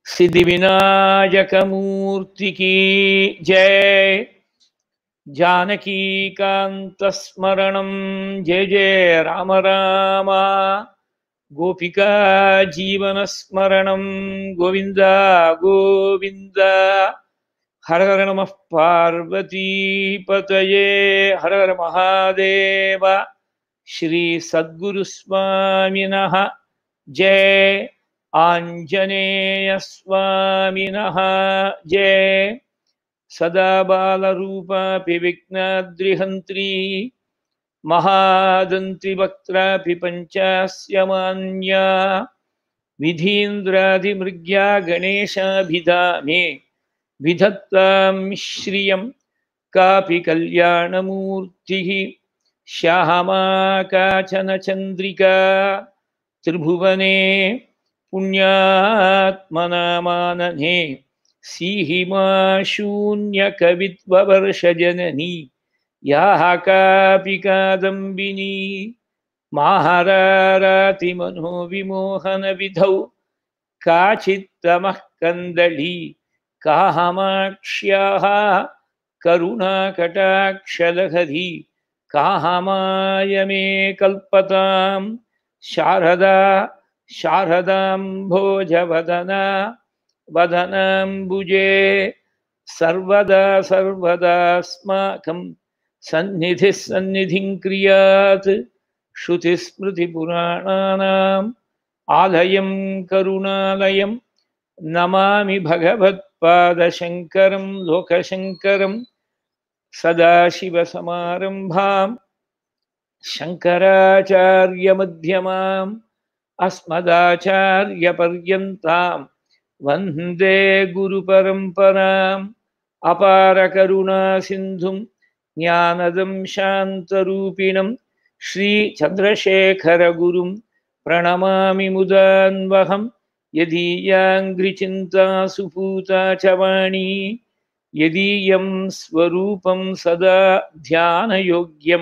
सिद्धिविनायकमूर्ति की जय जानकीकान्तस्मरणं जय जय राम राम गोपिका जीवनस्मरणं गोविन्द गोविन्द हर हर नमः पार्वतीपतये हर हर महादेव श्रीसद्गुरुस्वामिनः जय आञ्जनेयस्वामिनः जय सदा बालरूपापि विघ्नाद्रिहन्त्री महादन्त्रिवक्त्रापि पञ्चास्य मान्या विधीन्द्रादिमृग्या गणेशाभिधामे विधत्तां श्रियं कापि कल्याणमूर्तिः श्यामा काचन चन्द्रिका त्रिभुवने पुण्यात्मनामानने सीहिमा शून्यकवित्ववर्षजननी याः कापि कादम्बिनी माहारातिमनोविमोहनविधौ काचित्तमः कन्दली कामाक्ष्याः करुणाकटाक्षलहरी कामाय मे कल्पतां शारदा शारदाम्भोजवदना वदनाम्बुजे सर्वदा सर्वदास्माकं सन्निधिः सन्निधिं क्रियात् श्रुतिस्मृतिपुराणानाम् आलयं करुणालयं नमामि भगवत्पादशङ्करं लोकशङ्करं सदाशिवसमारम्भां शङ्कराचार्यमध्यमाम् अस्मदाचार्यपर्यन्तां वन्दे गुरुपरम्पराम् अपारकरुणासिन्धुं ज्ञानदं शान्तरूपिणं श्रीचन्द्रशेखरगुरुं प्रणमामि मुदान्वहं यदीयाङ्घ्रिचिन्ता सुपूता च वाणी यदीयं स्वरूपं सदा ध्यानयोग्यं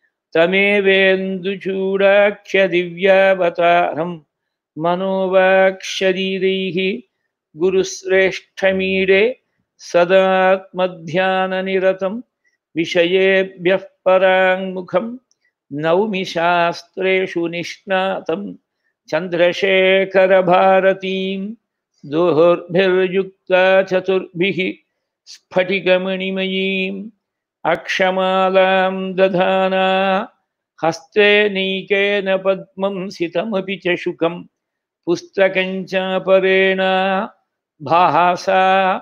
तमेवेन्दुचूडाख्यदिव्यावतारं मनोवाक्शरीरैः गुरुश्रेष्ठमीडे सदात्मध्याननिरतं विषयेभ्यः पराङ्मुखं नौमि शास्त्रेषु निष्णातं चन्द्रशेखरभारतीं दोर्भिर्युक्ता चतुर्भिः स्फटिकमणिमयीम् अक्षमालां दधाना हस्ते नैकेन पद्मं सितमपि च शुकं पुस्तकं चापरेण भासा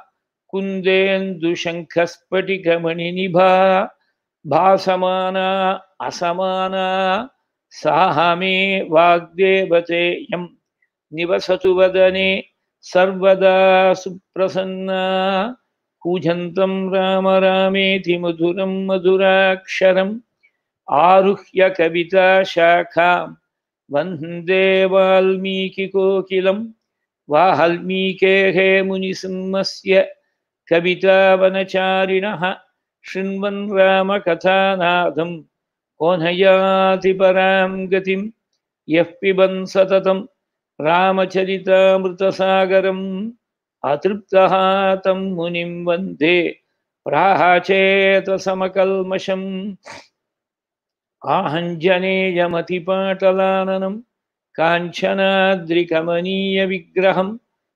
कुन्देन्दुशङ्खस्फटिकमणिनिभा भासमाना असमाना साह मे वाग्देवतेयं निवसतु वदने सर्वदा सुप्रसन्ना कूजन्तं राम रामेति मधुरं मधुराक्षरम् आरुह्य कविताशाखां वन्दे वाल्मीकिकोकिलं वाल्मीकेः मुनिसिंहस्य कवितावनचारिणः शृण्वन् रामकथानादं कोनयाति परां गतिं यः पिबन् सततं रामचरितामृतसागरम् अतृप्तः तं मुनिं वन्दे प्राहचेतसमकल्मषम् आहञ्जनेयमतिपाटलाननं काञ्चनाद्रिकमनीयविग्रहं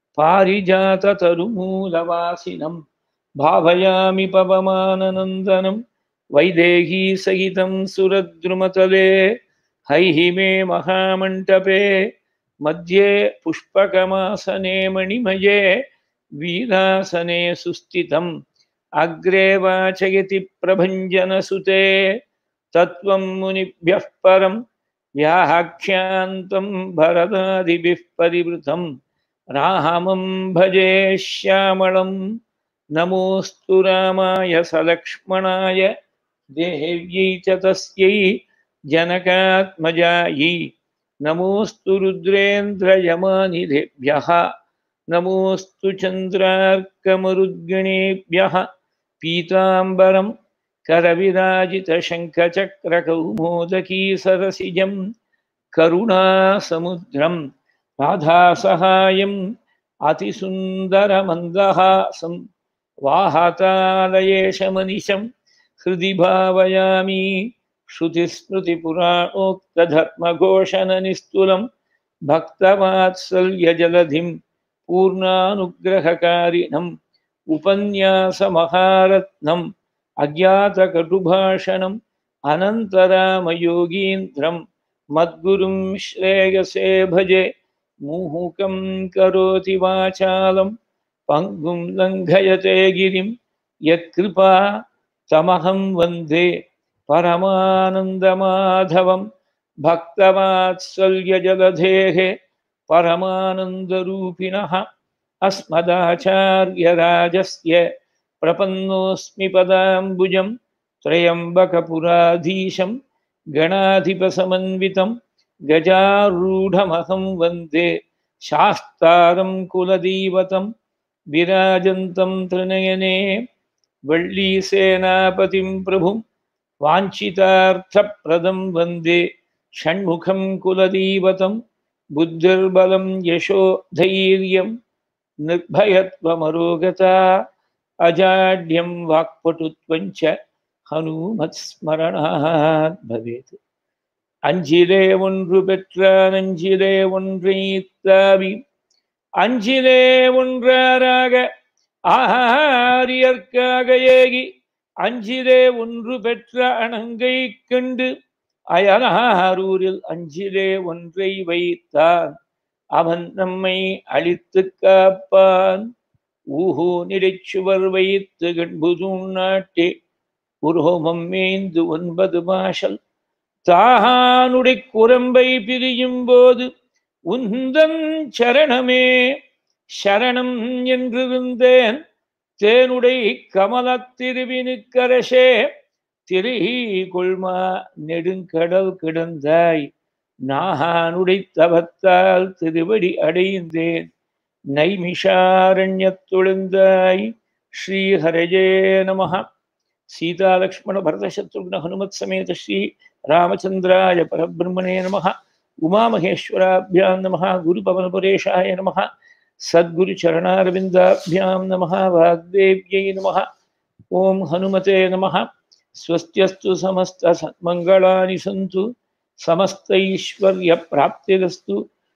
पारिजाततरुमूलवासिनं भावयामि पवमाननन्दनं वैदेहीसहितं सुरद्रुमतले हैः मे महामण्टपे मध्ये पुष्पकमासने मणिमये वीरासने सुस्थितम् अग्रे वाचयति प्रभञ्जनसुते तत्त्वं मुनिभ्यः परं व्याख्यान्तं भरदादिभिः परिवृतं रामं भजे श्यामलं नमोऽस्तु रामाय सलक्ष्मणाय देह्यै च तस्यै जनकात्मजायै नमोऽस्तु रुद्रेन्द्रयमानिधेभ्यः नमोऽस्तु चन्द्रार्कमरुद्गणेभ्यः पीताम्बरं करविराजितशङ्खचक्रकौमोदकी सरसिजं करुणासमुद्रं राधासहायं अतिसुन्दरमन्दहासं वाहतालयेशमनिशं हृदि भावयामि श्रुतिस्मृतिपुराणोक्तधर्मघोषणनिस्तुलं भक्तवात्सल्यजलधिं पूर्णानुग्रहकारिणम् उपन्यासमहारत्नम् अज्ञातकटुभाषणम् अनन्तरामयोगीन्द्रं मद्गुरुं श्रेयसे भजे मुहुकं करोति वाचालं पङ्गुं लङ्घयते गिरिं यत्कृपा तमहं वन्दे परमानन्दमाधवं भक्तवात्सल्यजलधेः परमानन्दरूपिणः अस्मदाचार्यराजस्य प्रपन्नोऽस्मि पदाम्बुजं त्र्यम्बकपुराधीशं गणाधिपसमन्वितं गजारूढमहं वन्दे शास्तारं कुलदैवतं विराजन्तं त्रिनयने वल्लीसेनापतिं प्रभुं वाञ्छितार्थप्रदं वन्दे षण्मुखं कुलदैवतं बुद्धिर्बलं यशो धैर्यं निर्भयत्वमरोगता अजाड्यं वाक्पटुत्वञ्च हनूमत्स्मरणात् भवेत् அஞ்சிலே ஒன்று பெற்றான் அஞ்சிலே ஒன்றை தாவி அஞ்சிலே ஒன்றாராக ஆரியற்காக ஏகி அஞ்சிலே ஒன்று பெற்ற அணங்கை கண்டு அயனாரூரில் அஞ்சிலே ஒன்றை வைத்தான் அவன் நம்மை அழித்து காப்பான் ஊஹோ நிலைச்சுவர் வைத்து கண்புதூன் நாட்டே உரோமம் மேய்ந்து ஒன்பது மாஷல் தானுடை குரம்பை பிரியும் போது உந்தன் சரணமே சரணம் என்றிருந்தேன் தேனுடை கமலத் திருவினுக்கரசே திரி கொள்மா நெடுங்கடல் கிடந்தாய் நாகானுடை தவத்தால் திருவடி அடைந்தேன் நைமிஷாரண்யத்துழுந்தாய் ஸ்ரீஹரஜே நம சீதாலக்ஷ்மண பரதசத்ருக்ன ஹனுமத் சமேத ஸ்ரீ ராமச்சந்திராய பரபிரம்மணே நம உமாமகேஸ்வராபியாம் நம குருபவனபுரேஷாய நம சத்குருச்சரணாரவிந்தாபியாம் நம வாக்தேவ்யை நம ஓம் ஹனுமதே நம स्वस्त्यस्तु समस्तसन्मङ्गलानि सन्तु समस्तैश्वर्यप्राप्तिरस्तु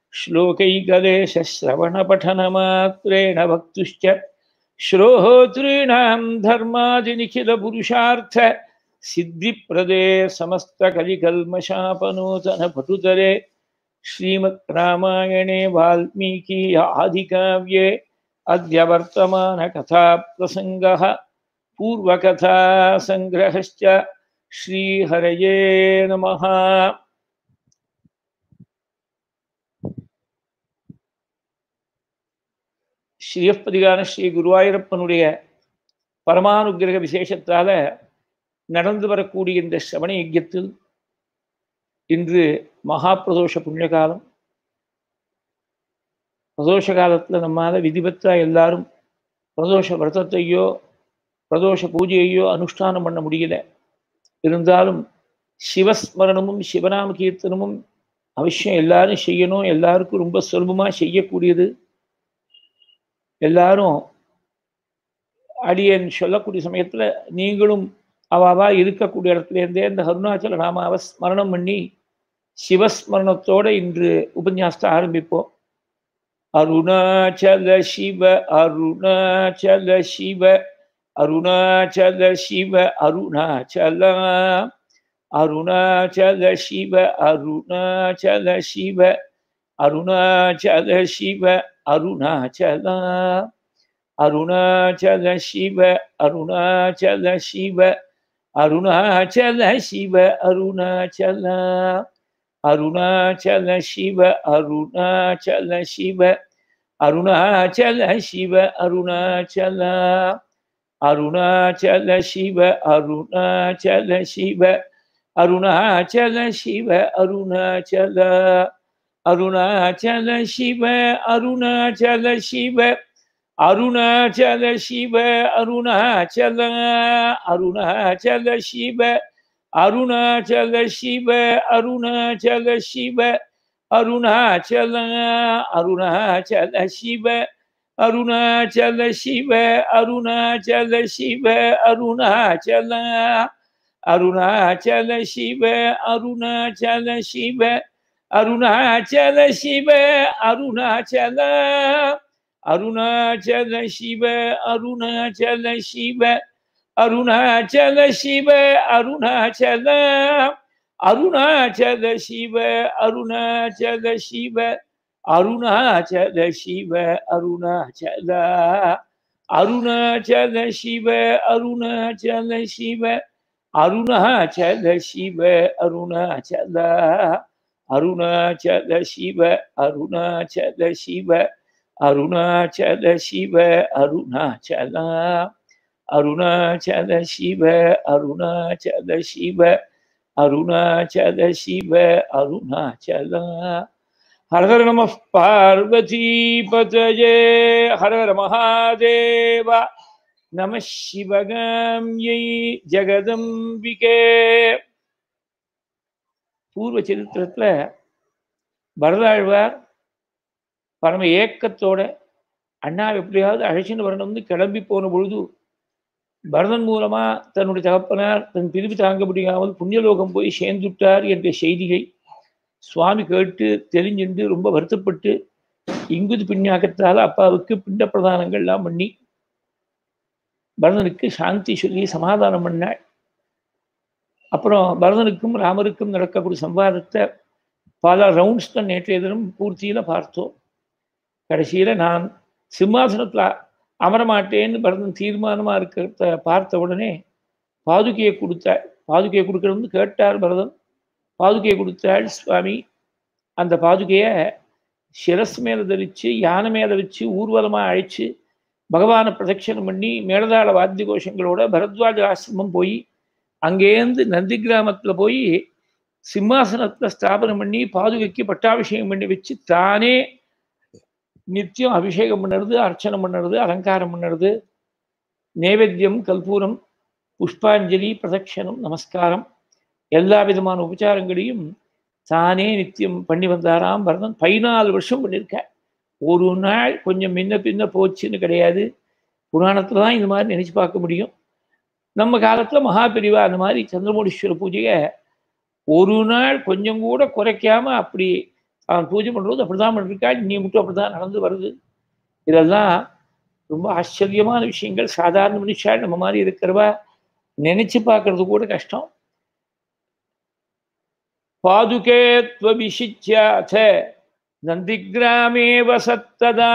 श्लोकैकदेशश्रवणपठनमात्रेण वक्तुश्च श्रोतॄणां धर्मादिनिखिलपुरुषार्थ सिद्धिप्रदे समस्तकलिकल्मषापनूतनपटुतरे श्रीमद् रामायणे वाल्मीकि आदिकाव्ये अद्य वर्तमानकथाप्रसङ्गः पूर्वकथासङ्ग्रहश्च श्रीहरये नमः ஸ்ரீயப்பதிகான ஸ்ரீ குருவாயூரப்பனுடைய பரமானுகிரக விசேஷத்தால நடந்து வரக்கூடிய இந்த சிரவண யஜ்யத்தில் இன்று மகா பிரதோஷ புண்ணிய காலம் பிரதோஷ காலத்தில் நம்மால விதிபத்தா எல்லாரும் பிரதோஷ விரதத்தையோ பிரதோஷ பூஜையையோ அனுஷ்டானம் பண்ண முடியல இருந்தாலும் சிவஸ்மரணமும் சிவநாம கீர்த்தனமும் அவசியம் எல்லாரும் செய்யணும் எல்லாருக்கும் ரொம்ப சுலபமாக செய்யக்கூடியது எல்லாரும் அடியன் சொல்லக்கூடிய சமயத்தில் நீங்களும் அவாவா இருக்கக்கூடிய இடத்துலேருந்தே இந்த அருணாச்சல நாமாவை ஸ்மரணம் பண்ணி சிவஸ்மரணத்தோட இன்று உபன்யாசத்தை ஆரம்பிப்போம் அருணாச்சல சிவ அருணாச்சல சிவ அருணாச்சல சிவ அருணாச்சல அருணாச்சல சிவ அருணாச்சல சிவ அருணாச்சல சிவ அருணாச்சல அருணாச்சல சிவ அருணாச்சல சிவ அருணாச்சல சிவ அருணாச்சல அருணாச்சல சிவ அருணாச்சல சிவ அருணாச்சல சிவ அருணாச்சல அருணாச்சல சிவ அருணாச்சல சிவ அருணாச்சல சிவ அருணாச்சல அருணாச்சல சிவ அருணாச்சல சிவ அருணாச்சல சிவ அருணாச்சல அருணாச்சல சிவ அருணாச்சல சிவ அருணாச்சல சிவ அருணாச்சல அருணாச்சல சிவ அருணாச்சல சிவ அருணாச்சல சிவ அருணாச்சல அருணாச்சல சிவ அருணாச்சல சிவ அருணாச்சல சிவ அருணாச்சல அருணாச்சல சிவ அருணாச்சல சிவ அருணாச்சல சிவ அருணாச்சல அருணாச்சல சிவ அருணாச்சல சிவ அருணாச்சல சிவ அருணாச்சல அருணாச்சல சிவ அருணாச்சல சிவ அருணாச்சல சிவ அருணாச்சல அருணாச்சல சிவ அருணாச்சல சிவ அருணாச்சல சிவ அருணாச்சல அருணாச்சல சிவ அருணாச்சல சிவ அருணாச்சல சிவ அருணாச்சல ஹர ஹர நம பார்வதீபதயே ஹர ஹர மகாதேவ நம சிவகாமியை ஜெகதம்பிகே பூர்வ சரித்திரத்துல பரதாழ்வார் பரம ஏக்கத்தோட அண்ணா எப்படியாவது அழைச்சின்னு வரணும்னு கிளம்பி போன பொழுது பரதன் மூலமா தன்னுடைய தகப்பனார் தன் பிரிவு தாங்க முடியாமல் புண்ணியலோகம் போய் சேர்ந்துட்டார் என்ற செய்தியை சுவாமி கேட்டு தெரிஞ்சுண்டு ரொம்ப வருத்தப்பட்டு இங்குது பின்னாக்கத்தால் அப்பாவுக்கு பிண்ட பிரதானங்கள்லாம் பண்ணி பரதனுக்கு சாந்தி சொல்லி சமாதானம் பண்ணாள் அப்புறம் பரதனுக்கும் ராமருக்கும் நடக்கக்கூடிய சம்பாதத்தை பல ரவுண்ட்ஸ் தான் நேற்றைய தினம் பூர்த்தியில் பார்த்தோம் கடைசியில் நான் சிம்மாசனத்தில் அமரமாட்டேன்னு பரதன் தீர்மானமாக இருக்கிறத பார்த்த உடனே பாதுகையை கொடுத்தாள் பாதுகையை கொடுக்கணும்னு கேட்டார் பரதன் பாதுகையை கொடுத்தாள் சுவாமி அந்த பாதுகையை சிரஸ் மேலே தரித்து யானை மேலே வச்சு ஊர்வலமாக அழைச்சி பகவானை பிரதட்சணம் பண்ணி மேலதாள வாத்திய கோஷங்களோட பரத்வாஜ ஆசிரமம் போய் அங்கேருந்து நந்தி கிராமத்தில் போய் சிம்மாசனத்தில் ஸ்தாபனம் பண்ணி பாதுகைக்கு பட்டாபிஷேகம் பண்ணி வச்சு தானே நித்தியம் அபிஷேகம் பண்ணுறது அர்ச்சனை பண்ணுறது அலங்காரம் பண்ணுறது நைவேத்தியம் கல்பூரம் புஷ்பாஞ்சலி பிரதட்சணம் நமஸ்காரம் எல்லா விதமான உபச்சாரங்களையும் தானே நித்தியம் பண்ணி வந்தாராம் பரதன் பதினாலு வருஷம் பண்ணியிருக்க ஒரு நாள் கொஞ்சம் முன்ன பின்ன போச்சுன்னு கிடையாது புராணத்தில் தான் இந்த மாதிரி நினச்சி பார்க்க முடியும் நம்ம காலத்தில் மகாபிரிவா அந்த மாதிரி சந்திரமூடீஸ்வர பூஜையை ஒரு நாள் கொஞ்சம் கூட குறைக்காம அப்படி அவன் பூஜை பண்ணுறது அப்படி தான் பண்ணிருக்கா நீ மட்டும் அப்படி தான் நடந்து வருது இதெல்லாம் ரொம்ப ஆச்சரியமான விஷயங்கள் சாதாரண மனுஷா நம்ம மாதிரி இருக்கிறவா நினைச்சு பார்க்கறது கூட கஷ்டம் பாதுகே துவபிஷிச்சாத நந்திகிராமே வசத்ததா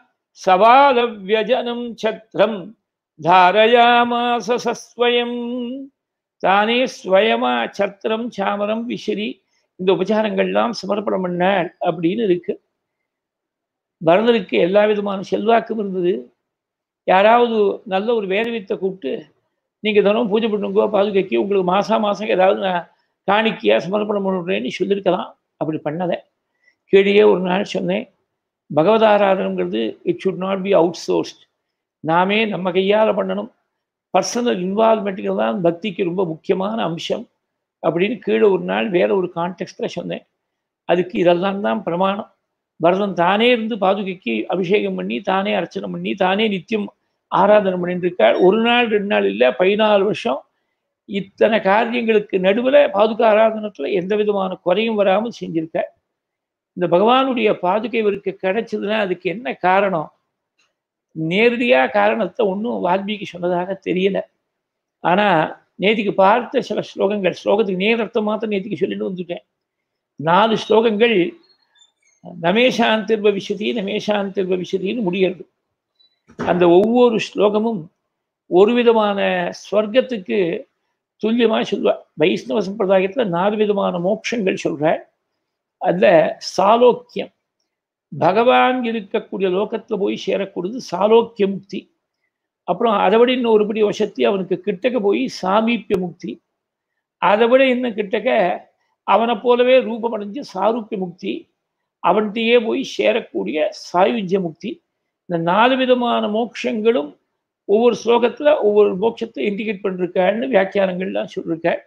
சவாலவ்யஜனம் சத்ரம் தாரயாமாச சஸ்வயம் தானே ஸ்வயமா சத்திரம் சாமரம் விசிறி இந்த உபச்சாரங்கள்லாம் சமர்ப்பணம் பண்ணாள் அப்படின்னு இருக்கு பரதருக்கு எல்லா விதமான செல்வாக்கும் இருந்தது யாராவது நல்ல ஒரு வேதவித்தை கூப்பிட்டு நீங்கள் தினமும் பூஜை பண்ணுங்கோ பாதுகைக்கு உங்களுக்கு மாதம் மாதம் ஏதாவது நான் காணிக்கையாக சமர்ப்பணம் பண்ணுறேன்னு சொல்லியிருக்கலாம் அப்படி பண்ணதை கீழே ஒரு நாள் சொன்னேன் பகவதாராதனங்கிறது it should not be outsourced நாமே நம்ம கையால் பண்ணணும் பர்சனல் இன்வால்மெண்ட்டுக்கு தான் பக்திக்கு ரொம்ப முக்கியமான அம்சம் அப்படின்னு கீழே ஒரு நாள் வேற ஒரு கான்டெக்ட்டில் சொன்னேன் அதுக்கு இதெல்லாம் தான் பிரமாணம் பரதன் தானே இருந்து பாதுகைக்கு அபிஷேகம் பண்ணி தானே அர்ச்சனை பண்ணி தானே நித்தியம் ஆராதனை பண்ணிட்டு இருக்காள் ஒரு நாள் ரெண்டு நாள் இல்லை பதினாலு வருஷம் இத்தனை காரியங்களுக்கு நடுவில் பாதுகா ஆராதனத்தில் எந்த விதமான குறையும் வராமல் செஞ்சிருக்காள் இந்த பகவானுடைய பாதுகை இவருக்கு கிடைச்சதுன்னா அதுக்கு என்ன காரணம் நேரடியாக காரணத்தை ஒன்றும் வால்மீகி சொன்னதாக தெரியல ஆனால் நேத்திக்கு பார்த்த சில ஸ்லோகங்கள் ஸ்லோகத்துக்கு நேரத்தை மாத்திரம் நேத்திக்கு சொல்லிட்டு வந்துட்டேன் நாலு ஸ்லோகங்கள் நமேஷாந்திர்ப விஷதி நமேஷாந்திர்ப விஷதின்னு முடிகிறது அந்த ஒவ்வொரு ஸ்லோகமும் ஒரு விதமான ஸ்வர்க்கத்துக்கு துல்லியமாக சொல்வார் வைஷ்ணவ சம்பிரதாயத்தில் நாலு விதமான மோட்சங்கள் சொல்கிறார் அதில் சாலோக்கியம் பகவான் இருக்கக்கூடிய லோகத்தில் போய் சேரக்கூடியது சாலோக்கிய முக்தி அப்புறம் அதை விட இன்னும் ஒருபடி வசத்தி அவனுக்கு கிட்டக்க போய் சாமீப்பிய முக்தி அதை விட இன்னும் கிட்டக்க அவனை போலவே ரூபமடைஞ்சு சாரூப்பிய முக்தி அவன்கிட்டயே போய் சேரக்கூடிய சாயுஜ்ய முக்தி இந்த நாலு விதமான மோட்சங்களும் ஒவ்வொரு ஸ்லோகத்தில் ஒவ்வொரு மோட்சத்தை இண்டிகேட் பண்ணிருக்கான்னு வியாக்கியானங்கள்லாம் சொல்லியிருக்காள்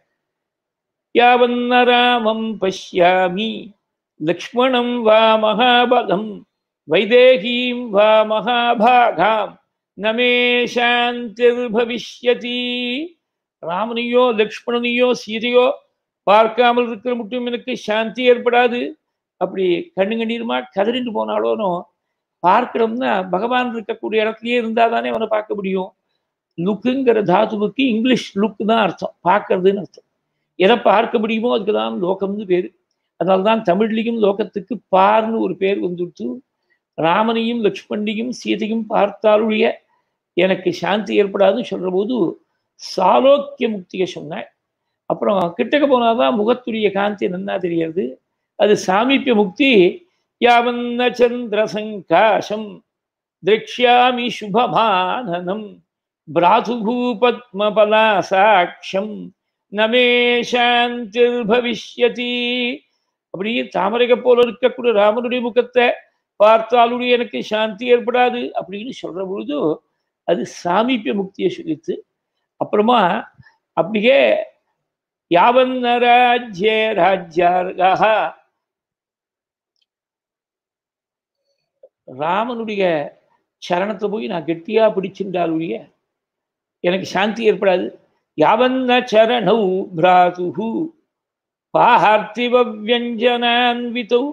யாவன்ன ராமம் பஷ்யாமி லக்ஷ்மணம் வா மகாபலம் வைதேகீம் வா மகாபாகாம் நமே சாந்திர் பவிஷ்யதி ராமனையோ லக்ஷ்மணனையோ சீதையோ பார்க்காமல் இருக்கிற மட்டும் எனக்கு சாந்தி ஏற்படாது அப்படி கண்ணு கண்ணீருமா கதறிண்டு போனாலோனோ பார்க்கணும்னா பகவான் இருக்கக்கூடிய இடத்துலயே இருந்தா தானே அவனை பார்க்க முடியும் லுக்குங்கிற தாத்துவுக்கு இங்கிலீஷ் லுக் தான் அர்த்தம் பார்க்கறதுன்னு அர்த்தம் எதை பார்க்க முடியுமோ அதுக்கு தான் லோகம்னு பேர் அதனால தான் தமிழ்லையும் லோகத்துக்கு பார்னு ஒரு பேர் வந்துடுத்து ராமனையும் லக்ஷ்மணியும் சீதையும் பார்த்தாலுடைய எனக்கு சாந்தி ஏற்படாதுன்னு சொல்ற போது சாலோக்கிய முக்தியை சொன்னேன் அப்புறம் கிட்டக்க போனாதான் முகத்துடைய காந்தி நன்னா தெரியறது அது சாமீபிய முக்தி யாவன்ன சந்திர சங்காசம் திரக்ஷாமி சுபமானனம் பிராதுபூ பத்மபலா சாட்சம் நமே சாந்திர் பவிஷ்யதி அப்படி தாமரைக போல இருக்கக்கூடிய ராமனுடைய முகத்தை பார்த்தாலுடைய எனக்கு சாந்தி ஏற்படாது அப்படின்னு சொல்ற பொழுது அது சாமீபிய முக்தியை சொல்லித்து அப்புறமா அப்படியே யாவன்ன ராஜ்ய ராஜ்யார்கா ராமனுடைய சரணத்தை போய் நான் கெட்டியா பிடிச்சிருந்தாலுடைய எனக்கு சாந்தி ஏற்படாது யாவன்ன சரணௌ பிராதுஹு பார்த்திவ வியஞ்சனான்விதௌ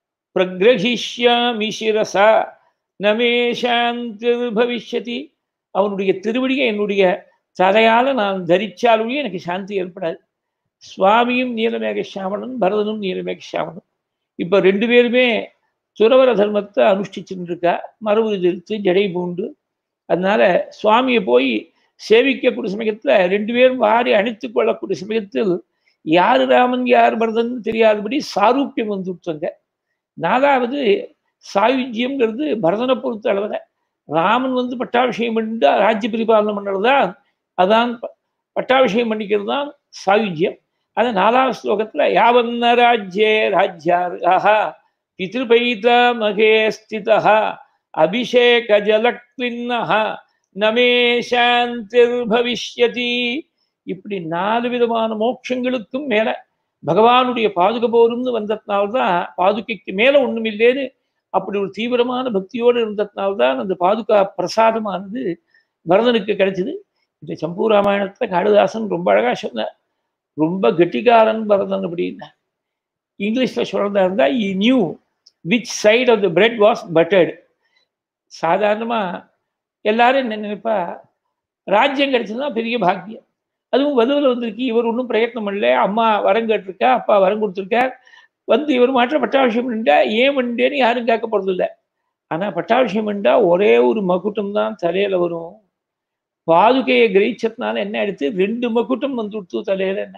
பிரகிரகிஷ்யாமி சிரசா நமே சாந்திர் பவிஷ்யதி அவனுடைய திருவடியை என்னுடைய தலையால நான் தரிச்சாலுடைய எனக்கு சாந்தி ஏற்படாது சுவாமியும் நீலமேக சாமணன் பரதனும் நீலமேக சாமணன் இப்ப ரெண்டு பேருமே துறவர தர்மத்தை அனுஷ்டிச்சுட்டு இருக்கா மரபு எதிர்த்து ஜடை பூண்டு அதனால சுவாமியை போய் சேவிக்கக்கூடிய சமயத்துல ரெண்டு பேரும் வாரி அணைத்து கொள்ளக்கூடிய சமயத்தில் யாரு ராமன் யார் பரதன் தெரியாதபடி சாரூப்பியம் வந்து விட்டாங்க நாலாவது சாயுஜ்யம்ங்கிறது பரதனை பொறுத்த அளவில் ராமன் வந்து பட்டாபிஷேகம் பண்ணிட்டு ராஜ்ய பரிபாலனம் பண்ணுறதுதான் அதான் பட்டாபிஷேகம் பண்ணிக்கிறது தான் சாயுஜ்யம் அது நாலாவது ஸ்லோகத்தில் யாவன்ன ராஜ்யே ராஜ்யார்கா பிதிருபைத மகே ஸ்திதா அபிஷேக ஜலக்வின்னஹ நமே சாந்திர் பவிஷ்யதி இப்படி நாலு விதமான மோட்சங்களுக்கும் மேல பகவானுடைய பாதுக போரும்னு வந்ததுனால்தான் பாதுகைக்கு மேல ஒண்ணும் இல்லைன்னு அப்படி ஒரு தீவிரமான பக்தியோடு இருந்ததுனால்தான் அந்த பாதுகா பிரசாதமானது பரதனுக்கு கிடைச்சது இந்த சம்பூ ராமாயணத்துல காளிதாசன் ரொம்ப அழகா சொன்னார் ரொம்ப கெட்டிகாரன் பரதன் அப்படின்னா இங்கிலீஷ்ல சொல்றதா இருந்தா he knew which side of the bread was buttered சாதாரணமா எல்லாரும் என்ன நினைப்பா ராஜ்யம் கிடைச்சதுன்னா பெரிய பாக்கியம் அதுவும் வலுவில் வந்திருக்கு இவர் ஒன்றும் பிரயத்னம் பண்ணல அம்மா வரம் கேட்டிருக்கா அப்பா வரம் கொடுத்துருக்கார் வந்து இவர் மாற்ற பட்டாபிஷேகம் பண்ணிட்டா ஏன் பண்ணிட்டேன்னு யாரும் கேட்க போறது இல்லை ஆனா பட்டாபிஷேகம் பண்ணிட்டா ஒரே ஒரு மகுட்டம் தான் தலையில வரும் பாதுகையை கிரகிச்சதுனால என்ன எடுத்து ரெண்டு மகுட்டம் வந்து விட்டு தலையில என்ன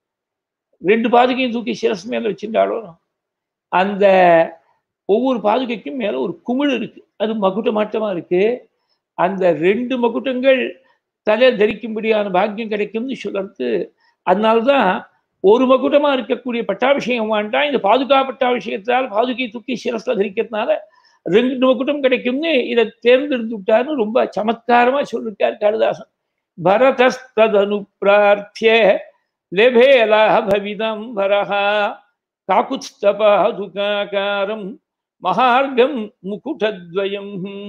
ரெண்டு பாதுகையும் தூக்கி சிரஸ் மேல வச்சிருந்தாலும் அந்த ஒவ்வொரு பாதுகைக்கும் மேல ஒரு குமிழ் இருக்கு அது மகுட்ட மாட்டமா இருக்கு அந்த ரெண்டு மகுட்டங்கள் தலை தரிக்கும்படியான பாக்கியம் கிடைக்கும்னு சொல்றது அதனால்தான் ஒரு மகுட்டமா இருக்கக்கூடிய பட்டாபிஷேகம் வேண்டாம் இந்த பாதுகா பட்டாபிஷேகத்தால் பாதுகை தூக்கி சிரஸ்ல தரிக்கிறதுனால ரெண்டு மகுட்டம் கிடைக்கும்னு இதை தேர்ந்தெடுத்து விட்டாருன்னு ரொம்ப சமத்காரமா சொல்லிருக்கார் காளிதாசன் பரதஸ்தனு பிரார்த்திய லெபே லாபவிதம் வரஹா காக்குத்ஸ்தபாதுகாக்காரம் மகார்க்கம் முகுடத்வயம்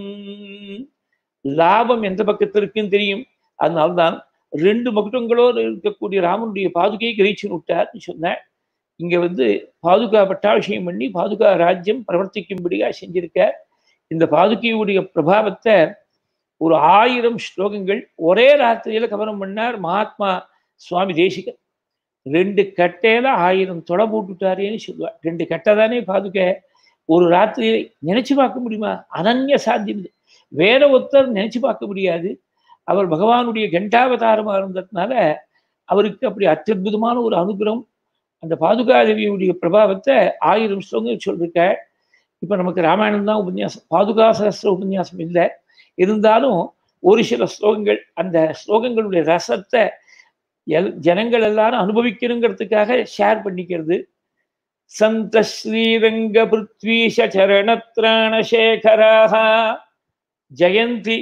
லாபம் எந்த பக்கத்தில் இருக்குன்னு தெரியும் அதனால்தான் ரெண்டு மகுட்டங்களோடு இருக்கக்கூடிய ராமனுடைய பாதுகையை கிரகிச்சு விட்டார்னு சொன்னேன் இங்க வந்து பாதுகா பட்டாபிஷேகம் பண்ணி பாதுகா ராஜ்யம் பிரவர்த்திக்கும்படியா செஞ்சிருக்க இந்த பாதுகையுடைய பிரபாவத்தை ஒரு ஆயிரம் ஸ்லோகங்கள் ஒரே ராத்திரியில கவனம் பண்ணார் மகாத்மா சுவாமி தேசிகர் ரெண்டு கட்டையில ஆயிரம் தொலை போட்டுட்டாரேன்னு சொல்லுவார் ரெண்டு கட்டை தானே பாதுகை ஒரு ராத்திரி நினைச்சு பார்க்க முடியுமா அனன்ய சாத்தியம் இது வேற ஒருத்தர் நினைச்சு பார்க்க முடியாது அவர் பகவானுடைய கண்டாவதாரமா இருந்ததுனால அவருக்கு அப்படி அத்தியுதமான ஒரு அனுகிரகம் அந்த பாதுகாதேவியுடைய பிரபாவத்தை ஆயிரம் ஸ்லோகங்கள் சொல்லிருக்க இப்ப நமக்கு ராமாயணம் தான் உபன்யாசம் பாதுகா சகஸ்திர உபன்யாசம் இல்லை இருந்தாலும் ஒரு சில ஸ்லோகங்கள் அந்த ஸ்லோகங்களுடைய ரசத்தை எல் ஜனங்கள் எல்லாரும் அனுபவிக்கணுங்கிறதுக்காக ஷேர் பண்ணிக்கிறது சந்த ஸ்ரீரங்க பிருத்வீஷ சரணத்ராணசேகராக ஜெயந்தி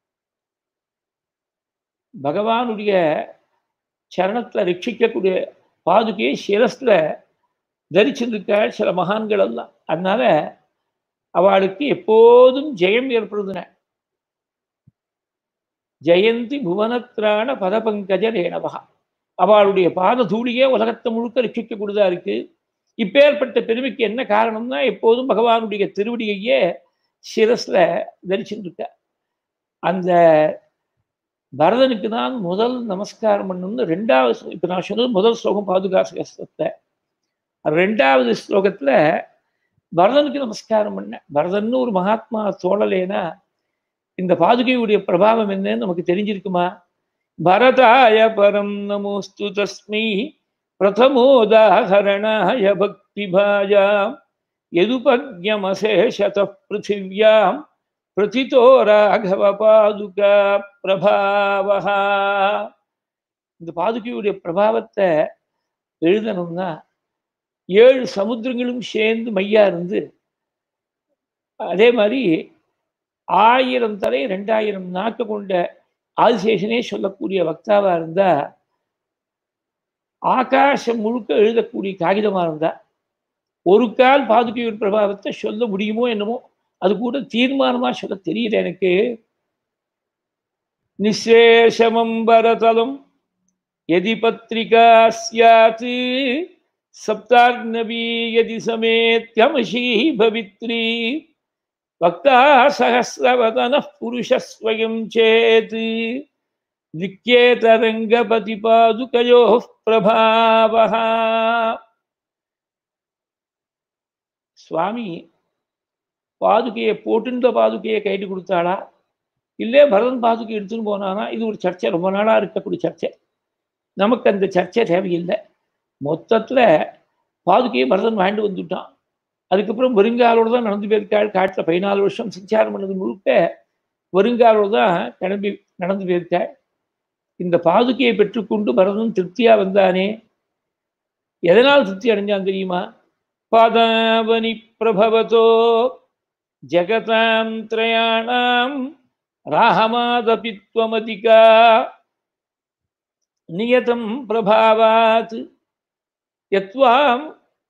பகவானுடைய சரணத்துல ரட்சிக்கக்கூடிய பாதுகையை சிரஸ்ல தரிச்சிருக்க சில மகான்கள் எல்லாம் அதனால அவளுக்கு எப்போதும் ஜெயம் ஏற்படுதுன ஜெயந்தி புவனத்ராண பதபங்கஜ ரேணவகா அவளுடைய பாத தூளியே உலகத்தை முழுக்க ரட்சிக்கக்கூடியதா இருக்கு இப்பேற்பட்ட பெருமைக்கு என்ன காரணம்னா எப்போதும் பகவானுடைய திருவடியையே சிரஸ்ல தரிச்சுட்டு இருக்க அந்த பரதனுக்கு தான் முதல் நமஸ்காரம் பண்ணணும்னு ரெண்டாவது இப்ப நான் சொன்னது முதல் ஸ்லோகம் பாதுகாசகஸ்தத்தை ரெண்டாவது ஸ்லோகத்துல பரதனுக்கு நமஸ்காரம் பண்ண பரதன்னு ஒரு மகாத்மா தோழலேனா இந்த பாதுகையுடைய பிரபாவம் என்னன்னு நமக்கு தெரிஞ்சிருக்குமா பரதாய பரம் நமோஸ்து தஸ்மை பிரதமோதாகரணாய பக்திபாஜாம் எதுபக்யமசேஷத பிருத்திவியாம் பிரதிதோ ராகவ பாதுகா பிரபாவா இந்த பாதுகையுடைய பிரபாவத்தை எழுதணும்னா ஏழு சமுத்திரங்களும் சேர்ந்து மையா இருந்து அதே மாதிரி ஆயிரம் தலை ரெண்டாயிரம் நாக்கு கொண்ட ஆதிசேஷனே சொல்லக்கூடிய வக்தாவா இருந்தா ஆகாசம் முழுக்க எழுதக்கூடிய காகிதமா இருந்தா ஒரு கால் பாதுகையின் பிரபாவத்தை சொல்ல முடியுமோ என்னமோ அது கூட தீர்மானமா சொல்ல தெரியல எனக்கு நிசேஷமம்பரதலம் எதி பத்திரிகா சியாத் சப்தார்ணவி யதி சமேத்யமஷீ பவித்ரி வக்தா சகசிரவதன புருஷஸ்வயம் சேத் நிக்கேதரங்கபதி பாதுகயோ பிரபாவா சுவாமி பாதுகையை போட்டுன்ற பாதுகையை கைட்டு கொடுத்தாளா இல்லை பரதன் பாதுகை எடுத்துன்னு போனானா இது ஒரு சர்ச்சை ரொம்ப நாளாக இருக்கக்கூடிய சர்ச்சை நமக்கு அந்த சர்ச்சை தேவையில்லை மொத்தத்தில் பாதுகையை பரதன் வாங்கிட்டு வந்துட்டான் அதுக்கப்புறம் வருங்காலோடு தான் நடந்து போயிருக்காள் காட்டில் பதினாலு வருஷம் சஞ்சாரம் பண்ணது முழுக்க வருங்காலோடு தான் கிளம்பி நடந்து போயிருக்காள் இந்த பாதுகையை பெற்றுக்கொண்டு பரதன் திருப்தியாக வந்தானே எதனால் திருப்தி அடைஞ்சான் தெரியுமா பாதாவனி பிரபவத்தோ ஜகதாம் திரயாணாம் ராகமாதபி துவமதிகா நியதம் பிரபாவாத் எத்வாம்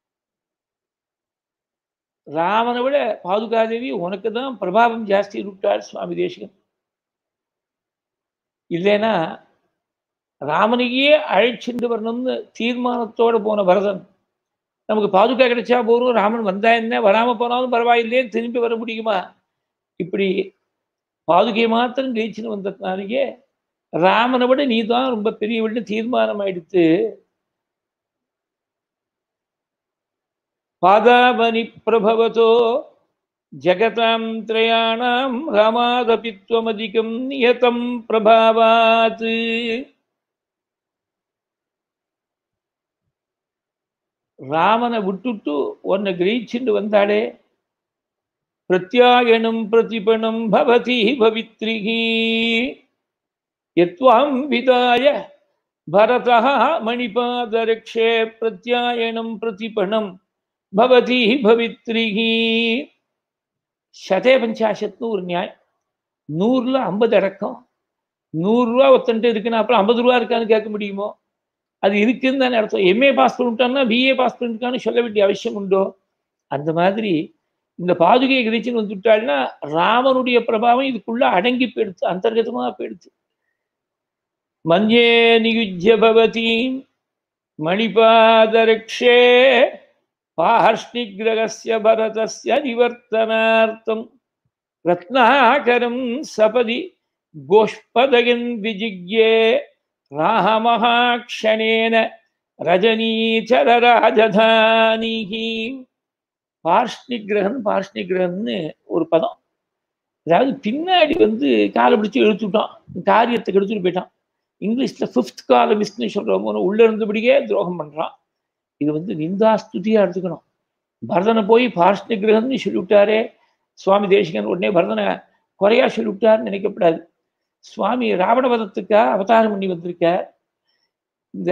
ராமனை விட பாதுகாதேவி உனக்கு தான் பிரபாவம் ஜாஸ்தி விட்டாள் சுவாமி தேசிகன் இல்லைன்னா ராமனையே அழைச்சிட்டு வரணும்னு தீர்மானத்தோடு போன பரதன் நமக்கு பாதுகா கிடைச்சா போதும் ராமன் வந்தா என்ன வராம போனாலும் பரவாயில்லையே திரும்பி வர முடியுமா இப்படி பாதுகை மாத்திரம் ஜெயிச்சுன்னு வந்ததுனாலேயே ராமனை விட நீ தான் ரொம்ப பெரியவள்னு தீர்மானம் ஆயிடுத்து பாதாபனி பிரபவத்தோ ஜகதாம் திரயாணாம் ராமாதபி துவமதிகம் நியதம் பிரபாவாத் ராமனை விட்டுட்டு உன்னை கிரகிச்சுட்டு வந்தாளே பிரத்யாயணம் பிரதிபணம் பவதி பவித்ரிகி யத்வாம் விதாய பரதः மணிபாதரக்ஷே பிரத்யாயணம் பிரதிபணம் பவதி பவித்ரிகி சதே பஞ்சாசத்னு ஒரு நியாயம் நூறுல ஐம்பது அடக்கம் நூறுரூவா ஒத்தன்ட்டு இருக்குன்னா அப்புறம் ஐம்பது ரூபா இருக்கான்னு கேட்க முடியுமோ அது இருக்குன்னு தானே அர்த்தம் எம்ஏ பாஸ் பண்ணிட்டான்னா பிஏ பாஸ் பண்ணிருக்கான்னு சொல்ல வேண்டிய அவசியம் உண்டோ அந்த மாதிரி இந்த பாதுகையை கிரிச்சின்னு வந்துட்டாள்னா ராமனுடைய பிரபாவம் இதுக்குள்ள அடங்கி போயிடுத்து அந்தர்கதமா போயிடுத்து மஞ்சே நியுஜ்ய பவதி மணிபாதரக்ஷே பார்ஷ்ணிகிரகஸ்ய பரதஸ்ய நிவர்த்தனார்த்தம் ரத்னாகரம் சபதி கோஷ்பதயன் விஜிக்யே ராமஹாக்ஷணேன ரஜனீச்சர ராஜதானிகி பார்ஷ்ணிகிரகன் பார்ஷ்ணிகிரகன்னு ஒரு பதம் அதாவது பின்னாடி வந்து காலை பிடிச்சி இழுத்துட்டான் காரியத்துக்கு எடுத்துட்டு போயிட்டான் இங்கிலீஷ்ல ஃபிஃப்த் காலமிஸ்ட்னு சொல்றவங்க உள்ள இருந்தபடியே துரோகம் பண்றான் இது வந்து நிந்தா ஸ்துதியா எடுத்துக்கணும் பரதனை போய் பார்ஷ்ணிகிரகன்னு சொல்லிவிட்டாரே சுவாமி தேசிகன் உடனே பரதனை குறையா சொல்லிவிட்டார்னு நினைக்கப்படாது சுவாமி ராவணவதத்துக்கா அவதாரம் பண்ணி வந்திருக்க இந்த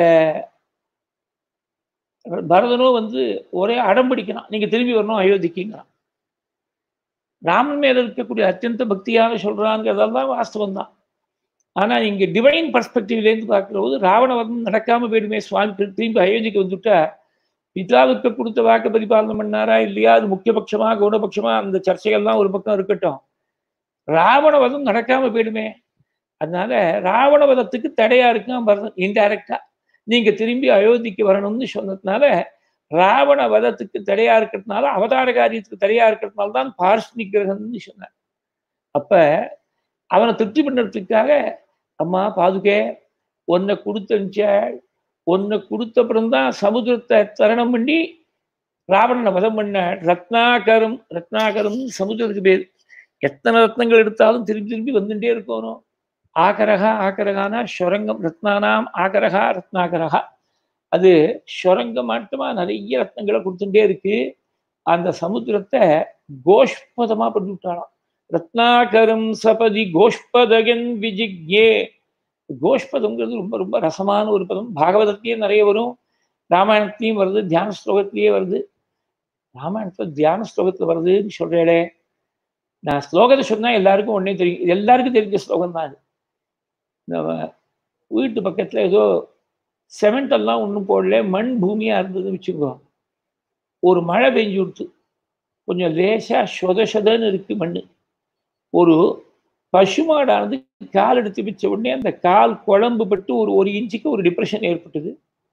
பரதனும் வந்து ஒரே அடம் பிடிக்கிறான் நீங்க திரும்பி வரணும் அயோத்திக்குங்கிறான் ராமன் மேல இருக்கக்கூடிய அத்தியந்த பக்தியாக சொல்றாங்கிறதெல்லாம் வாஸ்தவம் தான் ஆனா இங்க டிவைன் பர்ஸ்பெக்டிவ்லேருந்து பார்க்கிற போது ராவணவதம் நடக்காம போயிடுமே சுவாமி திரும்பி அயோத்திக்கு வந்துட்டா பிதாவுக்கு கொடுத்த வாக்கு பரிபாலனம் பண்ணாரா இல்லையா அது முக்கியபட்சமா கவுனபட்சமா அந்த சர்ச்சைகள்லாம் ஒரு பக்கம் இருக்கட்டும் ராவண வதம் நடக்காம போயிடுமே அதனால ராவண வதத்துக்கு தடையா இருக்கான் பரதன் இன்டைரக்டா நீங்க திரும்பி அயோத்திக்கு வரணும்னு சொன்னதுனால ராவண வதத்துக்கு தடையா இருக்கிறதுனால அவதார காரியத்துக்கு தடையா இருக்கிறதுனால தான் பார்ஷ்ணி கிரகம்னு சொன்னார் அப்ப அவனை திருப்தி பண்ணுறதுக்காக அம்மா பாதுகே உன்னை கொடுத்தனுச்சாள் உன்னை கொடுத்தப்புறம் தான் சமுத்திரத்தை தரணம் பண்ணி ராவணனை வதம் பண்ண ரத்னாகரம் ரத்னாகரம் சமுத்திரத்துக்கு பேர் எத்தனை ரத்னங்கள் எடுத்தாலும் திரும்பி திரும்பி வந்துட்டே இருக்கணும் ஆகரகா ஆகரகானா ஸ்வரங்கம் ரத்னானாம் ஆகரகா ரத்னாகரகா அது ஸ்வரங்கம் மட்டுமா நிறைய ரத்னங்களை கொடுத்துட்டே இருக்கு அந்த சமுத்திரத்தை கோஷ்பதமா பண்ணி விட்டாளாம் ரத்னாகரம் சபதி கோஷ்பதகன் விஜிக்யே கோஷ்பதம்ங்கிறது ரொம்ப ரொம்ப ரசமான ஒரு பதம் பாகவதத்திலேயே நிறைய வரும் ராமாயணத்திலையும் வருது தியான ஸ்லோகத்திலேயே வருது ராமாயணத்துல தியான ஸ்லோகத்துல வருதுன்னு சொல்றேளே நான் ஸ்லோகத்தை சொன்னா எல்லாருக்கும் ஒன்னே தெரியும் எல்லாருக்கும் தெரிஞ்ச ஸ்லோகம் தான் அது நம்ம வீட்டு பக்கத்துல ஏதோ செமெண்ட் எல்லாம் ஒன்றும் போடல மண் பூமியா இருந்ததுன்னு வச்சுக்கோ ஒரு மழை பெஞ்சு விடுத்து கொஞ்சம் லேசா சொத சொதன்னு இருக்கு மண் ஒரு பசுமாடானது கால் எடுத்து வச்ச உடனே அந்த கால் குழம்பு பட்டு ஒரு ஒரு இன்ச்சுக்கு ஒரு டிப்ரெஷன் ஏற்பட்டது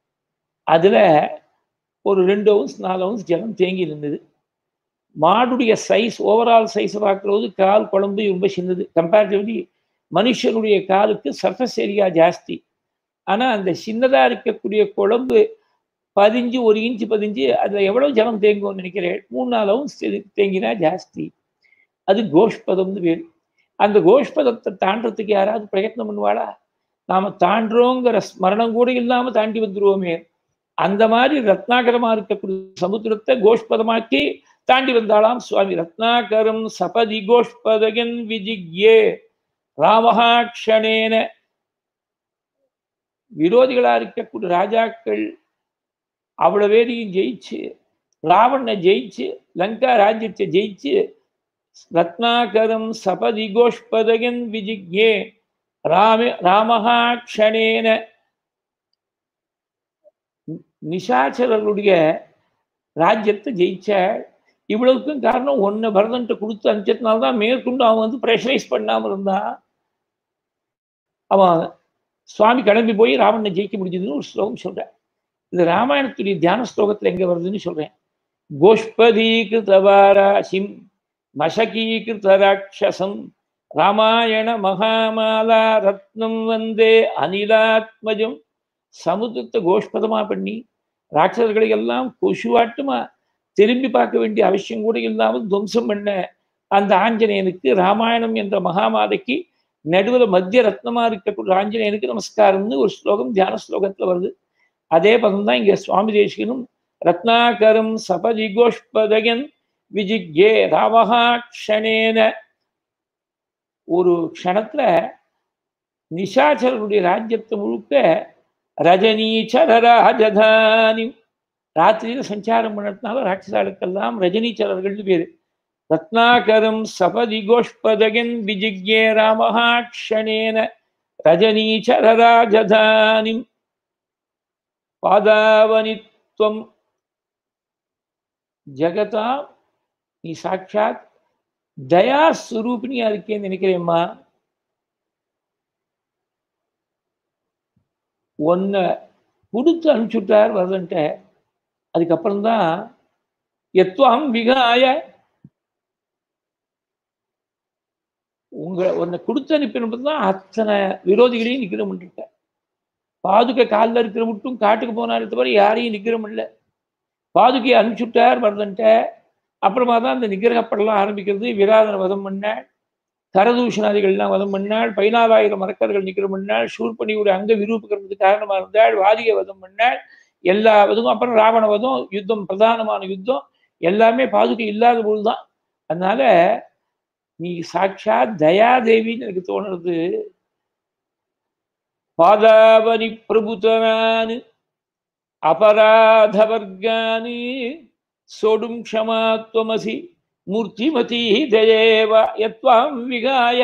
அதுல ஒரு ரெண்டு அவுன்ஸ் நாலு அவுன்ஸ் ஜலம் தேங்கி இருந்தது மாடுடைய சைஸ் ஓவரால் சைஸ் பார்க்குறது கால் குழம்பு ரொம்ப சின்னது கம்பேரிட்டிவ்லி மனுஷனுடைய காலுக்கு சர்ஃபஸ் ஏரியா ஜாஸ்தி ஆனா அந்த சின்னதா இருக்கக்கூடிய குழம்பு பதிஞ்சு ஒரு இன்ச்சு பதிஞ்சு அதுல எவ்வளவு ஜலம் தேங்கும்னு நினைக்கிறேன் மூணு நாலு அவுன்ஸ் தேங்கினா ஜாஸ்தி அது கோஷ்பதம்னு பேர் அந்த கோஷ்பதத்தை தாண்டறதுக்கு யாராவது பிரயத்னம் பண்ணுவாளா நாம தாண்டுறோங்கிற ஸ்மரணம் கூட இல்லாம தாண்டி வந்துருவோமே அந்த மாதிரி ரத்னாகரமா இருக்கக்கூடிய சமுத்திரத்தை கோஷ்பதமாக்கி தாண்டி வந்தாளாம் சுவாமி ரத்னாகரம் சபதி கோஷ்பதகன் விஜிக்யே ராமஹாட்சணேன விரோதிகளா இருக்கக்கூடிய ராஜாக்கள் அவ்வளவு பேரையும் ஜெயிச்சு ராவணனை ஜெயிச்சு லங்கா ராஜ்யத்தை ஜெயிச்சு ரத்னாகரம் சபதி கோஷ்பதகன் விஜிக்யே ராம ராமஹா க்ஷணேன நிஷாச்சரர்களுடைய ராஜ்யத்தை ஜெயிச்ச இவ்வளவுக்கும் காரணம் ஒன்னு பரதன்ட்ட கொடுத்து அனுப்பிச்சதுனால தான் மேற்கொண்டு அவன் வந்து ப்ரெஷரைஸ் பண்ணாம இருந்தான் அவன் சுவாமி கிளம்பி போய் ராவணனை ஜெயிக்க முடிஞ்சதுன்னு ஒரு ஸ்லோகம் சொல்றேன் இது ராமாயணத்துடைய தியான ஸ்லோகத்துல எங்க வருதுன்னு சொல்றேன் கோஷ்பதீகிருதவாராசிம் மசகீகிருத ராட்சசம் ராமாயண மகாமாலா ரத்னம் வந்தே அனிலாத்மஜம் சமுத்திரத்தை கோஷ்பதமா பண்ணி ராட்சசர்களை எல்லாம் கொசுவாட்டுமா திரும்பி பார்க்க வேண்டிய அவசியம் கூட இல்லாமல் துவம்சம் பண்ண அந்த ஆஞ்சநேயனுக்கு ராமாயணம் என்ற மகாமாதைக்கு நடுவில் மத்திய ரத்னமா இருக்கக்கூடிய ஆஞ்சநேயனுக்கு நமஸ்காரம்னு ஒரு ஸ்லோகம் தியான ஸ்லோகத்துல வருது அதே பதம் தான் இங்க சுவாமி தேசிகனும் ரத்னாகரம் சபதி கோஷ்பதகன் விஜிக்யே ராமஹா க்ஷணேன ஒரு க்ஷணத்துல நிஷாச்சரனுடைய ராஜ்யத்தை முழுக்க ரஜனீச்சர ராஜதானி ராத்திரியில சஞ்சாரம் பண்ணதுனால ராட்சசாளுக்கெல்லாம் ரஜனீச்சரர்கள்னு பேரு ரத்னாகரம் சபதி கோஷ்பதகன் விஜிக்யே ராமஹா க்ஷணேன ரஜனீச்சர ராஜதானிம் பாதாவனித்வம் ஜகதா நீ சாட்சாத் தயா சுரூபினியா இருக்கேன்னு நினைக்கிறேம்மா ஒன்ன கொடுத்து அனுப்பிச்சுட்டார் வரதன்ட்ட அதுக்கப்புறம் தான் எத்வாம் விகாய உங்க உன்னை கொடுத்து அனுப்பினப்ப தான் அத்தனை விரோதிகளையும் நிக்கிற முடிட்ட பாதுகை காலில் இருக்கிற மட்டும் காட்டுக்கு போனாரு தவிர யாரையும் நிக்கிரம் இல்லை பாதுகையை அனுப்பிச்சுட்டார் வரதன்ட்ட அப்புறமா தான் அந்த நிகிரகப்படலாம் ஆரம்பிக்கிறது விராதன வதம் பண்ணாள் கரதூஷணாதிகள்லாம் வதம் பண்ணாள் பதினாலாயிரம் மரக்கர்கள் நிக்கிரம் பண்ணாள் சூர்பணியுடைய அங்க விரூபக்கிறதுக்கு காரணமா இருந்தாள் வாதிகை வதம் பண்ணாள் எல்லா வதமும் அப்புறம் ராவண வதம் யுத்தம் பிரதானமான யுத்தம் எல்லாமே பாதுகை இல்லாத போதுதான் அதனால நீ சாட்சாத் தயாதேவின்னு எனக்கு தோணுறது பாதாவனி பிரபுதனானு அபராதவர்கானி सोढुं क्षमा त्वमसि मूर्तिमती दयेव यत्त्वां विगाय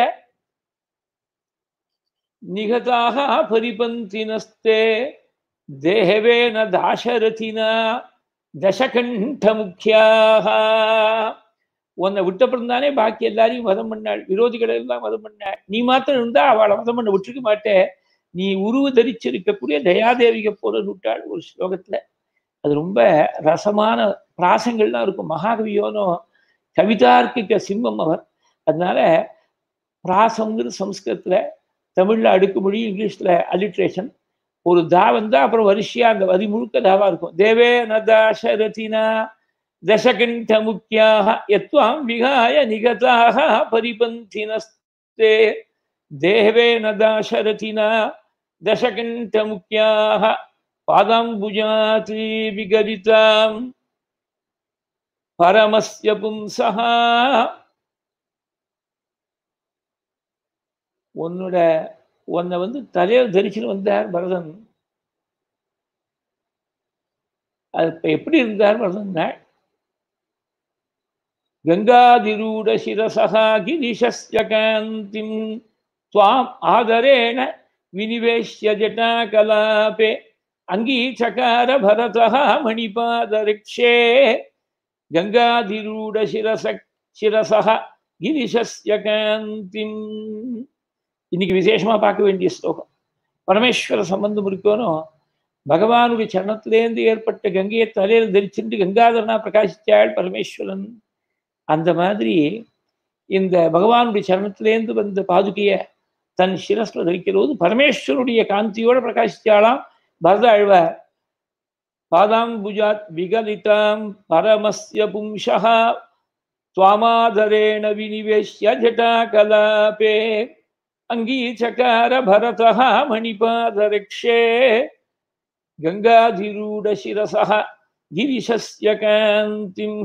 निगताः परिपन्थिनस्ते देहवेन दाशरथिना தசகண்ட முக்கியாக உன்னை விட்டப்புறம் தானே பாக்கி எல்லாரையும் வதம் பண்ணாள் விரோதிகளை எல்லாம் வதம் பண்ணாள் நீ மாத்திரம் இருந்தா அவளை வதம் பண்ண விட்டுருக்க மாட்டே நீ உருவு தரிச்சிருக்கக்கூடிய தயாதேவிக போல விட்டாள் ஒரு ஸ்லோகத்துல அது ரொம்ப ரசமான பிராசங்கள்லாம் இருக்கும் மகாகவியோனோ கவிதார்க்கிக சிம்மம் அவர் அதனால பிராசங்கிறது சம்ஸ்கிருதத்துல தமிழ்ல அடுக்குமொழி இங்கிலீஷ்ல அலிட்ரேஷன் ஒரு தா வந்தா அப்புறம் வரிசையா அந்த வரி முழுக்க தாவா இருக்கும் தேவே நதாசரதினா தசகண்ட முக்கியாக எத்வாம் விகாய நிகதாக பரிபந்தினஸ்தே தேவே நதாசரதினா தசகண்ட முக்கியாக பாதாம்புஜாதி விகலிதாம் பரமஸ்ய பும்சா உன்னோட உன்னை வந்து தலையில் தரிச்சுன்னு வந்தார் பரதன் அது இப்ப எப்படி இருந்தார் பரதன் கங்காதிரூட சிரசகா கிரிஷஸ்ய காந்திம் துவாம் ஆதரேண வினிவேஷ்ய ஜட்டா கலாபே அங்கீச்சகார பரதः மணிபாதரிக்ஷே கங்காதிரூட சிரச சிரசக கிரிஷஸ்ய காந்திம் இன்னைக்கு விசேஷமா பார்க்க வேண்டிய ஸ்லோகம் பரமேஸ்வர சம்பந்தம் இருக்கணும் பகவானுடைய சரணத்திலேருந்து ஏற்பட்ட கங்கையை தலையில் தரிச்சுட்டு கங்காதரனா பிரகாசித்தாள் பரமேஸ்வரன் அந்த மாதிரி இந்த பகவானுடைய சரணத்திலேருந்து வந்த பாதுகைய தன் சிரஸ்ல தரிக்கிறது பரமேஸ்வருடைய காந்தியோட பிரகாசித்தாளாம் பரத அழ்வார் பாதாம்புஜாத் விகலிதாம் பரமஸ்ய பும்சா சுவாமாதரேண வினிவேஷ்ய ஜட்டா கலாபே அங்கீச்சகார பரதः மணிபாதரக்ஷே கங்காதிரூட சிரசः கிரிஷஸ்ய காந்திம்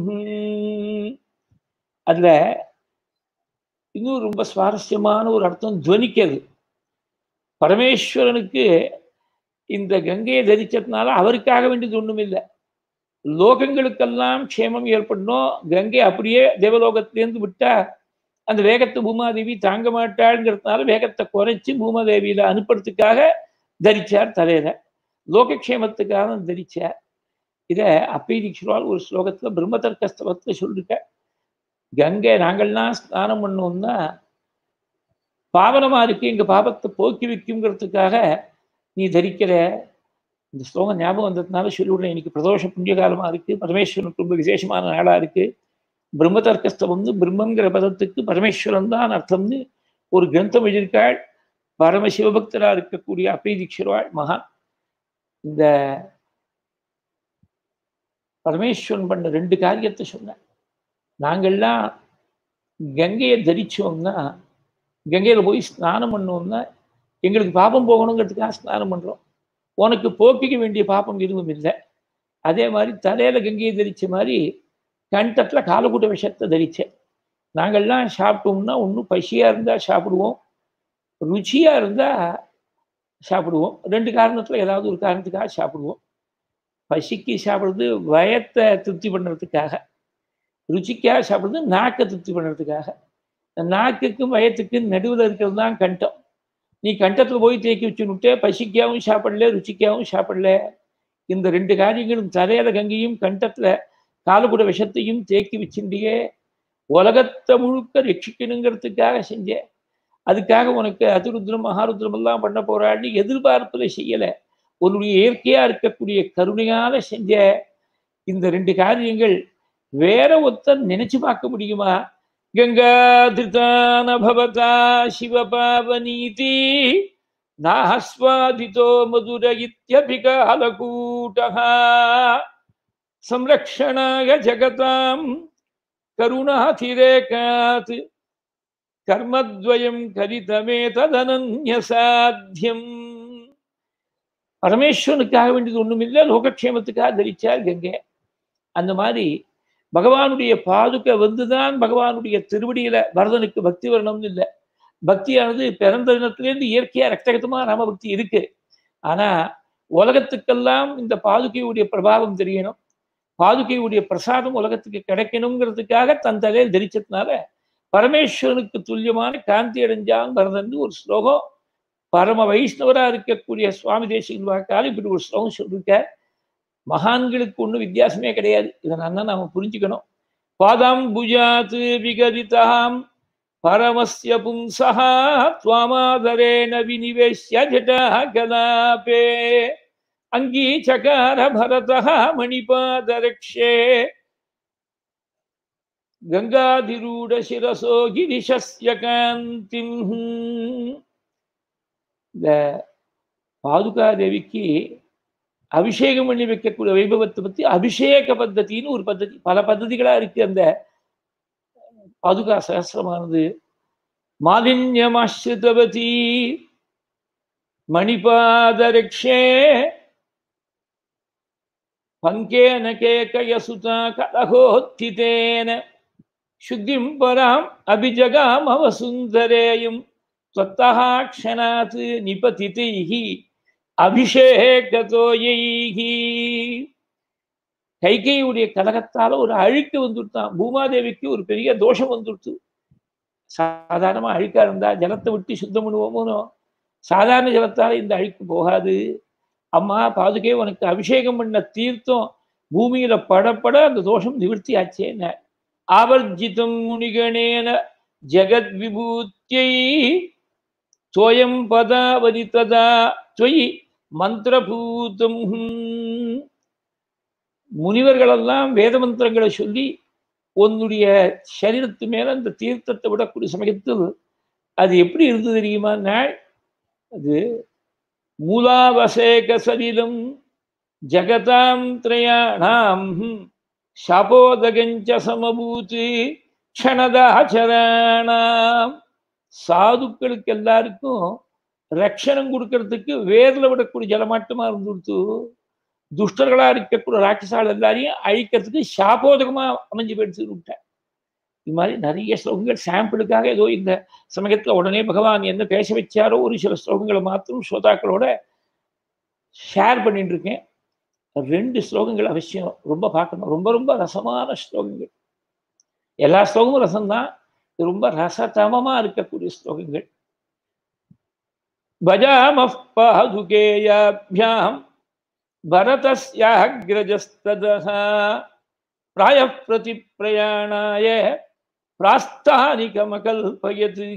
அதுல இன்னும் ரொம்ப சுவாரஸ்யமான ஒரு அர்த்தம் துவனிக்கிறது பரமேஸ்வரனுக்கு இந்த கங்கையை தரிச்சதுனால அவருக்காக வேண்டியது ஒண்ணும் இல்லை லோகங்களுக்கெல்லாம் க்ஷேமம் ஏற்படணும் கங்கை அப்படியே தேவலோகத்திலேருந்து விட்டா அந்த வேகத்தை பூமாதேவி தாங்க மாட்டாளுங்கிறதுனால வேகத்தை குறைச்சி பூமாதேவியில அனுப்புறதுக்காக தரிச்சார் தலையில லோகக்ஷேமத்துக்காக தரிச்சார் இதை அப்பை தீட்சிவால் ஒரு ஸ்லோகத்துல பிரம்மதர்க்கஸ்தவத்துல சொல்லிருக்க கங்கை நாங்கள்லாம் ஸ்நானம் பண்ணோம்னா பாவனமா இருக்கு எங்க பாவத்தை போக்கி வைக்குங்கிறதுக்காக நீ தரிக்கிற இந்த ஸ்லோகம் ஞாபகம் வந்ததுனால சொல்லிவிடுறேன் இன்னைக்கு பிரதோஷ புண்ணிய காலமா இருக்கு பரமேஸ்வரனுக்கு ரொம்ப விசேஷமான நாளா இருக்கு பிரம்ம தர்க்கஸ்தம் வந்து பிரம்மங்கிற பதத்துக்கு பரமேஸ்வரன் தான் அர்த்தம்னு ஒரு கிரந்தம் எழுதியிருக்காள் பரம சிவபக்தரா இருக்கக்கூடிய அப்பை தீட்சிரவாள் மகான் இந்த பரமேஸ்வரன் பண்ண ரெண்டு காரியத்தை சொன்னேன் நாங்கள்லாம் கங்கையை தரிச்சோம்னா கங்கையில போய் ஸ்நானம் பண்ணோம்னா எங்களுக்கு பாபம் போகணுங்கிறதுக்காக ஸ்நானம் பண்றோம் உனக்கு போக்கிக்க வேண்டிய பாப்பம் எதுவும் இல்லை அதே மாதிரி தலையில கங்கையை தரிச்ச மாதிரி கண்டத்துல காலக்கூட்ட விஷத்தை தரிச்சேன் நாங்கள்லாம் சாப்பிட்டோம்னா ஒன்றும் பசியா இருந்தா சாப்பிடுவோம் ருச்சியா இருந்தா சாப்பிடுவோம் ரெண்டு காரணத்துல ஏதாவது ஒரு காரணத்துக்காக சாப்பிடுவோம் பசிக்கு சாப்பிடுறது வயத்தை திருப்தி பண்ணுறதுக்காக ருச்சிக்காக சாப்பிடுறது நாக்கை திருப்தி பண்ணுறதுக்காக நாக்குக்கும் வயத்துக்கும் நடுவில் இருக்கிறது தான் கண்டம் நீ கண்டத்தில் போய் தேக்கி வச்சுன்னுட்டே பசிக்காவும் சாப்பிடல ருச்சிக்காவும் சாப்பிடல இந்த ரெண்டு காரியங்களும் தரையில கங்கையும் கண்டத்துல காலகுட விஷத்தையும் தேக்கி வச்சுட்டியே உலகத்தை முழுக்க ரட்சிக்கணுங்கிறதுக்காக செஞ்சேன் அதுக்காக உனக்கு அதிருத்ரம் மகாருத்ரம் எல்லாம் பண்ண போறான்னு எதிர்பார்ப்புல செய்யல உன்னுடைய இயற்கையா இருக்கக்கூடிய கருணையால செஞ்ச இந்த ரெண்டு காரியங்கள் வேற ஒருத்தர் நினைச்சு பார்க்க முடியுமா கங்காதிருதான பவதா சிவபாவனீதி நாஸ்வாதிதோ மதுர இத்தியபிகாலகூட்டः संरक्षणाय जगतां करुणातिरेकात् कर्मद्वयं கரிதமேதனன்யசாத்தியம் பரமேஸ்வரனுக்காக வேண்டியது ஒண்ணுமில்லை லோகக்ஷேமத்துக்காக தரிச்சார் கங்கை அந்த மாதிரி பகவானுடைய பாதுகை வந்துதான் பகவானுடைய திருவடியில பரதனுக்கு பக்தி வரணும்னு இல்லை பக்தியானது பிறந்த தினத்திலேருந்து இயற்கையா ரத்தகத்தமா ராம பக்தி இருக்கு ஆனா உலகத்துக்கெல்லாம் இந்த பாதுகையுடைய பிரபாவம் தெரியணும் பாதுகையுடைய பிரசாதம் உலகத்துக்கு கிடைக்கணுங்கிறதுக்காக தன் தலையில் தரிச்சதுனால பரமேஸ்வரனுக்கு துல்லியமான காந்தி அடைஞ்சான் பரதன் ஒரு ஸ்லோகம் பரம வைஷ்ணவரா இருக்கக்கூடிய சுவாமி தேசிகன் வாக்கால் இப்படி ஒரு ஸ்லோகம் சொல்லிருக்க மகான்களுக்கு ஒன்றும் வித்தியாசமே கிடையாது இதை நல்லா நாம புரிஞ்சுக்கணும் பாதாம் புஜாத் விகதிதாம் பரமஸ்ய பும்சः त्वामादरेण विनिवेश्य जटाकलापे अङ्गीचकार भरतः मणिपादरक्षे கங்காதிரூடசிரசோ கிரிஷஸ்ய காந்திம் இந்த பாதுகா தேவிக்கு அபிஷேகம் பண்ணி வைக்கக்கூடிய வைபவத்தை பத்தி அபிஷேக பத்தத்தின்னு ஒரு பద్ధதி பல பద్ధதிகளா இருக்கு அந்த பாதுகா சகசிரமானது மாலின்யமாஸ்ருதவதி மணிபாதரக்ஷே பங்கேன கேகயசுதா கலகோத்திதேன சுத்திம் பராம் அபிஜகாம் அவசுந்தரேயும் त्वत्तः क्षणात् निपतितैः அபிஷேகத்தோயைः கைகையுடைய கலகத்தால ஒரு அழுக்கு வந்துட்டான் பூமாதேவிக்கு ஒரு பெரிய தோஷம் வந்துடுச்சு சாதாரணமா அழுக்கா இருந்தா ஜலத்தை விட்டு சுத்தம் பண்ணுவோமோ சாதாரண ஜலத்தால இந்த அழுக்கு போகாது அம்மா பாதுகே உனக்கு அபிஷேகம் பண்ண தீர்த்தம் பூமியில படப்பட அந்த தோஷம் நிவர்த்தி ஆச்சேன்னு ஆவர்ஜிதம் முனிகணேன ஜெகத் விபூத்தியை தோயம் பதாவதி ததா தொயி மந்திரபூதம் முனிவர்களெல்லாம் வேத மந்திரங்களை சொல்லி உன்னுடைய சரீரத்து மேல அந்த தீர்த்தத்தை விடக்கூடிய சமயத்தில் அது எப்படி இருந்தது தெரியுமா நாள் அது மூலாவசேக சரீரம் ஜகதாம் திரயாணாம் சாபோதகஞ்ச சமபூத்து க்ஷணதாச்சராணாம் சாதுக்களுக்கு எல்லாருக்கும் ரட்சணம் கொடுக்கறதுக்கு வேர்ல விடக்கூடிய ஜலமாட்டமா இருந்துடுத்து துஷ்டர்களா இருக்கக்கூடிய ராட்சசால் எல்லாரையும் அழிக்கிறதுக்கு சாபோதகமா அமைஞ்சு போயிடுச்சு விட்டேன் இது மாதிரி நிறைய ஸ்லோகங்கள் சாம்பிளுக்காக ஏதோ இந்த சமயத்துல உடனே பகவான் என்ன பேச வச்சாரோ ஒரு சில ஸ்லோகங்களை மாத்திரம் ஸ்ரோதாக்களோட ஷேர் பண்ணிட்டு இருக்கேன் ரெண்டு ஸ்லோகங்கள் அவசியம் ரொம்ப பார்க்கணும் ரொம்ப ரொம்ப ரசமான ஸ்லோகங்கள் எல்லா ஸ்லோகமும் ரசம்தான் இது ரொம்ப ரசதமமா இருக்கக்கூடிய ஸ்லோகங்கள் பஜாம பாதுகேயாபியாம் பரதஸ்யாகிரஜஸ்ததः பிராய பிரதிப்பிரயாணாய பிராஸ்தானிகமகல்பயது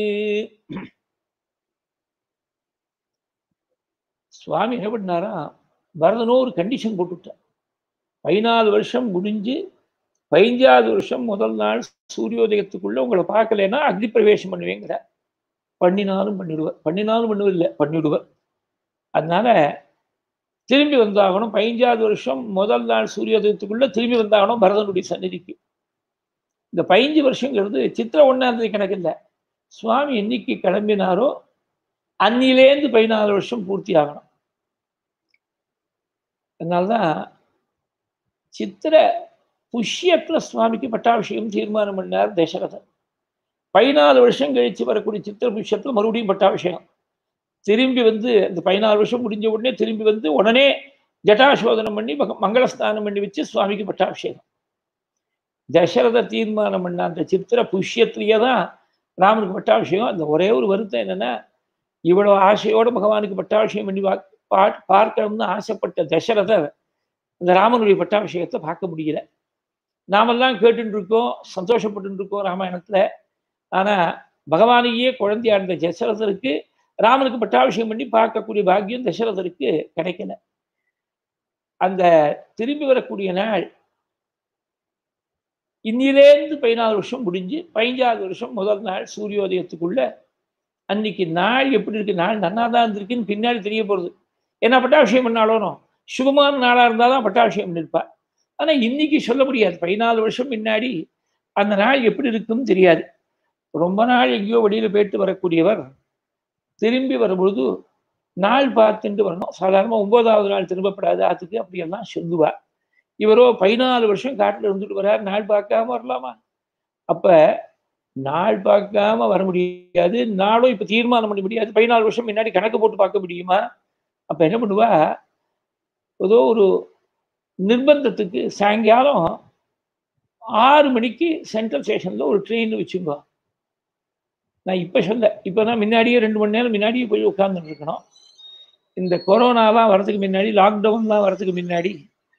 சுவாமி என்ன பண்ணாரா பரதனோ ஒரு கண்டிஷன் போட்டுட்டார் பதினாலு வருஷம் முடிஞ்சு பதினஞ்சாவது வருஷம் முதல் நாள் சூரியோதயத்துக்குள்ள உங்களை பார்க்கலன்னா அக்னி பிரவேசம் பண்ணுவேங்கிற பண்ணினாலும் பண்ணிடுவார் பண்ணினாலும் பண்ணுவதில்லை பண்ணிவிடுவார் அதனால திரும்பி வந்தாகணும் பதினஞ்சாவது வருஷம் முதல் நாள் சூரியோதயத்துக்குள்ள திரும்பி வந்தாகணும் பரதனுடைய சந்நிதிக்கு இந்த பதினஞ்சு வருஷங்கிறது சித்திர ஒன்றாம் தேதி கணக்கு இல்லை சுவாமி என்னைக்கு கிளம்பினாரோ அன்னிலேருந்து பதினாலு வருஷம் பூர்த்தி ஆகணும் அதனால்தான் சித்திர புஷ்யத்துல சுவாமிக்கு பட்டாபிஷேகம் தீர்மானம் பண்ணார் தசரதன் பதினாலு வருஷம் கழிச்சு வரக்கூடிய சித்திர புஷ்யத்துல மறுபடியும் பட்டாபிஷேகம் திரும்பி வந்து அந்த பதினாலு வருஷம் முடிஞ்ச உடனே திரும்பி வந்து உடனே ஜட்டாசோதனம் பண்ணி மங்களஸ்தானம் பண்ணி வச்சு சுவாமிக்கு பட்டாபிஷேகம் தசரத தீர்மானம் பண்ண அந்த சித்திர புஷ்யத்திலேயே தான் ராமனுக்கு பட்டாபிஷேகம் அந்த ஒரே ஒரு வருத்தம் என்னன்னா இவ்வளவு ஆசையோட பகவானுக்கு பட்டாபிஷேகம் பண்ணி பா பார்க்கணும்னு ஆசைப்பட்ட தசரதர் அந்த ராமனுடைய பட்டாபிஷேகத்தை பார்க்க முடியல நாமெல்லாம் கேட்டுட்டு இருக்கோம் சந்தோஷப்பட்டு இருக்கோம் ராமாயணத்துல ஆனா பகவானையே குழந்தையா இருந்த தசரதருக்கு ராமனுக்கு பட்டாபிஷேகம் பண்ணி பார்க்கக்கூடிய பாக்கியம் தசரதருக்கு கிடைக்கல அந்த திரும்பி வரக்கூடிய நாள் இன்னிலேருந்து பதினாலு வருஷம் முடிஞ்சு பதினஞ்சாவது வருஷம் முதல் நாள் சூரியோதயத்துக்குள்ள அன்னைக்கு நாள் எப்படி இருக்கு நாள் நன்னா தான் இருந்திருக்குன்னு பின்னாடி தெரிய போகிறது ஏன்னா பட்டாபிஷேகம் பண்ணாலும் சுகமான நாளாக இருந்தால் தான் பட்டாபிஷேகம் பண்ணியிருப்பா ஆனால் இன்னைக்கு சொல்ல முடியாது பதினாலு வருஷம் முன்னாடி அந்த நாள் எப்படி இருக்குன்னு தெரியாது ரொம்ப நாள் எங்கேயோ வெளியில் போயிட்டு வரக்கூடியவர் திரும்பி வரும்பொழுது நாள் பார்த்துட்டு வரணும் சாதாரணமாக ஒன்பதாவது நாள் திரும்பப்படாது அதுக்கு அப்படியெல்லாம் சொல்லுவார் இவரோ பதினாலு வருஷம் காட்டில் இருந்துட்டு வர்றார் நாள் பார்க்காம வரலாமா அப்ப நாள் பார்க்காம வர முடியாது நாளும் இப்ப தீர்மானம் பண்ண முடியாது பதினாலு வருஷம் முன்னாடி கணக்கு போட்டு பார்க்க முடியுமா அப்ப என்ன பண்ணுவா ஏதோ ஒரு நிர்பந்தத்துக்கு சாயங்காலம் ஆறு மணிக்கு சென்ட்ரல் ஸ்டேஷன்ல ஒரு ட்ரெயின் வச்சுங்க நான் இப்ப சொல்ல இப்பதான் முன்னாடியே ரெண்டு மணி நேரம் முன்னாடியே போய் உட்கார்ந்துட்டு இருக்கணும் இந்த கொரோனாலாம் வரதுக்கு முன்னாடி லாக்டவுன்லாம் வரதுக்கு முன்னாடி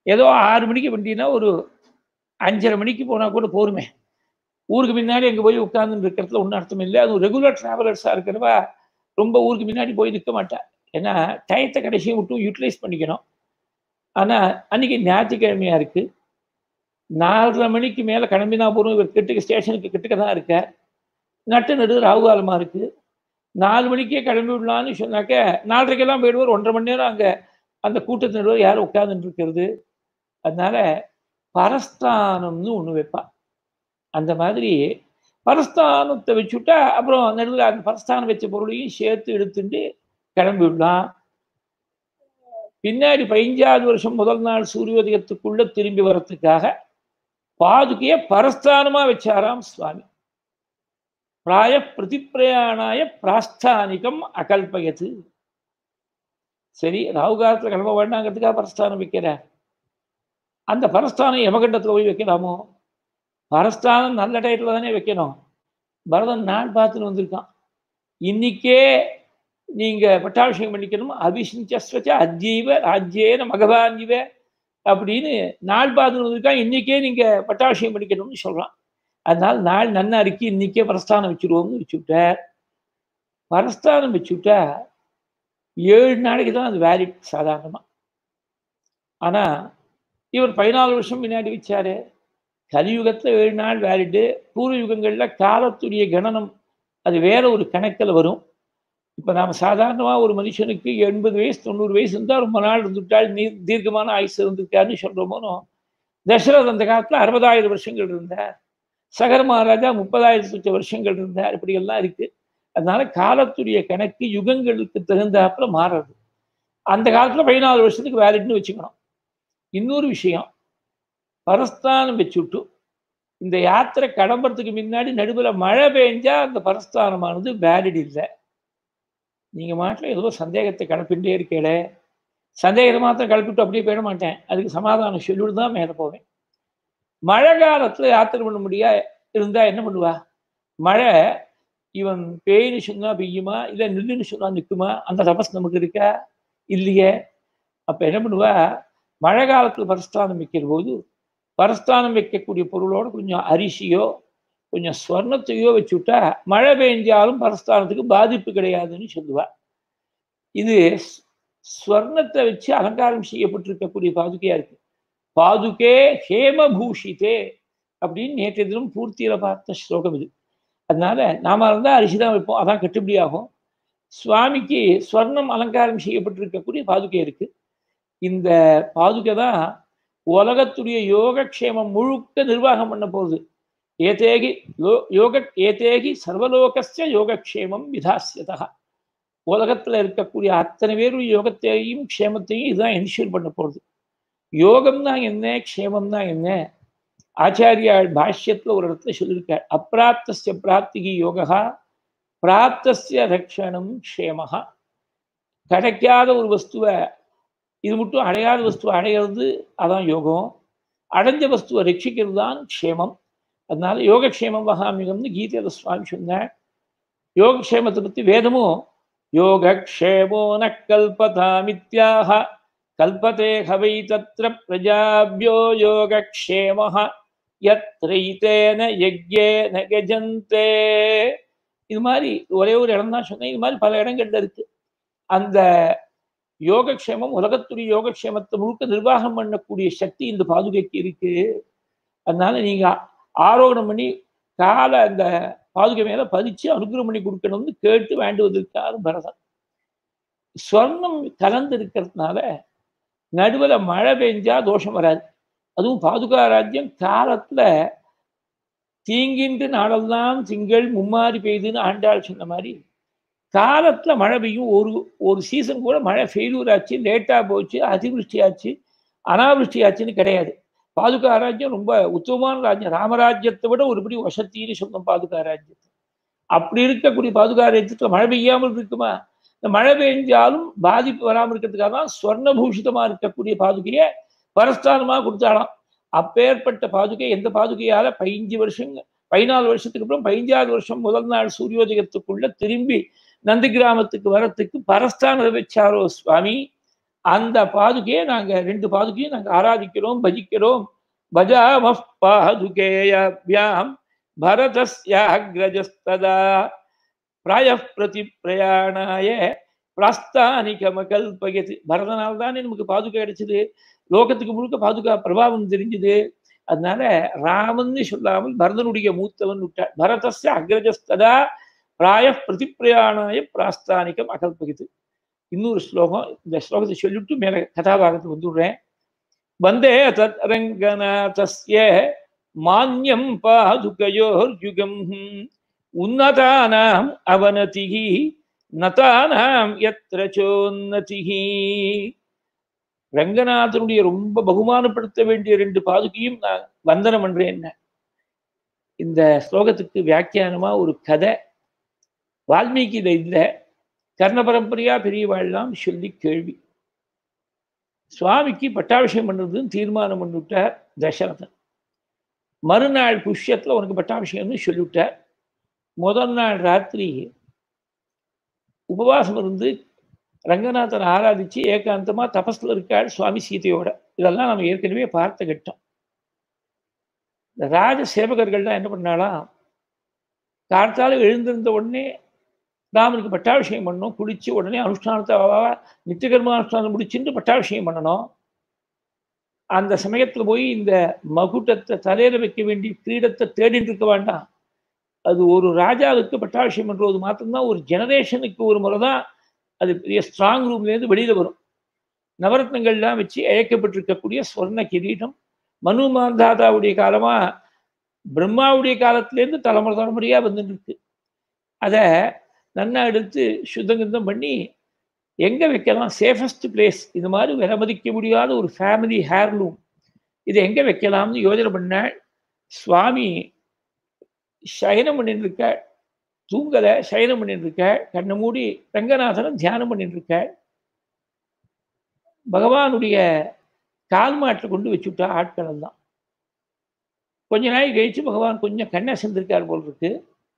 ஏதோ ஆறு மணிக்கு வண்டினா ஒரு அஞ்சரை மணிக்கு போனால் கூட போருமே ஊருக்கு முன்னாடி அங்கே போய் உட்கார்ந்து இருக்கிறதுல ஒன்றும் அர்த்தம் இல்லை அது ரெகுலர் ட்ராவலர்ஸாக இருக்கிறவா ரொம்ப ஊருக்கு முன்னாடி போய் நிற்க மாட்டா ஏன்னா டயத்தை கடைசியை விட்டு யூட்டிலைஸ் பண்ணிக்கணும் ஆனால் அன்னைக்கு ஞாயிற்றுக்கிழமையாக இருக்குது நாலரை மணிக்கு மேலே கிளம்பினா போகிறோம் இவர் கிட்டக்க ஸ்டேஷனுக்கு கிட்டக்க தான் இருக்க நட்டு நடு ராகுகாலமாக இருக்குது நாலு மணிக்கே கிளம்பி விடலான்னு சொன்னாக்க நாலரைக்கெல்லாம் போயிடுவார் ஒன்றரை மணி நேரம் அங்கே அந்த கூட்டத்து நடுவர் யாரும் உட்காந்துட்டு இருக்கிறது அதனால பரஸ்தானம்னு ஒன்று வைப்பா அந்த மாதிரி பரஸ்தானத்தை வச்சுட்டா அப்புறம் நடுவில் அந்த பரஸ்தானம் வச்ச பொருளையும் சேர்த்து எடுத்துட்டு கிளம்பி விடலாம் பின்னாடி பதினஞ்சாவது வருஷம் முதல் நாள் சூரியோதயத்துக்குள்ள திரும்பி வர்றதுக்காக பாதுகையை பரஸ்தானமா வச்சாராம் சுவாமி பிராய பிரதிப்பிரயாணாய பிராஸ்தானிகம் அகல்பயத்து சரி ராகுகாலத்தில் கிளம்ப வேண்டாங்கிறதுக்காக பரஸ்தானம் வைக்கிறார் அந்த பரஸ்தானம் யமகண்டத்தில் போய் வைக்கலாமோ பரஸ்தானம் நல்ல டயத்தில் தானே வைக்கணும் பரதன் நாள் பார்த்துன்னு வந்திருக்கான் இன்னைக்கே நீங்க பட்டாபிஷேகம் பண்ணிக்கணும் அபிஷிஞ்சஸ்வச்ச அஜீவ ராஜ்யேன மகவான் இவ அப்படின்னு நாள் பார்த்துன்னு வந்திருக்கான் இன்னைக்கே நீங்க பட்டாபிஷேகம் பண்ணிக்கணும்னு சொல்றான் அதனால நாள் நன்னா இருக்கு இன்னைக்கே பரஸ்தானம் வச்சுருவோம்னு வச்சுவிட்டார் பரஸ்தானம் வச்சுவிட்டா ஏழு நாளைக்கு தான் அது வேலிட் சாதாரணமா ஆனா இவர் பதினாலு வருஷம் முன்னாடி வச்சாரு கலியுகத்துல ஏழு நாள் வேலிட்டு பூர்வ யுகங்கள்ல காலத்துடைய கணனம் அது வேற ஒரு கணக்கில் வரும் இப்போ நாம் சாதாரணமாக ஒரு மனுஷனுக்கு எண்பது வயசு தொண்ணூறு வயசு இருந்தால் ரொம்ப நாள் இருந்துட்டால் நீ தீர்க்கமான ஆயுசு இருந்திருக்காருன்னு சொல்கிறோமோ தசரத் அந்த காலத்தில் அறுபதாயிரம் வருஷங்கள் இருந்தார் சகர மகாராஜா முப்பதாயிரத்து லட்சம் வருஷங்கள் இருந்தார் இப்படியெல்லாம் இருக்கு அதனால காலத்துடைய கணக்கு யுகங்களுக்கு தகுந்தாப்புல மாறுறது அந்த காலத்தில் பதினாலு வருஷத்துக்கு வேலிட்னு வச்சுக்கணும் இன்னொரு விஷயம் பரஸ்தானம் வச்சுட்டு இந்த யாத்திரை கிளம்புறதுக்கு முன்னாடி நடுவில் மழை பெஞ்சா அந்த பரஸ்தானமானது வேலிட் இல்லை நீங்கள் மாட்டில் ஏதோ சந்தேகத்தை கிளப்பிகிட்டே இருக்கேளே சந்தேகத்தை மாத்திரம் கிளப்பிட்டு அப்படியே போயிட மாட்டேன் அதுக்கு சமாதானம் சொல்லிட்டு தான் மேலே போவேன் மழை காலத்தில் யாத்திரை பண்ண முடியா இருந்தால் என்ன பண்ணுவா மழை இவன் பேய்னு சொன்னா பெய்யுமா இல்லை நில்லுன்னு சொன்னா நிற்குமா அந்த தபஸ் நமக்கு இருக்கா இல்லையே அப்போ என்ன பண்ணுவா மழை காலத்தில் பரஸ்தானம் வைக்கிற போது பரஸ்தானம் வைக்கக்கூடிய பொருளோட கொஞ்சம் அரிசியோ கொஞ்சம் ஸ்வர்ணத்தையோ வச்சுட்டா மழை பெஞ்சாலும் பரஸ்தானத்துக்கு பாதிப்பு கிடையாதுன்னு சொல்லுவா இது ஸ்வர்ணத்தை வச்சு அலங்காரம் செய்யப்பட்டிருக்கக்கூடிய பாதுகையா இருக்கு பாதுகே ஹேமபூஷிதே அப்படின்னு நேற்றைய தினம் பூர்த்தியில பார்த்த ஸ்லோகம் இது அதனால நாம இருந்தா அரிசி தான் வைப்போம் அதான் கட்டுப்படி ஆகும் சுவாமிக்கு ஸ்வர்ணம் அலங்காரம் செய்யப்பட்டிருக்கக்கூடிய பாதுகை இருக்கு இந்த பாதுகை தான் உலகத்துடைய யோகக்ஷேமம் முழுக்க நிர்வாகம் பண்ண போகுது ஏதேகி யோக ஏதேகி சர்வலோகஸ்ய யோகக்ஷேமம் விதாசியதா உலகத்துல இருக்கக்கூடிய அத்தனை பேரும் யோகத்தையும் க்ஷேமத்தையும் இதுதான் என்ஷூர் பண்ண போகுது யோகம்னா என்ன க்ஷேமம்னா என்ன ஆச்சாரியாள் பாஷ்யத்துல ஒரு இடத்துல சொல்லியிருக்கார் அப்பிராப்தஸ்ய பிராப்திகி யோகா பிராப்தஸ்ய ரக்ஷணம் க்ஷேமஹா கிடைக்காத ஒரு வஸ்துவை இது மட்டும் அடையாத வஸ்துவை அடையிறது அதான் யோகம் அடைஞ்ச வஸ்துவை ரட்சிக்கிறது தான் க்ஷேமம் அதனால யோகக்ஷேமம் வகாமிகம்னு கீதையில சுவாமி சொன்னார் யோகக்ஷேமத்தை பற்றி வேதமும் யோகக்ஷேமோ ந கல்பதாமித்யாக கல்பதே ஹவை தத்திர பிரஜாபியோ யோகக்ஷேம யத்ரைத்தேன யஜ்யேன கஜந்தே இது மாதிரி ஒரே ஒரு இடம் தான் சொன்னேன் இது மாதிரி பல இடங்கள்ல இருக்கு அந்த யோகக்ஷேமம் உலகத்துடைய யோகக்ஷேமத்தை முழுக்க நிர்வாகம் பண்ணக்கூடிய சக்தி இந்த பாதுகைக்கு இருக்கு அதனால நீங்க ஆரோகணம் பண்ணி காலை அந்த பாதுகை மேல பதிச்சு அனுகிரகம் பண்ணி கொடுக்கணும்னு கேட்டு வேண்டுவதற்காக பரதன் ஸ்வர்ணம் கலந்து இருக்கிறதுனால நடுவில் மழை பெஞ்சா தோஷம் வராது அதுவும் பாதுகா ராஜ்யம் காலத்துல தீங்கின்று நாளெல்லாம் திங்கள் மும்மாறி பெய்யுதுன்னு ஆண்டாள் சொன்ன மாதிரி காலத்துல மழை பெய்யும் ஒரு ஒரு சீசன் கூட மழை ஃபெயிலூர் ஆச்சு லேட்டா போச்சு அதிவிருஷ்டி ஆச்சு அனாவிருஷ்டி ஆச்சுன்னு கிடையாது பாதுகா ராஜ்யம் ரொம்ப உத்தமமான ராஜ்யம் ராமராஜ்யத்தை விட ஒருபடி வசத்தின்னு சொன்னோம் பாதுகா ராஜ்யத்தை அப்படி இருக்கக்கூடிய பாதுகா ராஜ்யத்துல மழை பெய்யாமல் இருக்குமா இந்த மழை பெய்ஞ்சாலும் பாதிப்பு வராமல் இருக்கிறதுக்காக தான் ஸ்வர்ணபூஷிதமா இருக்கக்கூடிய பாதுகையை பரஸ்தானமா கொடுத்தாலாம் அப்பேற்பட்ட பாதுகை எந்த பாதுகையால பதினஞ்சு வருஷம் பதினாலு வருஷத்துக்கு அப்புறம் பதினஞ்சாவது வருஷம் முதல் நாள் சூரியோதயத்துக்குள்ள திரும்பி நந்தி கிராமத்துக்கு வரத்துக்கு பரஸ்தானம் வச்சாரோ சுவாமி அந்த பாதுகையை நாங்க ரெண்டு பாதுகையும் நாங்க ஆராதிக்கிறோம் பஜிக்கிறோம் பஜாம பாதுகேயாம் பரதஸ்யாகிரஜஸ்ததா பிராய பிரதி பிரயாணாய பிராஸ்தானிகமகல்பயது பரதனால் தானே நமக்கு பாதுகா கிடைச்சது லோகத்துக்கு முழுக்க பாதுகா பிரபாவம் தெரிஞ்சுது அதனால ராமன்னு சொல்லாமல் பரதனுடைய மூத்தவன் விட்டார் பரதஸ்ய அக்ரஜஸ்ததா பிராய பிரதிப்பிரயாணாய பிராஸ்தானிகம் அகல்பகித்து இன்னொரு ஸ்லோகம் இந்த ஸ்லோகத்தை சொல்லிட்டு மேல கதாபாகத்துக்கு வந்துடுறேன் வந்தே தத் ரங்கநாதஸ்ய மான்யம் பாதுகயோர்யுகம் உன்னதானாம் அவனதிகி நதானாம் எத்திர சோன்னதிகி ரங்கநாதனுடைய ரொம்ப பகுமானப்படுத்த வேண்டிய ரெண்டு பாதுகையும் நான் வந்தனம் பண்றேன் இந்த ஸ்லோகத்துக்கு வியாக்கியானமா ஒரு கதை வால்மீகி இதை இல்லை கர்ண பரம்பரையா பெரியவாழ்லாம் சொல்லி கேள்வி சுவாமிக்கு பட்டாபிஷேகம் பண்ணுறதுன்னு தீர்மானம் பண்ணிவிட்டார் தசரதன் மறுநாள் புஷ்யத்தில் உனக்கு பட்டாபிஷேகம்னு சொல்லிவிட்டார் முதல் நாள் ராத்திரி உபவாசம் இருந்து ரங்கநாதன் ஆராதிச்சு ஏகாந்தமாக தபஸில் இருக்காள் சுவாமி சீதையோட இதெல்லாம் நம்ம ஏற்கனவே பார்த்த கட்டம் இந்த ராஜ சேவகர்கள்லாம் என்ன பண்ணாலாம் கார்த்தால எழுந்திருந்த உடனே ராமனுக்கு பட்டாபிஷேகம் பண்ணணும் குளிச்சு உடனே அனுஷ்டானத்தை நித்தியகர்ம அனுஷ்டானம் முடிச்சுட்டு பட்டாபிஷேகம் பண்ணணும் அந்த சமயத்தில் போய் இந்த மகுட்டத்தை தலையில வைக்க வேண்டிய கிரீடத்தை தேடிட்டு இருக்க வேண்டாம் அது ஒரு ராஜாவுக்கு பட்டாபிஷேகம் பண்ணுறது மாத்திரம்தான் ஒரு ஜெனரேஷனுக்கு ஒரு முறை தான் அது பெரிய ஸ்ட்ராங் ரூம்லேருந்து வெளியில் வரும் நவரத்னங்கள்லாம் வச்சு அழைக்கப்பட்டிருக்கக்கூடிய ஸ்வர்ண கிரீடம் மனு மாந்தாதாவுடைய காலமாக பிரம்மாவுடைய காலத்திலேருந்து தலைமுறை தலைமுறையாக வந்துட்டு இருக்கு அதை நன்னா எடுத்து சுத்தங்கிருந்தம் பண்ணி எங்கே வைக்கலாம் சேஃபஸ்ட் பிளேஸ் இது மாதிரி விலமதிக்க முடியாத ஒரு ஃபேமிலி ஹேர்லூம் இது எங்கே வைக்கலாம்னு யோஜனை பண்ணாள் சுவாமி சயனம் பண்ணிட்டு இருக்க தூங்கலை சயனம் பண்ணிட்டு இருக்க கண்ணை மூடி ரங்கநாதனம் தியானம் பண்ணிட்டு இருக்க பகவானுடைய கால் மாட்டில் கொண்டு வச்சுவிட்டா ஆட்கள் எல்லாம் கொஞ்ச நாள் கழிச்சு பகவான் கொஞ்சம் கண்ணை செஞ்சிருக்கார் போல் இருக்கு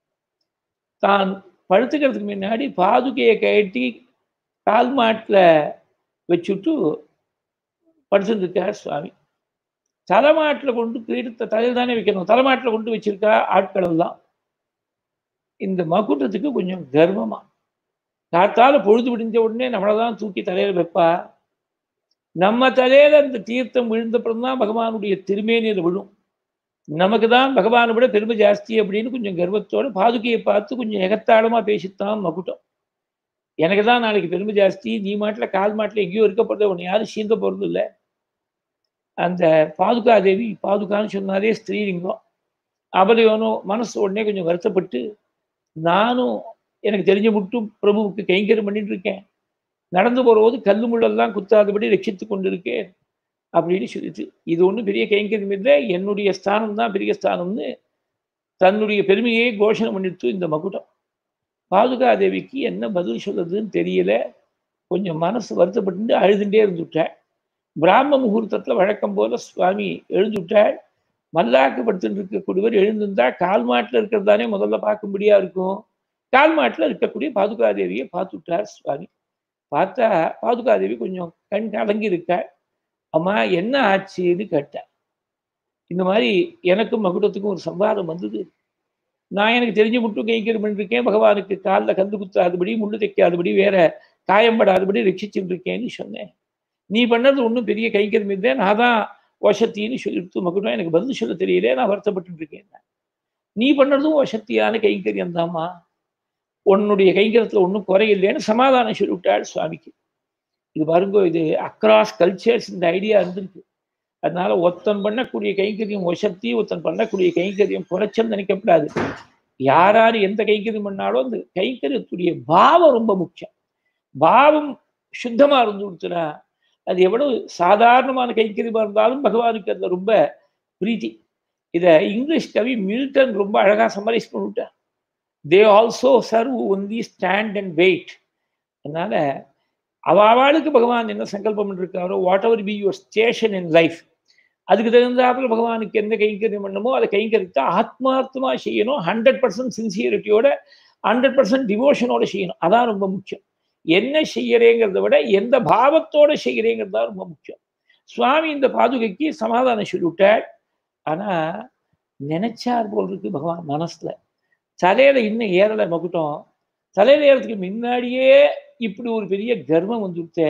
தான் படுத்துக்கிறதுக்கு முன்னாடி பாதுகையை கட்டி கால் மாட்டில் வச்சுட்டு படுத்துருக்கார் சுவாமி தலைமாட்டில் கொண்டு கிரீடத்தை தலையில் தானே வைக்கணும் தலைமாட்டில் கொண்டு வச்சிருக்கா ஆட்கள் எல்லாம் இந்த மகுட்டத்துக்கு கொஞ்சம் கர்வமா காத்தால பொழுது விடிஞ்ச உடனே நம்மளை தான் தூக்கி தலையில வைப்பா நம்ம தலையில அந்த தீர்த்தம் விழுந்தப்புறம் தான் பகவானுடைய திருமேனியில் விழும் நமக்கு தான் பகவானை விட பெருமை ஜாஸ்தி அப்படின்னு கொஞ்சம் கர்வத்தோட பாதுகையை பார்த்து கொஞ்சம் எகத்தாளமா பேசித்தான் மகுட்டம் எனக்கு தான் நாளைக்கு பெருமை ஜாஸ்தி நீ மாட்டில் கால் மாட்டில் எங்கேயோ இருக்க போகிறது உன்னை யாரும் சீந்த போகிறது இல்லை அந்த பாதுகா தேவி பாதுகான்னு சொன்னாலே ஸ்திரீலிங்கம் அவளையோனோ மனசு உடனே கொஞ்சம் வருத்தப்பட்டு நானும் எனக்கு தெரிஞ்ச மட்டும் பிரபுவுக்கு கைங்கரம் பண்ணிட்டு இருக்கேன் நடந்து போகிறபோது கல்லு முள்ளெல்லாம் குத்தாதபடி ரட்சித்து கொண்டு இருக்கேன் அப்படின்னு சொல்லிட்டு இது ஒன்றும் பெரிய கைங்கரியம் இல்லை என்னுடைய ஸ்தானம் தான் பெரிய ஸ்தானம்னு தன்னுடைய பெருமையை கோஷணம் பண்ணிட்டு இந்த மகுடம் பாதுகா தேவிக்கு என்ன பதில் சொல்றதுன்னு தெரியல கொஞ்சம் மனசு வருத்தப்பட்டு அழுதுண்டே இருந்துவிட்டேன் பிராம முகூர்த்தத்தில் வழக்கம் போல சுவாமி எழுந்துவிட்டாள் மல்லாக்கு படுத்துட்டு இருக்கக்கூடியவர் எழுந்திருந்தா கால் மாட்டில் இருக்கிறது தானே முதல்ல பார்க்கும்படியா இருக்கும் கால் மாட்டில் இருக்கக்கூடிய பாதுகாதேவியை பார்த்துட்டார் சுவாமி பார்த்தா பாதுகாதேவி கொஞ்சம் கண் கலங்கி இருக்காள் அம்மா என்ன ஆச்சுன்னு கேட்டார் இந்த மாதிரி எனக்கும் மகுடத்துக்கும் ஒரு சம்பாதம் வந்தது நான் எனக்கு தெரிஞ்சு மட்டும் கைங்கரியம் பண்ணிருக்கேன் பகவானுக்கு காலில் கந்து குத்தாதபடி முள்ளு தைக்காதபடி வேற காயம்படாதபடி ரட்சிச்சுட்டு இருக்கேன்னு சொன்னேன் நீ பண்ணது ஒன்றும் பெரிய கைங்கரியம் இல்லை நான் தான் வசத்தின்னு சொல்லிட்டு மகுடம் எனக்கு பதில் சொல்ல தெரியல நான் வருத்தப்பட்டு இருக்கேன் நீ பண்ணுறதும் வசத்தியான கைங்கரியம் தாம்மா உன்னுடைய கைங்கரத்தில் ஒன்றும் குறையில்லைன்னு சமாதானம் சொல்லிவிட்டாள் சுவாமிக்கு இது பாருங்க இது அக்ராஸ் கல்ச்சர்ஸ் இந்த ஐடியா இருந்திருக்கு அதனால ஒருத்தன் பண்ணக்கூடிய கைங்கரியம் வசத்தி ஒருத்தன் பண்ணக்கூடிய கைங்கரியம் குறைச்சல் நினைக்கப்படாது யாராரு எந்த கைங்கரியம் பண்ணாலும் அந்த கைங்கரியத்துடைய பாவம் ரொம்ப முக்கியம் பாவம் சுத்தமா இருந்து கொடுத்துனா அது எவ்வளவு சாதாரணமான கைங்கரியமா இருந்தாலும் பகவானுக்கு அதுல ரொம்ப பிரீத்தி இதை இங்கிலீஷ் கவி மில்டன் ரொம்ப அழகா சம்மரைஸ் பண்ணிவிட்டார் they also serve only stand and wait அதனால அவளுக்கு பகவான் என்ன சங்கல்பம் இருக்காரோ whatever be your station in life அதுக்கு தகுந்தாப்புல பகவானுக்கு எந்த கைங்கரியம் பண்ணணுமோ அதை கைங்கரித்தா ஆத்மார்த்தமா செய்யணும் ஹண்ட்ரட் பர்சன்ட் சின்சியரிட்டியோட ஹண்ட்ரட் பர்சன்ட் டிவோஷனோட செய்யணும் அதான் ரொம்ப முக்கியம் என்ன செய்யறேங்கிறத விட எந்த பாவத்தோட செய்கிறேங்கிறது தான் ரொம்ப முக்கியம் சுவாமி இந்த பாதுகைக்கு சமாதானம் சொல்லிவிட்டார் ஆனா நினைச்சார் போல் இருக்கு பகவான் மனசுல தலையில இன்னும் ஏறலை மகுட்டம் தலையில ஏறதுக்கு முன்னாடியே இப்படி ஒரு பெரிய கர்வம் வந்துவிட்டே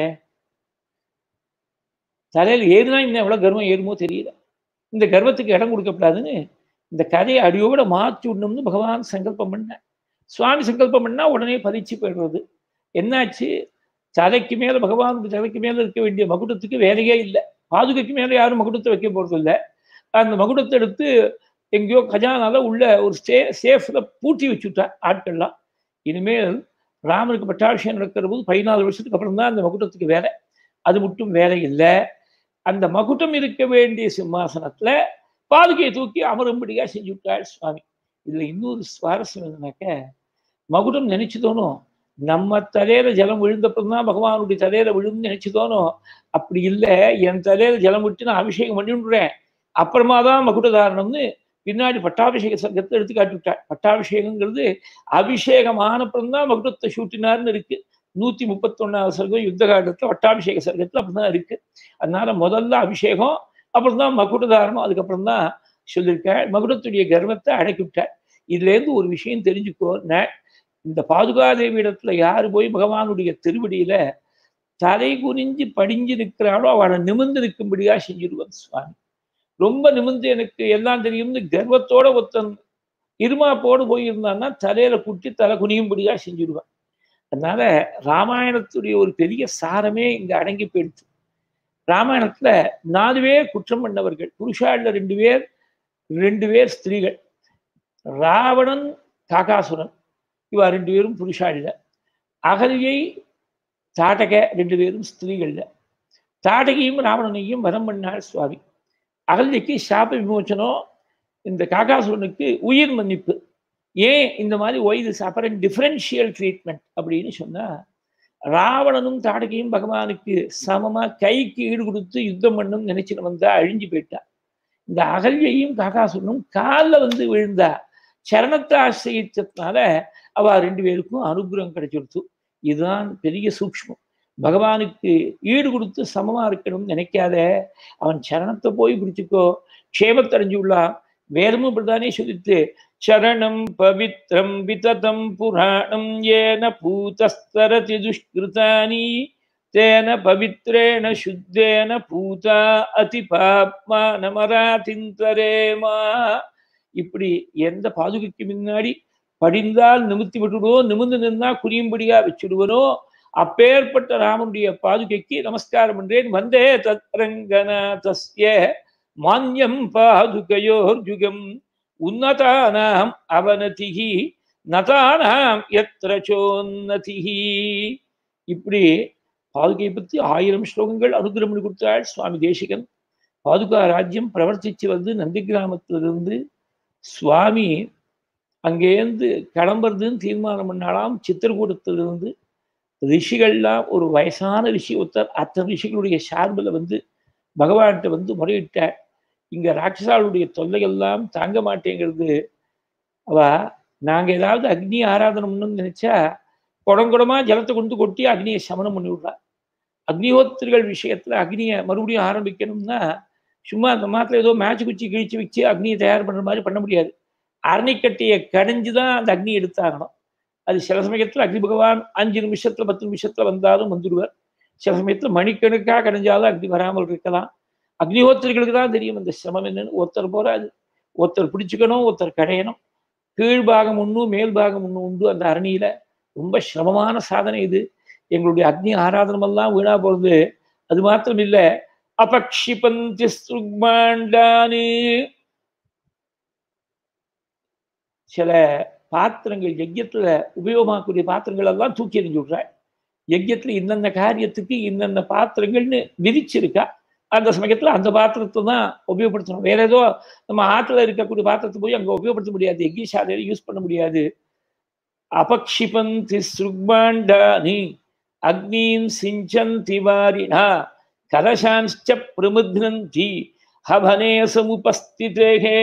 தலையில ஏறுனா இன்னும் எவ்வளவு கர்வம் ஏறுமோ தெரியல இந்த கர்வத்துக்கு இடம் கொடுக்கப்படாதுன்னு இந்த கதையை அடியோட மாற்றி விடணும்னு பகவான் சங்கல்பம் பண்ண சுவாமி சங்கல்பம் பண்ணா உடனே பதிச்சு போயிடுறது என்னாச்சு தலைக்கு மேல பகவானுடைய தலைக்கு மேல இருக்க வேண்டிய மகுடத்துக்கு வேலையே இல்லை பாதுகைக்கு மேல யாரும் மகுடத்தை வைக்க போறது இல்லை அந்த மகுடத்தை எடுத்து எங்கேயோ கஜானால உள்ள ஒரு ஸ்டே சேஃப்ல பூட்டி வச்சுட்டா ஆட்கள்லாம் இனிமேல் ராமனுக்கு பட்டாபிஷேகம் நடக்கிற போது பதினாலு வருஷத்துக்கு அப்புறம் தான் அந்த மகுடத்துக்கு வேலை அது மட்டும் வேலை இல்லை அந்த மகுடம் இருக்க வேண்டிய சிம்மாசனத்துல பாதுகையை தூக்கி அமரும்படியா செஞ்சு விட்டாள் சுவாமி இதுல இன்னொரு சுவாரஸ்யம் என்னன்னாக்க மகுடம் நினைச்சுதோனும் நம்ம தலையில ஜலம் விழுந்தப்பறம் தான் பகவானுடைய தலையில விழுந்து நினைச்சுதோனும் அப்படி இல்லை என் தலையில ஜலம் விட்டு நான் அபிஷேகம் பண்ணி விடுறேன் அப்புறமா தான் மகுட தாரணம்னு பின்னாடி பட்டாபிஷேக சர்க்கத்தை எடுத்து காட்டி விட்டாள் பட்டாபிஷேகங்கிறது அபிஷேகமானப்புறம் தான் மகுடத்தை சூட்டினார்னு இருக்கு நூத்தி முப்பத்தொன்னாவது சர்க்கம் யுத்த காலத்துல பட்டாபிஷேக சர்க்கத்துல அப்படிதான் இருக்கு அதனால முதல்ல அபிஷேகம் அப்புறம் தான் மகுட தாரணம் அதுக்கப்புறம் தான் சொல்லியிருக்காள் மகுடத்துடைய கர்வத்தை அடக்கி விட்டாள் இதுல இருந்து ஒரு விஷயம் தெரிஞ்சுக்கோ இந்த பாதுகாதேவி இடத்துல யாரு போய் பகவானுடைய திருவடியில தலை குனிஞ்சு படிஞ்சு நிற்கிறாளோ அவளை நிமிர்ந்து நிற்கும்படியா செஞ்சிருவான் சுவாமி ரொம்ப நிமிர்ந்து எனக்கு எல்லாம் தெரியும்னு கர்வத்தோட ஒருத்தன் இருமாப்போடு போயிருந்தான்னா தலையில குட்டி தலை குனியும்படியா செஞ்சிருவான் அதனால ராமாயணத்துடைய ஒரு பெரிய சாரமே இங்க அடங்கி போயிடுச்சு ராமாயணத்துல நாலு பேர் குற்றம் பண்ணவர்கள் புருஷாள்ல ரெண்டு பேர் ரெண்டு பேர் ஸ்திரீகள் ராவணன் காகாசுரன் இவா ரெண்டு பேரும் புருஷாள்ல அகல்யை தாட்டக ரெண்டு பேரும் ஸ்திரீகள்ல தாட்டகையும் ராவணனையும் வரம் பண்ணாள் சுவாமி அகல்யக்கு சாப விமோச்சனம் இந்த காகாசுரனுக்கு உயிர் மன்னிப்பு ஏன் இந்த மாதிரி ஒய்து அப்புறம் டிஃபரன்ஷியல் ட்ரீட்மெண்ட் அப்படின்னு சொன்னா ராவணனும் தாடகையும் பகவானுக்கு சமமா கைக்கு ஈடு கொடுத்து யுத்தம் பண்ணும் நினைச்சுட்டு வந்தா அழிஞ்சு போயிட்டா இந்த அகல்யையும் காகாசுரனும் காலில் வந்து விழுந்தா சரணத்தை ஆசிரியத்தினால அவ ரெண்டு பேருக்கும் அனுகிரகம் கிடைச்சிருச்சு இதுதான் பெரிய சூக்ஷ்மம் பகவானுக்கு ஈடு கொடுத்து சமமா இருக்கணும்னு நினைக்காத அவன் சரணத்தை போய் பிடிச்சுக்கோ க்ஷேமத்தடைஞ்சுள்ளான் வேதமும் இப்படித்தானே சொல்லித்து சரணம் பவித்ரம் விததம் புராணம் ஏன பூதஸ்தரதி துஷ்கிருதானி தேன பவித்ரேண சுத்தேன பூதா அதி பாப்மா நமராதிந்தரேமா இப்படி எந்த பாதுகைக்கு முன்னாடி படிந்தால் நிமித்தி விட்டுடுவோ நிமிர்ந்து நின்னா குறியும்படியா வச்சுடுவனோ அப்பேற்பட்ட ராமனுடைய பாதுகைக்கு நமஸ்காரம் பண்றேன் வந்தே தத்ரங்கநாதஸ்ய மான்யம் பாதுகையோர்ஜுகம் உன்னதானாம் அவனதிகி நதானாம் எத்திரச்சோன்னதிகி இப்படி பாதுகை பற்றி ஆயிரம் ஸ்லோகங்கள் அனுகிரகம் பண்ணி கொடுத்தாள் சுவாமி தேசிகன் பாதுகா ராஜ்யம் பிரவர்த்திச்சு வந்து நந்தி கிராமத்திலிருந்து சுவாமி அங்கேருந்து கிளம்புறதுன்னு தீர்மானம் பண்ணாலாம் சித்திரகூடத்திலிருந்து ரிஷிகள்லாம் ஒரு வயசான ரிஷி ஒருத்தர் அத்தனை ரிஷிகளுடைய சார்பில் வந்து பகவான்கிட்ட வந்து முறையிட்டார் இங்க ராட்சசாளுடைய தொல்லையெல்லாம் தாங்க மாட்டேங்கிறது அவ நாங்க ஏதாவது அக்னி ஆராதனம்னு நினைச்சா குடங்குடமா ஜலத்தை கொண்டு கொட்டி அக்னியை சமனம் பண்ணி விடுறா அக்னிஹோத்திரிகள் விஷயத்துல அக்னியை மறுபடியும் ஆரம்பிக்கணும்னா சும்மா அந்த மாத்திரம் ஏதோ மேட்ச் குச்சி கிழிச்சு வச்சு அக்னியை தயார் பண்ற மாதிரி பண்ண முடியாது அரணிக்கட்டையை கடைஞ்சு தான் அந்த அக்னி எடுத்தாகணும் அது சில சமயத்துல அக்னி பகவான் அஞ்சு நிமிஷத்துல பத்து நிமிஷத்துல வந்தாலும் வந்துடுவார் சில சமயத்துல மணிக்கணக்காக கடைஞ்சாலும் அக்னி வராமல் இருக்கலாம் அக்னிஹோத்திரிகளுக்கு தான் தெரியும் அந்த சிரமம் என்னன்னு ஒருத்தர் போறாது ஒருத்தர் பிடிச்சுக்கணும் ஒருத்தர் கடையணும் கீழ்பாகம் ஒன்று மேல் பாகம் ஒன்று உண்டு அந்த அரணியில ரொம்ப சிரமமான சாதனை இது எங்களுடைய அக்னி ஆராதனமெல்லாம் வீணா போறது அது மாத்திரம் இல்லை அபக்ஷிபந்தி சுக்மாண்டானு சில பாத்திரங்கள் யஜ்யத்துல உபயோகமாக்கக்கூடிய பாத்திரங்கள் எல்லாம் தூக்கி எறிஞ்சு விட்றாள் யஜ்யத்துல இன்னென்ன காரியத்துக்கு இன்னென்ன பாத்திரங்கள்னு விதிச்சிருக்கா அந்த சமயத்துல அந்த பாத்திரத்தை தான் உபயோகப்படுத்தணும் வேற ஏதோ நம்ம ஆற்றுல இருக்கக்கூடிய பாத்திரத்தை போய் அங்க உபயோகப்படுத்த முடியாது யஜ்யசாலையில யூஸ் பண்ண முடியாது அபக்ஷிபந்தி சுக்மாண்டானி அக்னீம் சிஞ்சந்தி வாரிணா கலசான்ச்ச பிரமுத்னந்தி ஹபனே சமுபஸ்திதேகே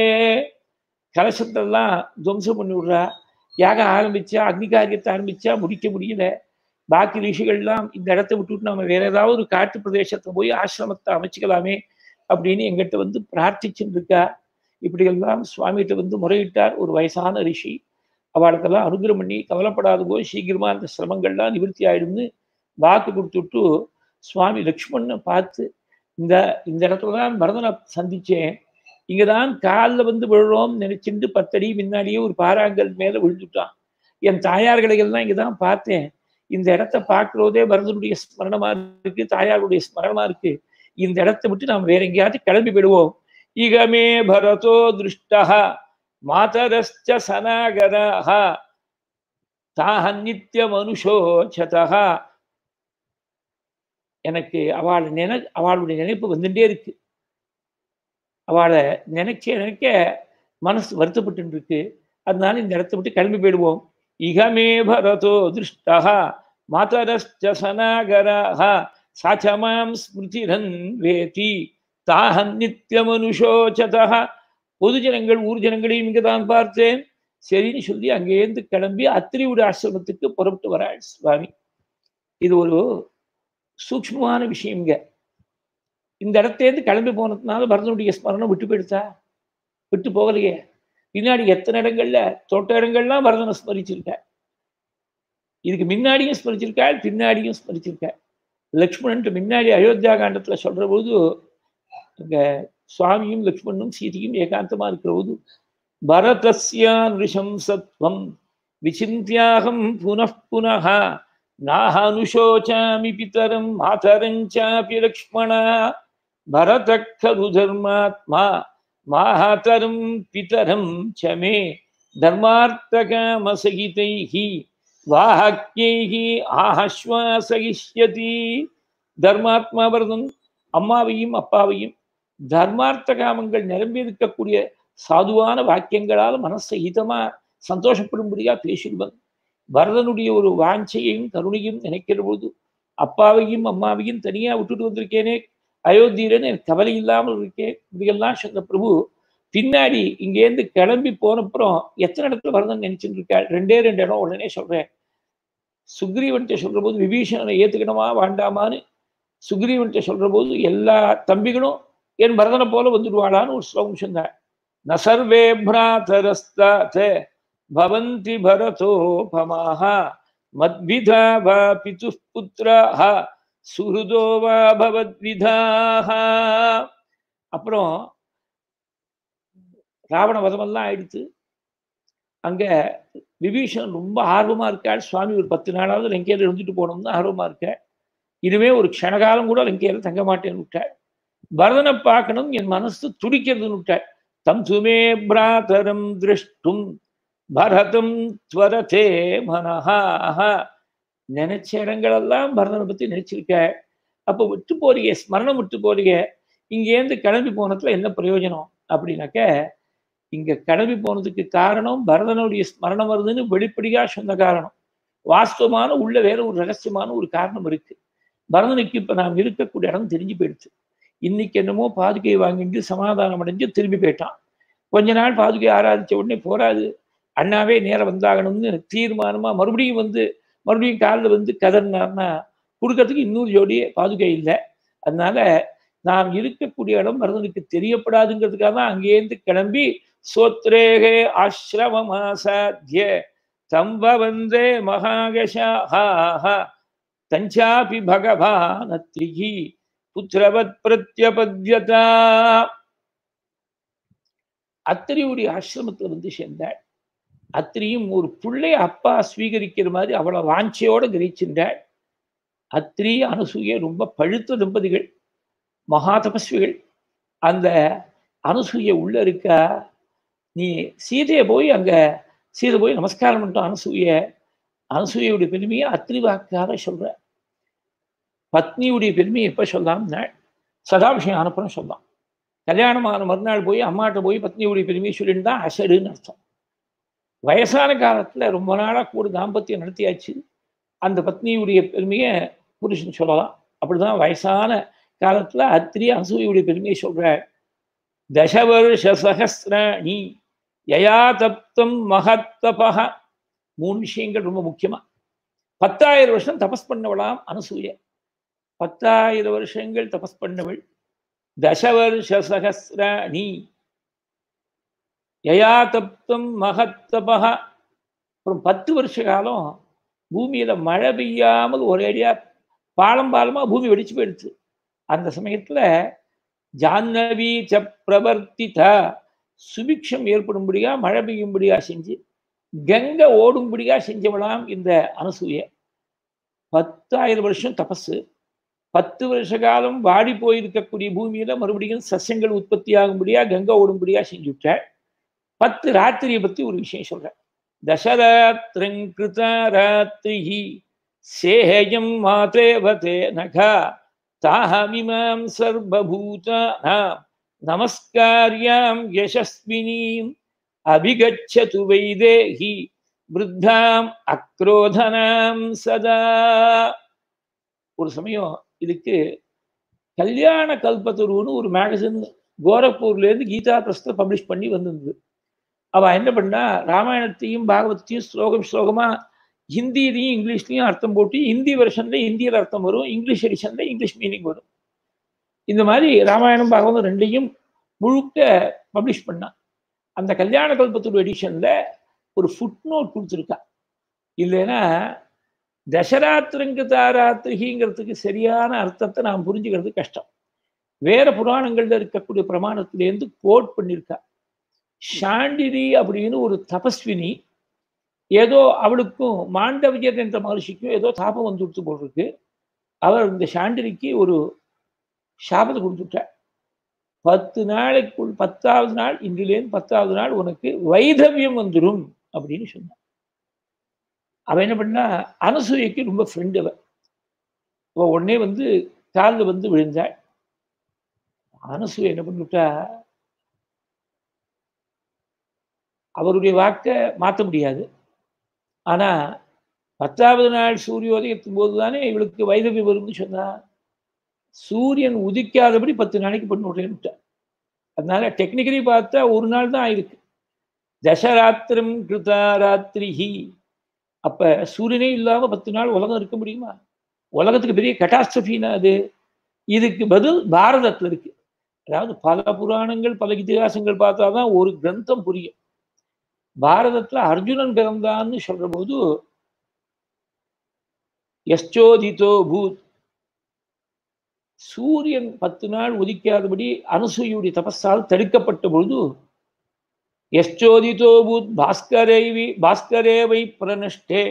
கலசத்தெல்லாம் துவம்சம் பண்ணி விடுறா யாக ஆரம்பிச்சா அக்னி காரியத்தை ஆரம்பிச்சா முடிக்க முடியல பாக்கி ரிஷிகள்லாம் இந்த இடத்த விட்டுட்டு நம்ம வேற ஏதாவது ஒரு காட்டு பிரதேசத்தை போய் ஆசிரமத்தை அமைச்சுக்கலாமே அப்படின்னு எங்கிட்ட வந்து பிரார்த்திச்சுட்டு இருக்கா இப்படியெல்லாம் சுவாமிகிட்ட வந்து முறையிட்டார் ஒரு வயசான ரிஷி அவளுக்கெல்லாம் அனுகிரம் பண்ணி கவலைப்படாத போய் சீக்கிரமா அந்த சிரமங்கள்லாம் நிவர்த்தி ஆயிடும்னு வாக்கு கொடுத்துட்டு சுவாமி லக்ஷ்மணனை பார்த்து இந்த இந்த இடத்துல தான் பரதனை சந்திச்சேன் இங்கதான் காலில் வந்து விழுறோம் நினைச்சுட்டு பத்தடி முன்னாடியே ஒரு பாறாங்கல் மேல விழுந்துட்டான் என் தாயார்களை எல்லாம் இங்கதான் பார்த்தேன் இந்த இடத்த பார்க்கிறதே பரதனுடைய ஸ்மரணமா இருக்கு தாயாருடைய ஸ்மரணமா இருக்கு இந்த இடத்தை விட்டு நாம் வேற எங்கேயாவது கிளம்பி விடுவோம் இகமே பரதோ திருஷ்டா மாதரஸ்ச சனாகரஹ தாஹ நித்திய மனுஷோச்சதா எனக்கு அவள் நினை அவளுடைய நினைப்பு வந்துட்டே இருக்கு அவளை நினைக்க நினைக்க மனசு வருத்தப்பட்டு இருக்கு அதனால இந்த இடத்த விட்டு கிளம்பி போயிடுவோம் இகமே பரதோ திருஷ்டா மாதரஸ்ச சனாகரஹ சாச்சமாம் ஸ்மிருதிரன் வேதி தாஹம் நித்திய மனுஷோச்சதா பொது ஜனங்கள் ஊர் ஜனங்களையும் இங்கே தான் பார்த்தேன் சரின்னு சொல்லி அங்கேருந்து கிளம்பி அத்திரிவுடைய ஆசிரமத்துக்கு புறப்பட்டு வராள் சுவாமி இது ஒரு சூக்ஷ்மமான விஷயங்க இந்த இடத்தேருந்து கிளம்பி போனதுனால பரதனுடைய ஸ்மரணம் விட்டு போயிடுதா விட்டு போகலையே பின்னாடி எத்தனை இடங்கள்ல தொட்ட இடங்கள்லாம் பரதனை ஸ்மரிச்சிருக்க இதுக்கு முன்னாடியும் ஸ்மரிச்சிருக்காள் பின்னாடியும் ஸ்மரிச்சிருக்காள் லக்ஷ்மணன்ட்டு முன்னாடி அயோத்தியா காண்டத்துல சொல்ற போது அங்க சுவாமியும் லக்ஷ்மணும் சீதையும் ஏகாந்தமா இருக்கிற போது பரதஸ்யான் ரிஷம் சத்வம் விசிந்தியாகம் புனః புனः நாஹனுஷோச்சாமி பிதரம் மாதரஞ்சாபி லக்ஷ்மணா பரத खलु धर्मात्मा மாஹதரம் பிதரம் சமே தர்மார்த்தகாமசகிதைः வாஹக்கியைः ஆஹஸ்வாசகிஷ்யதி தர்மாத்மா பரதன் அம்மாவையும் அப்பாவையும் தர்மார்த்த காமங்கள் நிரம்பி இருக்கக்கூடிய சாதுவான வாக்கியங்களால் மனசை இதமா சந்தோஷப்படும்படியா பேசிடுவன் பரதனுடைய ஒரு வாஞ்சையையும் கருணையும் நினைக்கிற போது அப்பாவையும் அம்மாவையும் தனியா விட்டுட்டு வந்திருக்கேனே அயோத்தியிலன்னு எனக்கு கவலை இல்லாமல் இருக்கேன் இப்படியெல்லாம் சொன்ன பிரபு பின்னாடி இங்கேருந்து கிளம்பி போனப்புறம் எத்தனை இடத்துல பரதன் நினைச்சுட்டு இருக்காள் ரெண்டே ரெண்டு இடம் உடனே சொல்றேன் சுக்ரீவன்ட்ட சொல்ற போது விபீஷணனை ஏத்துக்கணுமா வேண்டாமான்னு சுக்ரீவன்ட்ட சொல்ற போது எல்லா தம்பிகளும் என் பரதனை போல வந்துடுவாளான்னு ஒரு ஸ்லோகம் சொன்னார் ந சர்வே பிராதரஸ்தாத் பவந்தி பரதோபமாக மத்விதா வா பிது புத்திராக சுஹൃதோ வா பவத்விதாக அப்புறம் ராவண வதமெல்லாம் ஆயிடுத்து அங்க விபீஷன் ரொம்ப ஆர்வமா இருக்காள் சுவாமி ஒரு பத்து நாளாவது லங்கையில இருந்துட்டு போனோம்னு ஆர்வமா இருக்க இனிமே ஒரு க்ஷணகாலம் கூட லங்கையில தங்க மாட்டேன்னு விட்டாள் பரதனை பார்க்கணும் என் மனசு துடிக்கிறதுன்னு விட்டாள் தம் சுமே பிராதரம் திருஷ்டும் பரதம் துவரதே மனஹா நினைச்ச இடங்களெல்லாம் பரதனை பத்தி நினைச்சிருக்க அப்போ விட்டு போறீங்க ஸ்மரணம் விட்டு போறீங்க இங்கேருந்து கிளம்பி போனதுல என்ன பிரயோஜனம் அப்படின்னாக்க இங்க கிளம்பி போனதுக்கு காரணம் பரதனுடைய ஸ்மரணம் வருதுன்னு வெளிப்படையா சொன்ன காரணம் வாஸ்தவமான உள்ள வேற ஒரு ரகசியமான ஒரு காரணம் இருக்கு பரதனுக்கு இப்ப நாம் இருக்கக்கூடிய இடம் தெரிஞ்சு போயிடுச்சு இன்னைக்கு என்னமோ பாதுகையை வாங்கிட்டு சமாதானம் அடைஞ்சு திரும்பி போயிட்டான் கொஞ்ச நாள் பாதுகை ஆராதிச்ச உடனே போராது அண்ணாவே நேரம் வந்தாகணும்னு தீர்மானமா மறுபடியும் வந்து மறுபடியும் காலில் வந்து கதர்னார்னா கொடுக்கறதுக்கு இன்னொரு ஜோடியே பாதுகை இல்லை அதனால நாம் இருக்கக்கூடிய இடம் பரதனுக்கு தெரியப்படாதுங்கிறதுக்காக தான் அங்கேருந்து கிளம்பி சோத்ரேகே ஆசிரமமாசாத்திய தம்ப வந்தே மகாகஷாஹ தஞ்சாபி பகவான் அத்ரிகி புத்திரவத் பிரத்யபத்யதா அத்திரியுடைய ஆசிரமத்துல வந்து சேர்ந்தாள் அத்திரியும் ஒரு பிள்ளைய அப்பா ஸ்வீகரிக்கிற மாதிரி அவளை வாஞ்சையோட கிரகிச்சிருந்தாள் அத்திரி அனுசூய ரொம்ப பழுத்த தம்பதிகள் மகா தபஸ்விகள் அந்த அனுசூய உள்ள இருக்கா நீ சீதையை போய் அங்க சீதை போய் நமஸ்காரம் பண்ணிட்டோம் அனுசூய அனுசூயுடைய பெருமையை அத்திரி வாக்காக சொல்ற பத்னியுடைய பெருமையை எப்ப சொல்லலாம்னா சதாபிஷேகம் அனுப்புறம் சொல்லலாம் கல்யாணமான மறுநாள் போய் அம்மாட்ட போய் பத்னியுடைய பெருமையை சொல்லிட்டு தான் அசடுன்னு அர்த்தம் வயசான காலத்துல ரொம்ப நாளா கூட தாம்பத்தியம் நடத்தியாச்சு அந்த பத்னியுடைய பெருமையை புருஷன் சொல்லலாம் அப்படிதான் வயசான காலத்துல அத்திரி அசூயுடைய பெருமையை சொல்ற தசவருஷ சகசிராணி யயா தப்தம் மகத்தபக மூணு விஷயங்கள் ரொம்ப முக்கியமா பத்தாயிரம் வருஷம் தபஸ் பண்ணவளாம் அனசூய பத்தாயிரம் வருஷங்கள் தபஸ் பண்ணவள் தசவர்ஷ சகசிராணி யயா தப்தம் மகத்தபா அப்புறம் பத்து வருஷ காலம் பூமியில மழை பெய்யாமல் ஒரேடியா பாலம் பாலமா பூமி வெடிச்சு போயிடுச்சு அந்த சமயத்துல ஜான்னவி ச பிரவர்த்திதா சுபிக்ஷம் ஏற்படும்படியா மழை பெய்யும்படியா செஞ்சு கங்கை ஓடும்படியா செஞ்சவளாம் இந்த அனசூய பத்தாயிரம் வருஷம் தபஸு பத்து வருஷ காலம் வாடி போயிருக்கக்கூடிய பூமியில மறுபடியும் சஸ்யங்கள் உற்பத்தி ஆகும்படியா கங்கை ஓடும்படியா செஞ்சுட்டாள் பத்து ராத்திரியை பத்தி ஒரு விஷயம் சொல்றேன் தசராத்திரங்கிருத ராத்திரி சேயம் மாதேவதே நகா தாஹமிமாம் சர்வபூதானாம் நமஸ்காரியாம் யசஸ்வினீம் அபிகச்சது வைதேகி விருத்தாம் அக்ரோதனாம் சதா ஒரு சமயம் இதுக்கு கல்யாண கல்பத்தருன்னு ஒரு மேகசின் கோரக்பூர்லேருந்து கீதா பிரஸ்த பப்ளிஷ் பண்ணி வந்திருந்தது அவ என்ன பண்ணா ராமாயணத்தையும் பாகவத்தையும் ஸ்லோகம் ஸ்லோகமா ஹிந்திலையும் இங்கிலீஷ்லையும் அர்த்தம் போட்டு ஹிந்தி வெர்ஷன்ல இந்தியில் அர்த்தம் வரும் இங்கிலீஷ் எடிஷன்ல இங்கிலீஷ் மீனிங் வரும் இந்த மாதிரி ராமாயணம் பாகவதம் ரெண்டையும் முழுக்க பப்ளிஷ் பண்ணா அந்த கல்யாண கல்பத்தூர் எடிஷன்ல ஒரு ஃபுட் நோட் கொடுத்துருக்கா இல்லைன்னா தசராத்திரங்கு தாராத்திரிங்கிறதுக்கு சரியான அர்த்தத்தை நாம் புரிஞ்சுக்கிறது கஷ்டம் வேற புராணங்கள்ல இருக்கக்கூடிய பிரமாணத்திலேருந்து கோட் பண்ணியிருக்கா ஷாண்டிரி அப்படின்னு ஒரு தபஸ்வினி ஏதோ அவளுக்கும் மாண்டவியர் என்ற மகர்ஷிக்கும் ஏதோ தாபம் வந்து கொடுத்து போட்டிருக்கு அவர் இந்த ஷாண்டிரிக்கு ஒரு சாபத்தை கொடுத்துட்டார் பத்து நாளைக்குள் பத்தாவது நாள் இன்றிலேருந்து பத்தாவது நாள் உனக்கு வைதவியம் வந்துடும் அப்படின்னு சொன்னான் அவன் என்ன பண்ணா அனசூயைக்கு ரொம்ப ஃப்ரெண்டு அவன் அவ உடனே வந்து காலில் வந்து விழுந்தாள் அனசூய என்ன பண்ணிவிட்டா அவருடைய வாக்கை மாற்ற முடியாது ஆனா பத்தாவது நாள் சூரியோதயத்தின் போது தானே இவளுக்கு வைதவி வரும்னு சொன்னா சூரியன் உதிக்காதபடி பத்து நாளைக்கு பண்ணி விட்டேன்னுட்டா அதனால டெக்னிக்கலி பார்த்தா ஒரு நாள் தான் ஆயிருக்கு தசராத்திரம் கிருதா ராத்திரிஹி அப்ப சூரியனே இல்லாம பத்து நாள் உலகம் இருக்க முடியுமா உலகத்துக்கு பெரிய கட்டாஸ்ட்ரஃபின்னா அது இதுக்கு பதில் பாரதத்துல இருக்கு அதாவது பல புராணங்கள் பல இதிகாசங்கள் பார்த்தாதான் ஒரு கிரந்தம் புரியும் பாரதத்துல அர்ஜுனன் பிறந்தான்னு சொல்ற போது எஸ்சோதிதோ பூத் சூரியன் பத்து நாள் உதிக்காதபடி அனுசூயுடைய தபஸால் தடுக்கப்பட்ட பொழுது எஸ்சோதிதோ பூத் பாஸ்கரேவி பாஸ்கரேவை பிரனஷ்டே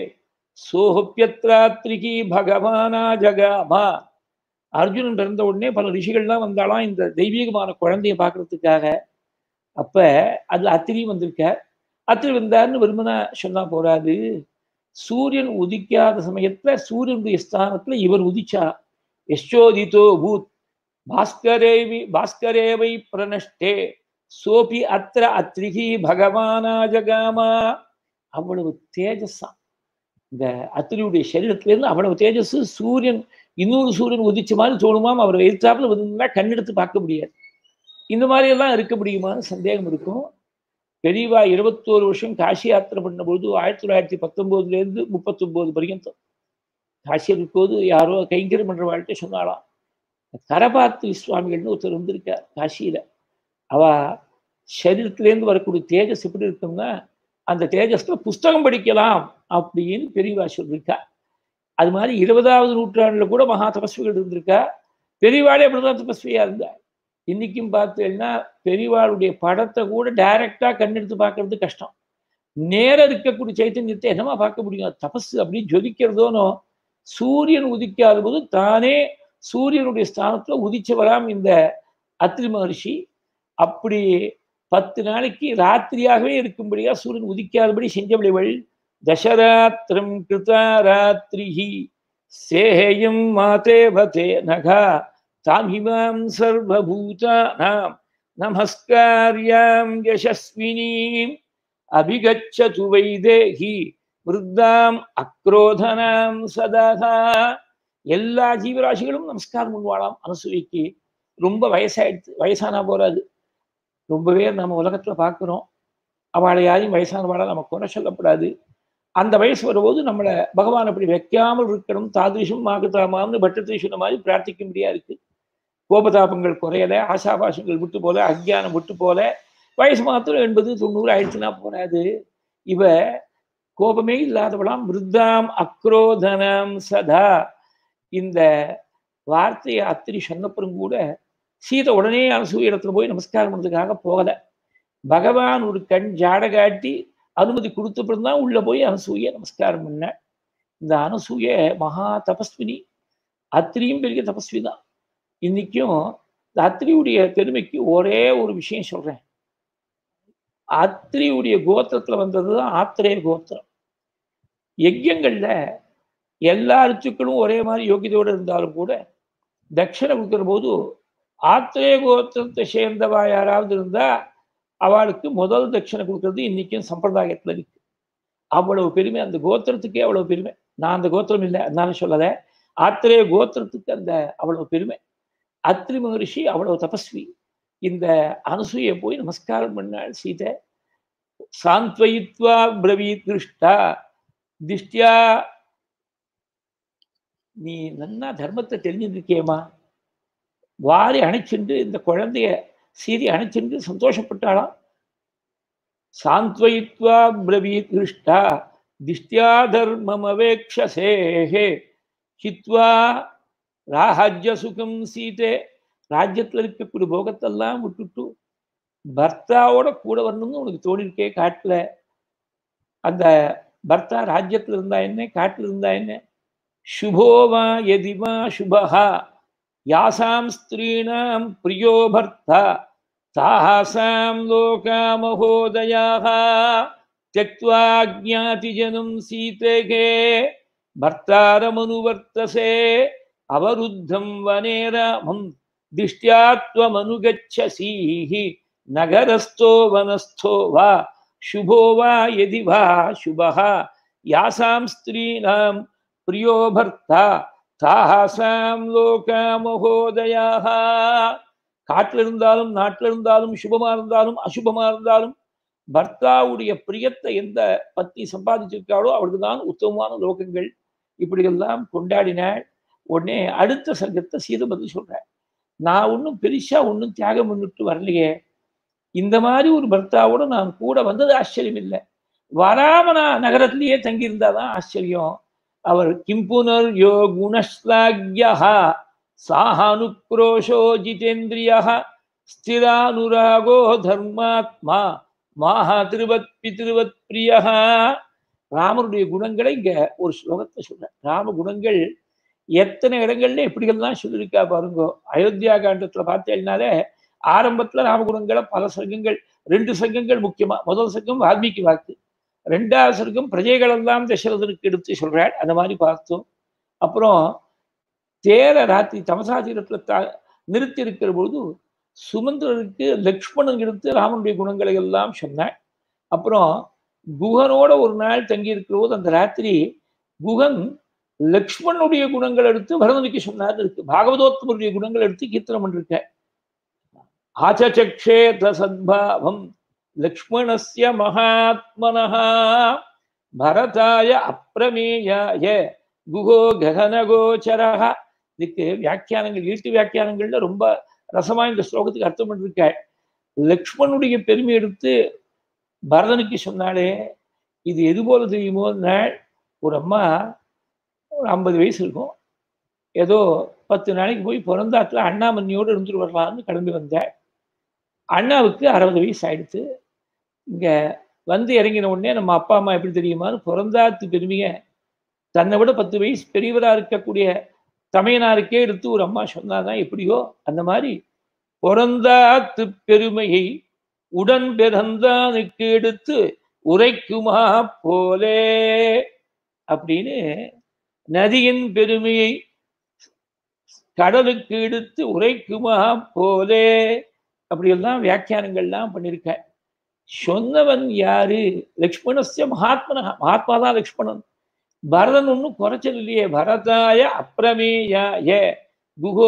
சோஹப்பியத்ராத்ரிகி பகவானா ஜகாமா அர்ஜுனன் பிறந்த உடனே பல ரிஷிகள்லாம் வந்தாலாம் இந்த தெய்வீகமான குழந்தைய பார்க்கறதுக்காக அப்ப அது அத்திரியும் வந்திருக்க அத்திரி வந்தார்னு வெறுமனா சொன்னா போறாது சூரியன் உதிக்காத சமயத்துல சூரியனுடைய ஸ்தானத்துல இவர் உதிச்சா யசோதிதோ பூத் பாஸ்கரேவி பாஸ்கரேவை பிரனஷ்டே சோபி அத்திர அத்ரிகி பகவானா ஜகாமா அவ்வளவு தேஜஸா இந்த அத்திரியுடைய சரீரத்திலிருந்து அவ்வளவு தேஜஸ் சூரியன் இன்னொரு சூரியன் உதிச்ச மாதிரி தோணுமாம் அவர் எதிர்த்தாப்புல வந்திருந்தா கண்ணெடுத்து பார்க்க முடியாது இந்த மாதிரி எல்லாம் இருக்க முடியுமான்னு சந்தேகம் இருக்கும் பெரியவா இருபத்தோரு வருஷம் காசி யாத்திரை பண்ணபோது ஆயிரத்தி தொள்ளாயிரத்தி பத்தொன்பதுல இருந்து முப்பத்தொன்பது பர்யந்தம் காசி இருக்கும்போது யாரோ கைங்கரம் பண்ற வாழ்க்கை சொன்னாலாம் கரபாத்திரி சுவாமிகள்னு ஒருத்தர் வந்திருக்கார் காசியில அவ சரீரத்திலேருந்து வரக்கூடிய தேஜஸ் எப்படி இருக்கும்னா அந்த தேஜஸ்ல புஸ்தகம் படிக்கலாம் அப்படின்னு பெரியவா சொல்லியிருக்கா அது மாதிரி இருபதாவது நூற்றாண்டுல கூட மகா தபஸ்விகள் இருந்திருக்கா பெரியவாளே அப்படிதான் தபஸ்வியா இருந்தா இன்னைக்கும் பார்த்தீங்கன்னா பெரியவாளுடைய படத்தை கூட டைரக்டா கண்ணெடுத்து பார்க்கறது கஷ்டம் நேர இருக்கக்கூடிய சைத்தன்யத்தை என்னமா பார்க்க முடியும் தபஸ் அப்படி ஜொலிக்கிறதோனோ சூரியன் உதிக்காத போது தானே சூரியனுடைய ஸ்தானத்துல உதிச்சவராம் இந்த அத்ரி மகர்ஷி அப்படி பத்து நாளைக்கு ராத்திரியாகவே இருக்கும்படியா சூரியன் உதிக்காதபடி செஞ்சவளிவள் தசராத்திரம் கிருதா ராத்திரிஹி சேயம் மாதேவதே நகா தாமிமாம் சர்வபூதானாம் நமஸ்காரியாம் யசஸ்வினீம் அபிகச்சது வைதேகி விருத்தாம் அக்ரோதனாம் சதா எல்லா ஜீவராசிகளும் நமஸ்காரம் பண்ணுவாளாம் அனுசூயிக்கு ரொம்ப வயசாயிடுச்சு வயசானா போறாது ரொம்ப பேர் நம்ம உலகத்துல பார்க்குறோம் அவளை யாரையும் வயசானவாளா நம்ம குறை சொல்லப்படாது அந்த வயசு வரும்போது நம்மளை பகவான் அப்படி வைக்காமல் இருக்கணும் தாதிருஷம் மாகதாமாம்னு பட்டத்தை சொன்ன மாதிரி பிரார்த்திக்க முடியா இருக்கு கோபதாபங்கள் குறையல ஆசாபாசங்கள் விட்டு போல அஜ்ஞானம் விட்டு போல வயசு மாத்திரம் எண்பது தொண்ணூறு ஆயிடுச்சுன்னா போறாது இவ கோபமே இல்லாதவளாம் விருத்தாம் அக்ரோதனம் சதா இந்த வார்த்தையை அத்திரி சொன்னப்புறம் கூட சீதை உடனே அனசூய இடத்துல போய் நமஸ்காரம் பண்ணதுக்காக போகல பகவான் ஒரு கண் ஜாட காட்டி அனுமதி கொடுத்தப்புறம் தான் உள்ள போய் அனசூய நமஸ்காரம் பண்ண இந்த அனசூய மகா தபஸ்வினி அத்திரியும் பெரிய தபஸ்வி தான் இன்னைக்கும் இந்த அத்திரியுடைய பெருமைக்கு ஒரே ஒரு விஷயம் சொல்றேன் அத்திரியுடைய கோத்திரத்துல வந்தது தான் ஆத்திரேய கோத்திரம் யஜ்யங்கள்ல எல்லா ரிச்சுக்களும் ஒரே மாதிரி யோகியதையோடு இருந்தாலும் கூட தட்சிணை கொடுக்கிற போது ஆத்திரேய கோத்திரத்தை சேர்ந்தவா யாராவது இருந்தா அவளுக்கு முதல் தட்சிணை கொடுக்கறது இன்னைக்கும் சம்பிரதாயத்துல இருக்கு அவ்வளவு பெருமை அந்த கோத்திரத்துக்கே அவ்வளவு பெருமை நான் அந்த கோத்திரம் இல்லை அதனால சொல்லல ஆத்திரேய கோத்திரத்துக்கு அந்த அவ்வளவு பெருமை அத்ரி மகரிஷி அவ்வளவு தபஸ்வி இந்த அனுசூயை போய் நமஸ்காரம் பண்ணாள் சீதை சாந்த்வயித்வா பிரவீத் திருஷ்டா திஷ்டியா நீ நன்னா தர்மத்தை தெரிஞ்சிருக்கேமா வாரி அணைச்சுண்டு இந்த குழந்தைய சீதி அணைச்சுண்டு சந்தோஷப்பட்டாளாம் சாந்த்வயித்வா பிரவீத் திருஷ்டா திஷ்டியா தர்மம் அவேக்ஷசேஹே ஹித்வா ராஜ்ய சுகம் சீதே ராஜ்யத்தில் இருக்கக்கூடிய போகத்தெல்லாம் விட்டுட்டு பர்த்தாவோட கூட வரணும்னு உனக்கு தோணிருக்கே காட்டுல அந்த பர்த்தா ராஜ்யத்தில் இருந்தா என்ன காட்டில் இருந்தா என்ன சுபோவா எதிவா சுபஹா யாசாம் ஸ்திரீணாம் பிரியோ பர்த்தா தாசாம் லோகாமஹோதயாக त्यक्त्वा ज्ञातिजनं सीतेगे भर्तारमनुवर्तसे अवरुद्धं वने रामं दिष्ट्या त्वमनुगच्छसीः नगरस्थो वनस्थो वा शुभो वा यदि वा शुभः यासां स्त्रीणां प्रियो भर्ता தாஹாசாம் லோகாமஹோதயாக காட்டில் இருந்தாலும் நாட்டில் இருந்தாலும் சுபமா இருந்தாலும் அசுபமா இருந்தாலும் பர்த்தாவுடைய பிரியத்தை எந்த பத்தி சம்பாதிச்சிருக்காளோ அவளுக்கு தான் உத்தமமான லோகங்கள் இப்படியெல்லாம் கொண்டாடினாள் உடனே அடுத்த சர்க்கத்தை சீதபதி சொல்றேன் நான் ஒன்றும் பெருசா ஒன்றும் தியாகம் பண்ணிட்டு வரலையே இந்த மாதிரி ஒரு பர்த்தாவோட நான் கூட வந்தது ஆச்சரியம் இல்லை வராம நான் நகரத்திலேயே தங்கியிருந்தாதான் ஆச்சரியம் அவர் கிம்புனர் யோ குணஸ்லாக்யா சாஹானுக்ரோஷோ ஜிதேந்திரியா ஸ்திரானுராகோ தர்மாத்மா மாஹா திருவத் பிதிருவத் பிரியா ராமருடைய குணங்களை இங்க ஒரு ஸ்லோகத்தை சொல்றேன் ராம குணங்கள் எத்தனை இடங்கள்ல எப்படிகள்லாம் சொல்லியிருக்கா பாருங்க அயோத்தியா காண்டத்துல பார்த்தேன்னாலே ஆரம்பத்துல ராமகுணங்களை பல சர்க்கங்கள் ரெண்டு சர்க்கங்கள் முக்கியமா முதல் சர்க்கம் வால்மீகி வாக்கு ரெண்டாவது சர்க்கம் பிரஜைகளெல்லாம் தசரதனுக்கு எடுத்து சொல்றாள் அந்த மாதிரி பார்த்தோம் அப்புறம் தேர ராத்திரி தமசாதீரத்துல தா நிறுத்தி இருக்கிற பொழுது சுமந்திரருக்கு லக்ஷ்மணன் எடுத்து ராமனுடைய குணங்களை எல்லாம் சொன்னாள் அப்புறம் குகனோட ஒரு நாள் தங்கி இருக்கிற போது அந்த ராத்திரி குகன் லக்ஷ்மணனுடைய குணங்கள் எடுத்து பரதனுக்கு சொன்னார் இருக்கு பாகவதோத்தமருடைய குணங்கள் எடுத்து கீர்த்தனம் பண்ணிருக்க ஆச்சக்ஷேத சத்பாவம் லக்ஷ்மணஸ்ய மகாத்மனः பரதாய அப்பிரமேயாய குகோ ககனகோச்சரः இதுக்கு வியாக்கியானங்கள் ஈட்டு வியாக்கியானங்கள்ல ரொம்ப ரசமா இந்த ஸ்லோகத்துக்கு அர்த்தம் பண்ணிருக்காள் லக்ஷ்மணுடைய பெருமை எடுத்து பரதனுக்கு சொன்னாலே இது எது போல தெரியுமோ நாள் ஒரு அம்மா ஒரு ஐம்பது வயசு இருக்கும் ஏதோ பத்து நாளைக்கு போய் பிறந்தாத்துல அண்ணாமண்ணியோடு இருந்துட்டு வரலாம்னு கிளம்பி வந்தேன் அண்ணாவுக்கு அறுபது வயசு ஆயிடுத்து இங்க வந்து இறங்கின உடனே நம்ம அப்பா அம்மா எப்படி தெரியுமான்னு பிறந்தாத்து பெருமைய தன்னை விட பத்து வயசு பெரியவரா இருக்கக்கூடிய தமையனாருக்கே எடுத்து ஒரு அம்மா சொன்னாதான் எப்படியோ அந்த மாதிரி பிறந்தாத்து பெருமையை உடன் பிறந்தானுக்கு எடுத்து உரைக்குமா போலே அப்படின்னு நதியின் பெருமையை கடலுக்கு எடுத்து உரைக்குமா போலே அப்படியெல்லாம் வியாக்கியானங்கள்லாம் பண்ணியிருக்க சொன்னவன் யாரு லக்ஷ்மணஸ்ய மகாத்மன மகாத்மா தான் லக்ஷ்மணன் பரதன் ஒன்றும் குறைச்சல் இல்லையே பரதாய அப்பிரமேயாய குகோ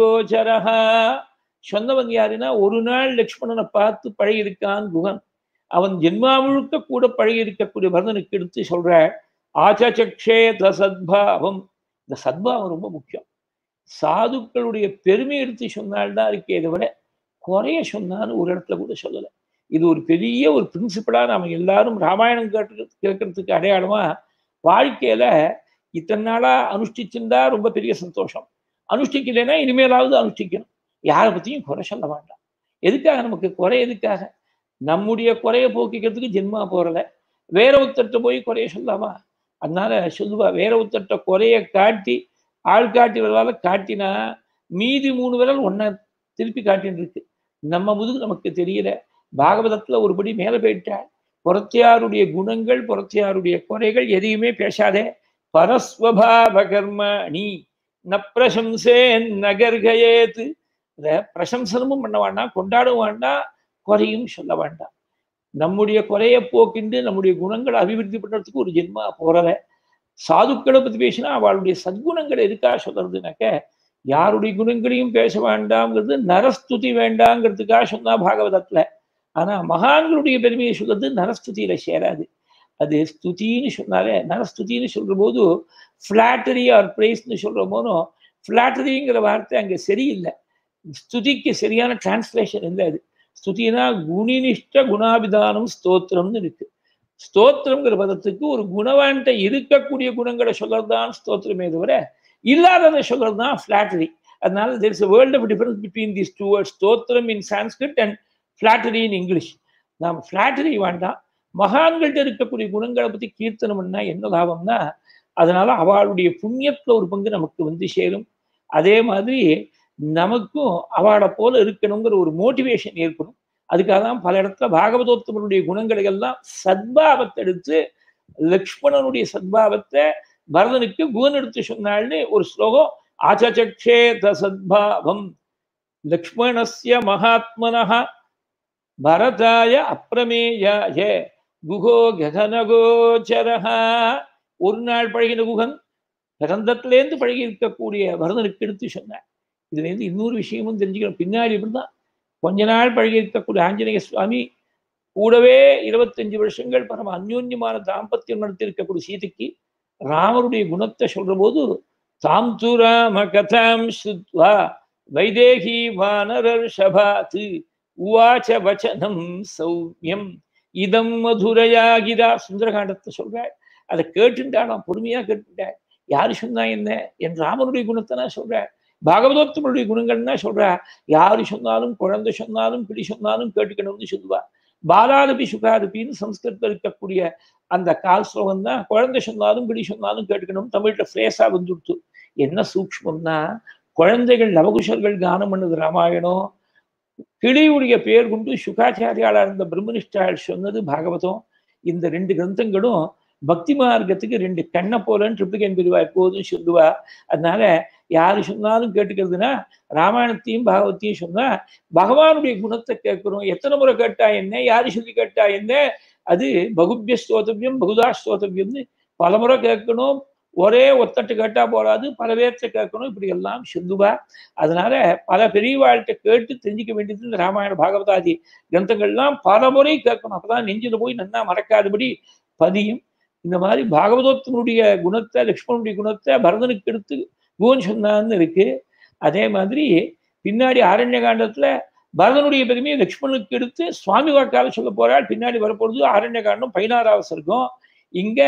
ககனகோச்சரஹா சொன்னவன் யாருன்னா ஒரு நாள் லக்ஷ்மணனை பார்த்து பழகியிருக்கான் குகன் அவன் ஜென்மா முழுக்க கூட பழகி இருக்கக்கூடிய பரதனுக்கு எடுத்து சொல்ற ஆச்சச்சக்ஷே சத்பாவம் இந்த சத்பாவம் ரொம்ப முக்கியம் சாதுக்களுடைய பெருமை எடுத்து சொன்னால்தான் இருக்கே தவிர குறைய சொன்னான்னு ஒரு இடத்துல கூட சொல்லலை இது ஒரு பெரிய ஒரு பிரின்சிபலா நாம எல்லாரும் ராமாயணம் கேட்டு கேட்கறதுக்கு அடையாளமா வாழ்க்கையில இத்தனை நாளா அனுஷ்டிச்சிருந்தா ரொம்ப பெரிய சந்தோஷம் அனுஷ்டிக்கலைன்னா இனிமேலாவது அனுஷ்டிக்கணும் யாரை பத்தியும் குறை சொல்ல வேண்டாம் எதுக்காக நமக்கு குறை எதுக்காக நம்முடைய குறைய போக்கிக்கிறதுக்கு ஜென்மா போறல வேற ஒருத்தர்கிட்ட போய் குறைய சொல்லாமா அதனால சொல்லுவா வேற ஒருத்தர்கிட்ட குறைய காட்டி ஆள் காட்டி விரலால காட்டினா மீதி மூணு விரல் ஒன்ன திருப்பி காட்டின்னு இருக்கு நம்ம முதுகு நமக்கு தெரியல பாகவதத்துல ஒருபடி மேல போயிட்டாள் புறத்தியாருடைய குணங்கள் புறத்தியாருடைய குறைகள் எதையுமே பேசாதே பரஸ்வபாவ கர்ம நீ ந பிரசம்சே நகர்கயேத்து இத பிரசம்சனமும் பண்ண வேண்டாம் கொண்டாடவும் வேண்டாம் குறையும் சொல்ல வேண்டாம் நம்முடைய குறைய போக்கிண்டு நம்முடைய குணங்களை அபிவிருத்தி பண்றதுக்கு ஒரு ஜென்மா போறத சாதுக்களை பத்தி பேசினா அவளுடைய சத்குணங்களை எதுக்காக சொல்றதுனாக்க யாருடைய குணங்களையும் பேச வேண்டாம்ங்கிறது நரஸ்துதி வேண்டாங்கிறதுக்காக சொன்னா பாகவதத்துல ஆனா மகான்களுடைய பெருமையை சொல்றது நரஸ்துதியில சேராது அது ஸ்துதின்னு சொன்னாலே நரஸ்துதின்னு சொல்ற போது ஃபிளாட்டரி ஆர் பிரைஸ்னு சொல்ற போதும் ஃபிளாட்டரிங்கிற வார்த்தை அங்க சரியில்லை ஸ்துதிக்கு சரியான டிரான்ஸ்லேஷன் இல்லை அது ஸ்துதினா குணினிஷ்ட குணாபிதானம் ஸ்தோத்திரம்னு இருக்கு ஸ்தோத்திரம்ங்கிற பதத்துக்கு ஒரு குணவான்ட்ட இருக்கக்கூடிய குணங்களை சொல்றதுதான் ஸ்தோத்திரமே தவிர இல்லாததை சொல்றது தான் ஃபிளாட்டரி அதனால there is world of difference between this two word ஸ்தோத்திரம் in Sanskrit and flattery in English நாம் ஃபிளாட்டரி வேண்டாம் மகான்கள்ட்ட இருக்கக்கூடிய குணங்களை பத்தி கீர்த்தனம் பண்ணா என்ன லாபம்னா அதனால அவளுடைய புண்ணியத்துல ஒரு பங்கு நமக்கு வந்து சேரும் அதே மாதிரி நமக்கும் அவளை போல இருக்கணுங்கிற ஒரு மோட்டிவேஷன் ஏற்படும் அதுக்காக தான் பல இடத்துல பாகவதோத்தமனுடைய குணங்களை எல்லாம் சத்பாவத்தை எடுத்து லக்ஷ்மணனுடைய சத்பாவத்தை பரதனுக்கு குவன் எடுத்து சொன்னாள்னு ஒரு ஸ்லோகம் ஆச்சச்சே சத்பாவம் லக்ஷ்மணஸ்ய மகாத்மனः பரதாய அப்பிரமேயாய குகோ ககனகோச்சரஹ ஒரு நாள் பழகின குகன் கரந்தத்திலேருந்து பழகி இருக்கக்கூடிய பரதனுக்கு எடுத்து சொன்னார் இதுலேருந்து இன்னொரு விஷயமும் தெரிஞ்சுக்கணும் பின்னாடி இப்படிதான் கொஞ்ச நாள் பழகி இருக்கக்கூடிய ஆஞ்சநேய சுவாமி கூடவே இருபத்தஞ்சு வருஷங்கள் பரம அந்யோன்யமான தாம்பத்தியம் நடத்தி இருக்கக்கூடிய சீதைக்கு ராமருடைய குணத்தை சொல்ற போது தாம் து ராம கதாம் ஸ்ருத்வா வைதேகி வானரர் சபாத்து உவாச்ச வச்சனம் சௌமியம் இதம் மதுரையாகிதா சுந்தரகாண்டத்தை சொல்றாள் அதை கேட்டுட்டாளாம் பொறுமையா கேட்டுட்டாள் யாரு சொன்னா என்ன என் ராமனுடைய குணத்தை நான் சொல்றேன் பாகவதோத்தமனுடைய குணங்கள்னா சொல்றா யாரு சொன்னாலும் குழந்தை சொன்னாலும் பிடி சொன்னாலும் கேட்டுக்கணும்னு சொல்லுவா பாலாரபி சுகாரபின்னு சம்ஸ்கிருதத்தில் இருக்கக்கூடிய அந்த கால் ஸ்லோகம் தான் குழந்தை சொன்னாலும் பிடி சொன்னாலும் கேட்டுக்கணும் தமிழ்ல ஃப்ரேஸா வந்துடுத்து என்ன சூக்ஷ்மம்னா குழந்தைகள் நவகுஷர்கள் கானம் பண்ணது ராமாயணம் கிளியுடைய பேர் கொண்டு சுகாச்சாரியாளா இருந்த பிரம்மனிஷ்டாள் சொன்னது பாகவதம் இந்த ரெண்டு கிரந்தங்களும் பக்தி மார்க்கத்துக்கு ரெண்டு கண்ணை போலன்னு ட்ரிப்ளிகன் பிரிவா எப்போதும் சொல்லுவா அதனால யாரு சொன்னாலும் கேட்டுக்கிறதுனா ராமாயணத்தையும் பாகவத்தையும் சொன்னா பகவானுடைய குணத்தை கேட்கிறோம் எத்தனை முறை கேட்டா என்ன யாரு சொல்லி கேட்டா என்ன அது பகுபிய ஸ்தோதவியம் பகுதா ஸ்தோதவியம்னு பல முறை கேட்கணும் ஒரே ஒத்தட்டு கேட்டா போறாது பல பேர்த்த கேட்கணும் இப்படி எல்லாம் சொல்லுவா அதனால பல பெரியவாழ்கிட்ட கேட்டு தெரிஞ்சுக்க வேண்டியது இந்த ராமாயண பாகவதாதி கிரந்தங்கள்லாம் பல முறை கேட்கணும் அப்பதான் நெஞ்சில போய் நன்னா மறக்காதபடி பதியும் இந்த மாதிரி பாகவதோத்தனுடைய குணத்தை லக்ஷ்மணனுடைய குணத்தை பரதனுக்கு எடுத்து குவன் சொன்னான்னு இருக்கு அதே மாதிரி பின்னாடி ஆரண்ய காண்டத்துல பரதனுடைய பெருமையை லக்ஷ்மணனுக்கு எடுத்து சுவாமி வாக்கால சொல்ல போறாள் பின்னாடி வரப்போறது ஆரண்ய காண்டம் பதினாறாவது சர்க்கம் இங்க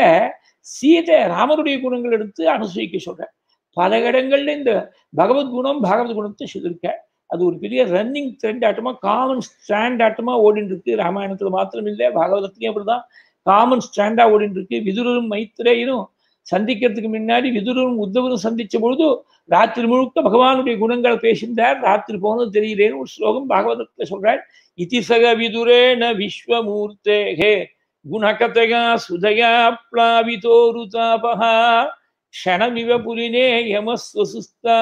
சீதை ராமருடைய குணங்கள் எடுத்து அனுசரிக்க சொல்ற பல இடங்கள்ல இந்த பகவத் குணம் பாகவத் குணத்தை சொல்லியிருக்க அது ஒரு பெரிய ரன்னிங் ட்ரெண்ட் ஆட்டமா காமன் ஸ்டாண்ட் ஆட்டமா ஓடிட்டு இருக்கு ராமாயணத்துல மாத்திரம் இல்லை பாகவதத்துலயும் அப்படிதான் காமன் ஸ்டாண்டா ஓடிட்டு இருக்கு விதுரரும் மைத்திரேயரும் சந்திக்கிறதுக்கு முன்னாடி விதுரரும் உத்தவரும் சந்திச்ச பொழுது ராத்திரி முழுக்க பகவானுடைய குணங்களை பேசியிருந்தார் ராத்திரி போனது தெரியலேன்னு ஒரு ஸ்லோகம் பாகவதத்துல சொல்றாள் இதிசக விதுரேன விஸ்வமூர்த்தேகே குணகதயா சுதயா பிளாவிதோருதாபகா க்ஷணமிவ புரினே யமஸ்வசுஸ்தா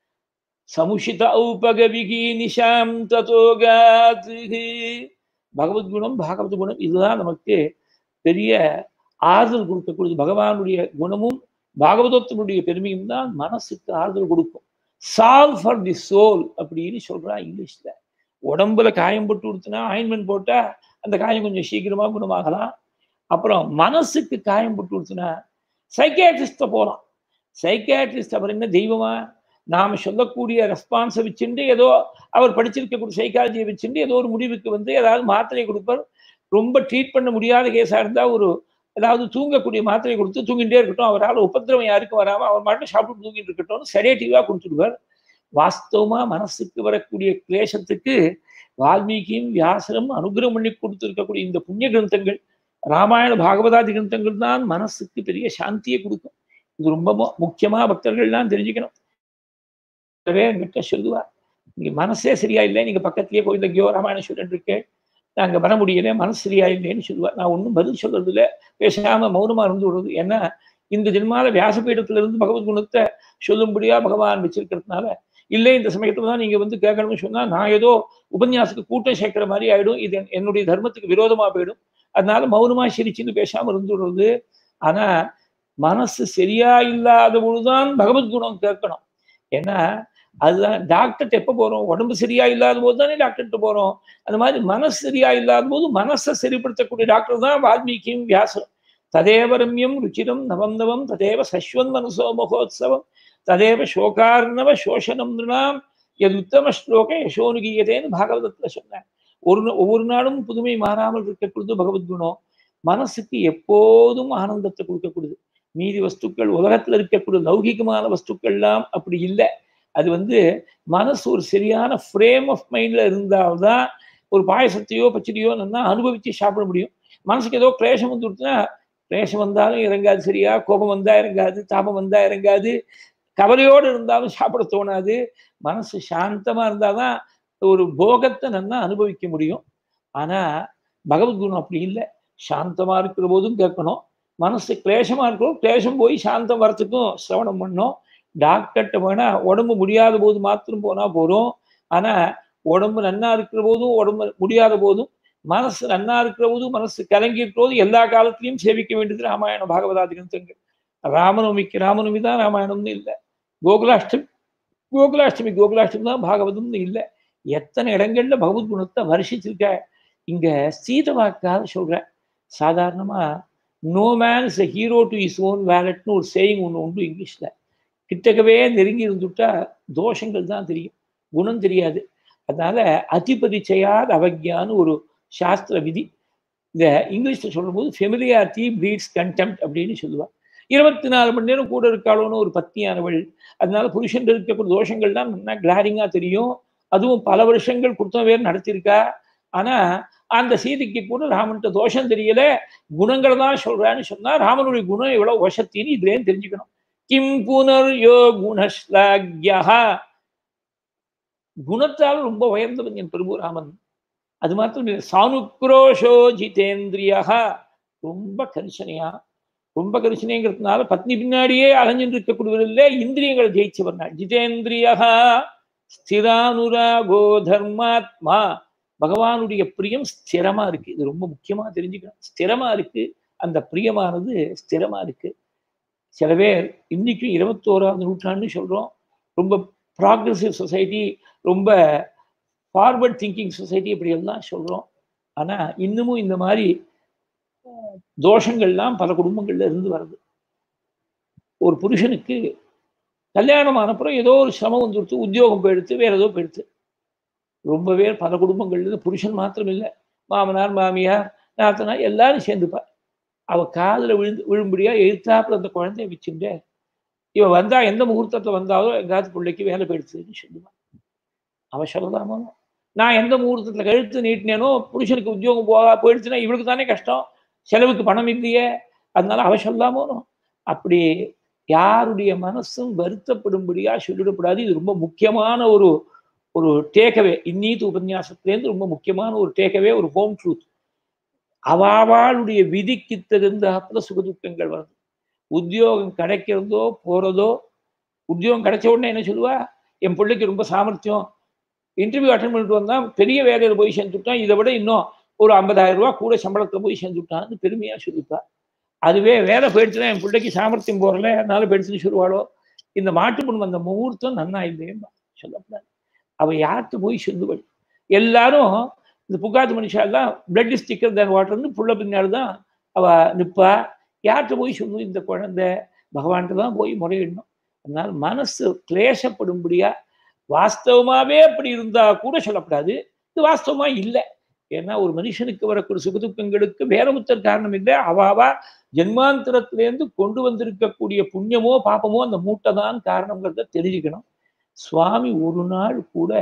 சமுஷித ஔபகவிகி நிஷாம் ததோகாத் பகவத்குணம் பாகவத குணம் இதுதான் நமக்கு பெரிய ஆறுதல் கொடுக்கக்கூடியது பகவானுடைய குணமும் பாகவதத்தினுடைய பெருமையும் தான் மனசுக்கு ஆறுதல் கொடுக்கும் சால்வ் ஃபார் தி சோல் அப்படின்னு சொல்றா இங்கிலீஷ்ல உடம்புல காயம் போட்டு கொடுத்தனா ஆயின்மெண்ட் போட்டா அந்த காயம் கொஞ்சம் சீக்கிரமா குணமாகலாம் அப்புறம் மனசுக்கு காயம் போட்டு கொடுத்தனா சைக்கியாட்ரிஸ்ட போகலாம் சைக்கியாட்ரிஸ்ட் அவர் என்ன தெய்வமா நாம சொல்லக்கூடிய ரெஸ்பான்ஸை வச்சுட்டு ஏதோ அவர் படிச்சிருக்கக்கூடிய சைக்காலஜியை வச்சுட்டு ஏதோ ஒரு முடிவுக்கு வந்து ஏதாவது மாத்திரை கொடுப்பார் ரொம்ப ட்ரீட் பண்ண முடியாத கேஸா இருந்தா ஒரு ஏதாவது தூங்கக்கூடிய மாத்திரை கொடுத்து தூங்கிட்டே இருக்கட்டும் அவரால் உபத்திரவம் யாருக்கும் வராம அவர் மட்டும் சாப்பிட்டு தூங்கிட்டு இருக்கட்டும் செடேட்டிவா கொடுத்துடுவார் வாஸ்தவமா மனசுக்கு வரக்கூடிய கிளேசத்துக்கு வால்மீகியும் வியாசரும் அனுகிரகம் பண்ணி கொடுத்திருக்கக்கூடிய இந்த புண்ணிய கிரந்தங்கள் ராமாயண பாகவதாதி கிரந்தங்கள் தான் மனசுக்கு பெரிய சாந்தியை கொடுக்கும் இது ரொம்ப மு- முக்கியமா பக்தர்கள்லாம் தெரிஞ்சுக்கணும் என்கிட்ட சொல்லுவா நீங்க மனசே சரியா இல்லை நீங்க பக்கத்துலயே கோயில் எங்கேயோ ராமாயணம் சொல்லிட்டு இருக்கேன் நாங்க வர முடியல மனசு சரியா இல்லைன்னு சொல்லுவா நான் ஒன்றும் பதில் சொல்றது இல்லை பேசாம மௌனமா இருந்து விடுறது ஏன்னா இந்த ஜென்மால வியாசபீடத்துல இருந்து பகவத் குணத்தை சொல்லும்படியா பகவான் வச்சிருக்கிறதுனால இல்லை இந்த சமயத்துல தான் நீங்க வந்து கேட்கணும்னு சொன்னா நான் ஏதோ உபன்யாசத்துக்கு கூட்டம் சேர்க்கிற மாதிரி ஆயிடும் இது என்- என்னுடைய தர்மத்துக்கு விரோதமா போயிடும் அதனால மௌனமா சிரிச்சுன்னு பேசாம இருந்து விடுறது ஆனா மனசு சரியா இல்லாத பொழுதுதான் பகவத் குணம் கேட்கணும் ஏன்னா அதுதான் டாக்டர்கிட்ட எப்போ போறோம் உடம்பு சரியா இல்லாத போது தானே டாக்டர்கிட்ட போறோம் அந்த மாதிரி மனசு சரியா இல்லாத போது மனசை சரிப்படுத்தக்கூடிய டாக்டர் தான் வால்மீகியும் வியாசம் ததேவ ரம்யம் ருச்சிரம் நவம் நவம் ததேவ சஸ்வன் மனசோ மகோத்சவம் ததேவ சோகார்ணவ சோஷனம் நிருணாம் எது உத்தம ஸ்லோக யசோனுகீயதேன்னு பாகவதத்துல சொன்னேன் ஒரு நா- ஒவ்வொரு நாளும் புதுமை மாறாமல் இருக்கக்கூடியது பகவத் குணம் மனசுக்கு எப்போதும் ஆனந்தத்தை கொடுக்கக்கூடியது மீதி வஸ்துக்கள் உலகத்துல இருக்கக்கூடிய லௌகிகமான வஸ்துக்கள்லாம் அப்படி இல்லை அது வந்து மனசு ஒரு சரியான ஃப்ரேம் ஆஃப் மைண்ட்ல இருந்தால்தான் ஒரு பாயசத்தையோ பச்சடியோ நல்லா அனுபவிச்சு சாப்பிட முடியும் மனசுக்கு ஏதோ கிளேசம் வந்து கொடுத்தா கிளேசம் வந்தாலும் இறங்காது சரியா கோபம் வந்தா இறங்காது தாபம் வந்தா இறங்காது கவலையோடு இருந்தாலும் சாப்பிட தோணாது மனசு சாந்தமா இருந்தாதான் ஒரு போகத்தை நல்லா அனுபவிக்க முடியும் ஆனா பகவத்குணம் அப்படி இல்லை சாந்தமா இருக்கிற போதும் கேட்கணும் மனசு கிளேசமா இருக்கிறோம் கிளேசம் போய் சாந்தம் வரத்துக்கும் சிரவணம் பண்ணோம் டாக்டர்கிட்ட வேணா உடம்பு முடியாத போது மாத்திரம் போனா போறோம் ஆனா உடம்பு நன்னா இருக்கிற போதும் உடம்பு முடியாத போதும் மனசு நன்னா இருக்கிற போதும் மனசு கலங்கி இருக்கிற போதும் எல்லா காலத்திலையும் சேவிக்க வேண்டியது ராமாயண பாகவதாதி கிரந்தங்கள் ராமநவமிக்கு ராமநவமி தான் ராமாயணம்னு இல்லை கோகுலாஷ்டமி கோகுலாஷ்டமி கோகுலாஷ்டமி தான் பாகவதம்னு இல்லை எத்தனை இடங்கள்ல பகவத் குணத்தை வருஷிச்சிருக்க இங்க சீதவாக்காக சொல்ற சாதாரணமா no man is a hero to his own வேலட்னு ஒரு சேயிங் ஒன்று உண்டு இங்கிலீஷ்ல கிட்டக்கவே நெருங்கி இருந்துட்டா தோஷங்கள் தான் தெரியும் குணம் தெரியாது அதனால அதிபதி செய்யாத அவக்யான்னு ஒரு சாஸ்திர விதி இந்த இங்கிலீஷ்ல சொல்லும்போது ஃபெமிலியாரிட்டி பிரீட்ஸ் கண்டெம்ட் அப்படின்னு சொல்லுவா இருபத்தி நாலு மணி நேரம் கூட இருக்காளோன்னு ஒரு பத்னியானவள் அதனால புருஷன் இருக்கக்கூடிய தோஷங்கள்லாம் நல்லா கிளாரிங்கா தெரியும் அதுவும் பல வருஷங்கள் குற்றம் வேறு நடத்தியிருக்கா ஆனா அந்த சீதைக்கு கூட ராமன்ட்ட தோஷம் தெரியல குணங்களை தான் சொல்றான்னு சொன்னா ராமனுடைய குணம் எவ்வளவு வசத்தின்னு இதுலேயும் தெரிஞ்சுக்கணும் கிம் புனர் யோ குணஸ்லாக்யா குணத்தால் ரொம்ப உயர்ந்தவன் என் பிரபு ராமன் அது மாத்திரம் இல்லை சானுக்ரோஷோ ஜிதேந்திரியா ரொம்ப கரிசனையா ரொம்ப கரிசனைங்கிறதுனால பத்னி பின்னாடியே அலைஞ்சிட்டு இருக்கக்கூடியவரில்ல இந்திரியங்களை ஜெயிச்சவர் நான் ஜிதேந்திரியா ஸ்திரானுராகோ தர்மாத்மா பகவானுடைய பிரியம் ஸ்திரமா இருக்கு இது ரொம்ப முக்கியமா தெரிஞ்சுக்கணும் ஸ்திரமா இருக்கு அந்த பிரியமானது ஸ்திரமா இருக்கு சில பேர் இன்னைக்கும் இருபத்தோராவது நூற்றாண்டு சொல்றோம் ரொம்ப ப்ராக்ரெசிவ் சொசைட்டி ரொம்ப ஃபார்வர்ட் திங்கிங் சொசைட்டி இப்படி எல்லாம் சொல்றோம் ஆனா இன்னமும் இந்த மாதிரி தோஷங்கள்லாம் பல குடும்பங்கள்ல இருந்து வருது ஒரு புருஷனுக்கு கல்யாணம் ஆனப்புறம் ஏதோ ஒரு சிரமம் வந்துடுத்து உத்தியோகம் போயிடுத்து வேற ஏதோ போயிடுத்து ரொம்ப பேர் பல குடும்பங்கள்ல புருஷன் மாத்திரம் இல்லை மாமனார் மாமியார் நாத்தனார் எல்லாரும் சேர்ந்துப்பா அவ காதுல விழுந்து விழும்படியா எழுத்தாப்புல அந்த குழந்தைய வச்சுட்டு இவ வந்தா எந்த முகூர்த்தத்துல வந்தாலோ எங்காவது பிள்ளைக்கு வேலை போயிடுச்சுன்னு சொல்லுவான் அவ சொல்லலாமோ நான் எந்த முகூர்த்தத்துல கழுத்து நீட்டினேனோ புருஷனுக்கு உத்தியோகம் போக போயிடுச்சுன்னா இவளுக்கு தானே கஷ்டம் செலவுக்கு பணம் இல்லையே அதனால அவ சொல்லாமோ அப்படி யாருடைய மனசும் வருத்தப்படும்படியா சொல்லிடக்கூடாது இது ரொம்ப முக்கியமான ஒரு ஒரு டேக்கவே இன்னீத்து உபன்யாசத்துலேருந்து ரொம்ப முக்கியமான ஒரு டேக்கவே ஒரு ஹோம் ட்ரூத் அவாவாளுடைய விதிக்கு தகுந்தாப்புல சுகதுக்கங்கள் வருது உத்தியோகம் கிடைக்கிறதோ போறதோ உத்தியோகம் கிடைச்ச உடனே என்ன சொல்லுவா என் பிள்ளைக்கு ரொம்ப சாமர்த்தியம் இன்டர்வியூ அட்டன் பண்ணிட்டு வந்தா பெரிய வேலையில போய் சேர்ந்துட்டான் இதை விட இன்னும் ஒரு ஐம்பதாயிரம் ரூபா கூட சம்பளத்துல போய் சேர்ந்துட்டான்னு பெருமையா சொல்லிப்பா அதுவே வேலை போயிடுச்சுன்னா என் பிள்ளைக்கு சாமர்த்தியம் போறல அதனால போயிடுச்சுன்னு சொல்லுவாளோ இந்த மாட்டு பொண்ணு வந்த முகூர்த்தம் நன்னா இல்லையேம்பா சொல்லக்கூடாது அவ யார்கிட்ட போய் சொல்லுவள் எல்லாரும் இந்த புகாத்து மனுஷா எல்லாம் பிளட் ஸ்டிக்கர் தேன் வாட்டர்னு புள்ள பின்னாடி தான் அவ நிற்பா யார்கிட்ட போய் சொல்லும் இந்த குழந்தை பகவான்கிட்ட தான் போய் முறையிடணும் அதனால மனசு கிளேசப்படும்படியா வாஸ்தவமாவே அப்படி இருந்தா கூட சொல்லக்கூடாது இது வாஸ்தவமா இல்லை ஏன்னா ஒரு மனுஷனுக்கு வரக்கூடிய சுகதுக்கங்களுக்கு வேற ஒருத்தர் காரணம் இல்லை அவாவா ஜென்மாந்திரத்திலேருந்து கொண்டு வந்திருக்கக்கூடிய புண்ணியமோ பாப்பமோ அந்த மூட்டை தான் காரணங்கிறத தெரிஞ்சுக்கணும் சுவாமி ஒரு நாள் கூட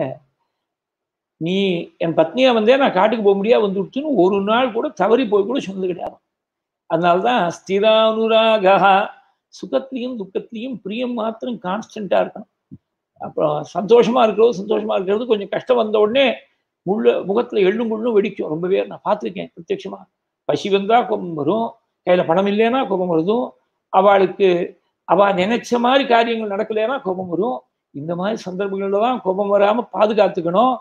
நீ என் பத்னியா வந்தே நான் காட்டுக்கு போக முடியாது வந்துடுச்சுன்னு ஒரு நாள் கூட தவறி போய் கூட சொன்னது கிடையாது அதனால்தான் ஸ்திரானுராகா சுகத்திலையும் துக்கத்திலையும் பிரியம் மாத்திரம் கான்ஸ்டண்டா இருக்கணும் அப்புறம் சந்தோஷமா இருக்கிறது சந்தோஷமா இருக்கிறது கொஞ்சம் கஷ்டம் வந்த உடனே முள்ள முகத்துல எள்ளும் முள்ளும் வெடிக்கும் ரொம்பவே நான் பார்த்துருக்கேன் பிரத்யட்சமா பசி வந்தா கோபம் வரும் கையில பணம் இல்லைன்னா கோபம் வருதும் அவளுக்கு அவ நினைச்ச மாதிரி காரியங்கள் நடக்கலைன்னா கோபம் வரும் இந்த மாதிரி சந்தர்ப்பங்கள்ல தான் கோபம் வராம பாதுகாத்துக்கணும்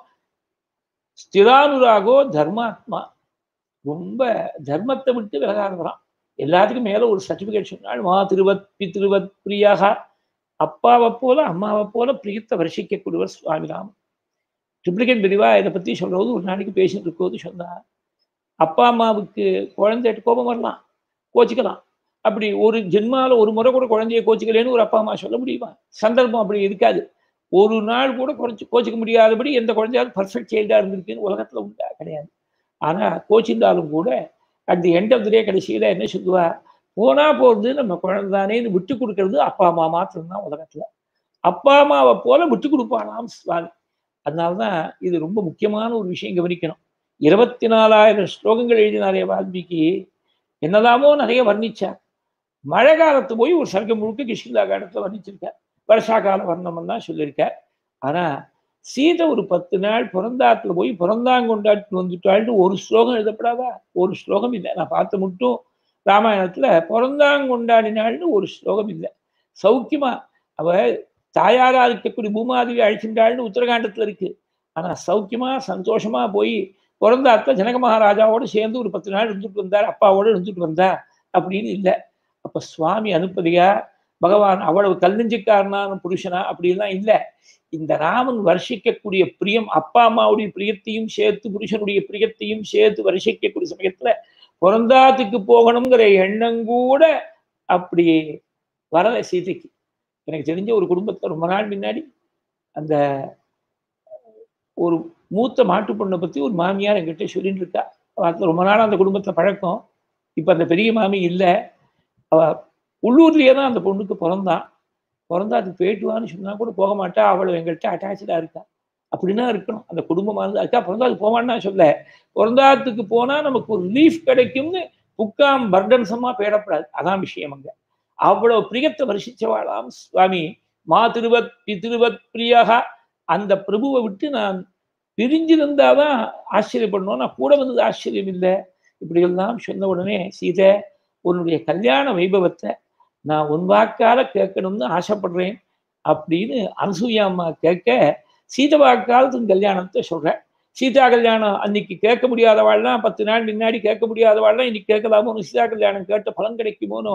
ஸ்திரானுராகோ தர்மாத்மா ரொம்ப தர்மத்தை விட்டு விலகாதவரான் எல்லாத்துக்கும் மேல ஒரு சர்டிபிகேட் சொன்னால் மா திருவத் பித்ருவத் பிரியாக அப்பாவை போல அம்மாவை போல பிரியத்தை வருஷிக்கக்கூடியவர் சுவாமிராமன் ட்ரிப்ளிகேட் பிரிவா இதை பத்தி சொல்றது ஒரு நாளைக்கு பேசிட்டு இருக்கோது சொன்னா அப்பா அம்மாவுக்கு குழந்தைட்டு கோபம் வரலாம் கோச்சிக்கலாம் அப்படி ஒரு ஜென்மால ஒரு முறை கூட குழந்தைய கோச்சிக்கலேன்னு ஒரு அப்பா அம்மா சொல்ல முடியுமா சந்தர்ப்பம் அப்படி இருக்காது ஒரு நாள் கூட குறைச்சி கோச்சிக்க முடியாதபடி எந்த குழந்தையாவது பர்ஃபெக்ட் சைல்டா இருந்திருக்குன்னு உலகத்துல உண்டா கிடையாது ஆனா கோச்சிருந்தாலும் கூட at the end of the day கடைசியில என்ன சொல்லுவா போனா போறது நம்ம குழந்தை தானேன்னு விட்டு கொடுக்கறது அப்பா அம்மா மாத்திரம்தான் உலகத்துல அப்பா அம்மாவை போல விட்டு கொடுப்பானாம் சுவாமி அதனால்தான் இது ரொம்ப முக்கியமான ஒரு விஷயம் கவனிக்கணும் இருபத்தி நாலாயிரம் ஸ்லோகங்கள் எழுதினாரே வால்மீகி என்னதாமோ நிறைய வர்ணிச்சார் மழை காலத்து போய் ஒரு சர்க்கம் முழுக்க கிருஷ்ணதா காலத்துல வர்ணிச்சிருக்கார் வருஷா கால வர்ணம் தான் சொல்லியிருக்கார் ஆனா சீதை ஒரு பத்து நாள் பிறந்தாத்துல போய் பிறந்தாங்கொண்டாட்டு வந்துட்டாள்னு ஒரு ஸ்லோகம் எழுதப்படாதா ஒரு ஸ்லோகம் இல்லை நான் பார்த்த மட்டும் ராமாயணத்துல பிறந்தாங்கொண்டாடினாள்னு ஒரு ஸ்லோகம் இல்லை சௌக்கியமா அவ தாயாரா இருக்கக்கூடிய பூமாதேவி அழிச்சின்றாள்னு உத்தரகாண்டத்துல இருக்கு ஆனா சௌக்கியமா சந்தோஷமா போய் பிறந்தாத்துல ஜனக மகாராஜாவோட சேர்ந்து ஒரு பத்து நாள் இருந்துட்டு வந்தார் அப்பாவோட இருந்துட்டு வந்தா அப்படின்னு இல்லை அப்ப சுவாமி அனுப்பதியா பகவான் அவ்வளவு கல்நெஞ்சுக்காரனான புருஷனா அப்படிலாம் இல்லை இந்த ராமன் வருஷிக்கக்கூடிய பிரியம் அப்பா அம்மாவுடைய பிரியத்தையும் சேர்த்து புருஷனுடைய பிரியத்தையும் சேர்த்து வருஷிக்கக்கூடிய சமயத்துல பிறந்தாத்துக்கு போகணுங்கிற எண்ணம் கூட அப்படி வரலை சீதைக்கு எனக்கு தெரிஞ்ச ஒரு குடும்பத்துல ரொம்ப நாள் முன்னாடி அந்த ஒரு மூத்த மாட்டு பொண்ணை பத்தி ஒரு மாமியார் என்கிட்ட சொல்லிட்டு இருக்கா அவ ரொம்ப நாள் அந்த குடும்பத்துல பழக்கம் இப்ப அந்த பெரிய மாமி இல்லை அவ உள்ளூர்லயே தான் அந்த பொண்ணுக்கு பிறந்தான் பிறந்தா அது போயிட்டுவான்னு சொன்னா கூட போக மாட்டா அவளை எங்கள்கிட்ட அட்டாச்சா இருக்கா அப்படின்னா இருக்கணும் அந்த குடும்பமா இருந்தா இருக்கா பிறந்தா அது போவான்னு நான் சொல்ல பிறந்தாத்துக்கு போனா நமக்கு ஒரு ரிலீஃப் கிடைக்கும்னு புக்காம் பர்டன்சமா பேடப்படாது அதான் விஷயம் அங்க அவ்வளவு பிரியத்தை வருஷிச்சவாளாம் சுவாமி மா திருவத் பிதிருவத் பிரியாக அந்த பிரபுவை விட்டு நான் பிரிஞ்சிருந்தாதான் ஆச்சரியப்படணும் நான் கூட வந்தது ஆச்சரியம் இல்லை இப்படி எல்லாம் சொன்ன உடனே சீதை உன்னுடைய கல்யாண வைபவத்தை நான் உன் வாக்கால கேட்கணும்னு ஆசைப்படுறேன் அப்படின்னு அனசூயா அம்மா கேட்க சீத வாக்காலத்தின் கல்யாணத்தை சொல்றேன் சீதா கல்யாணம் அன்னைக்கு கேட்க முடியாதவாள்லாம் பத்து நாள் முன்னாடி கேட்க முடியாதவாள்லாம் இன்னைக்கு கேட்கலாமோன்னு சீதா கல்யாணம் கேட்ட பலன் கிடைக்குமோனோ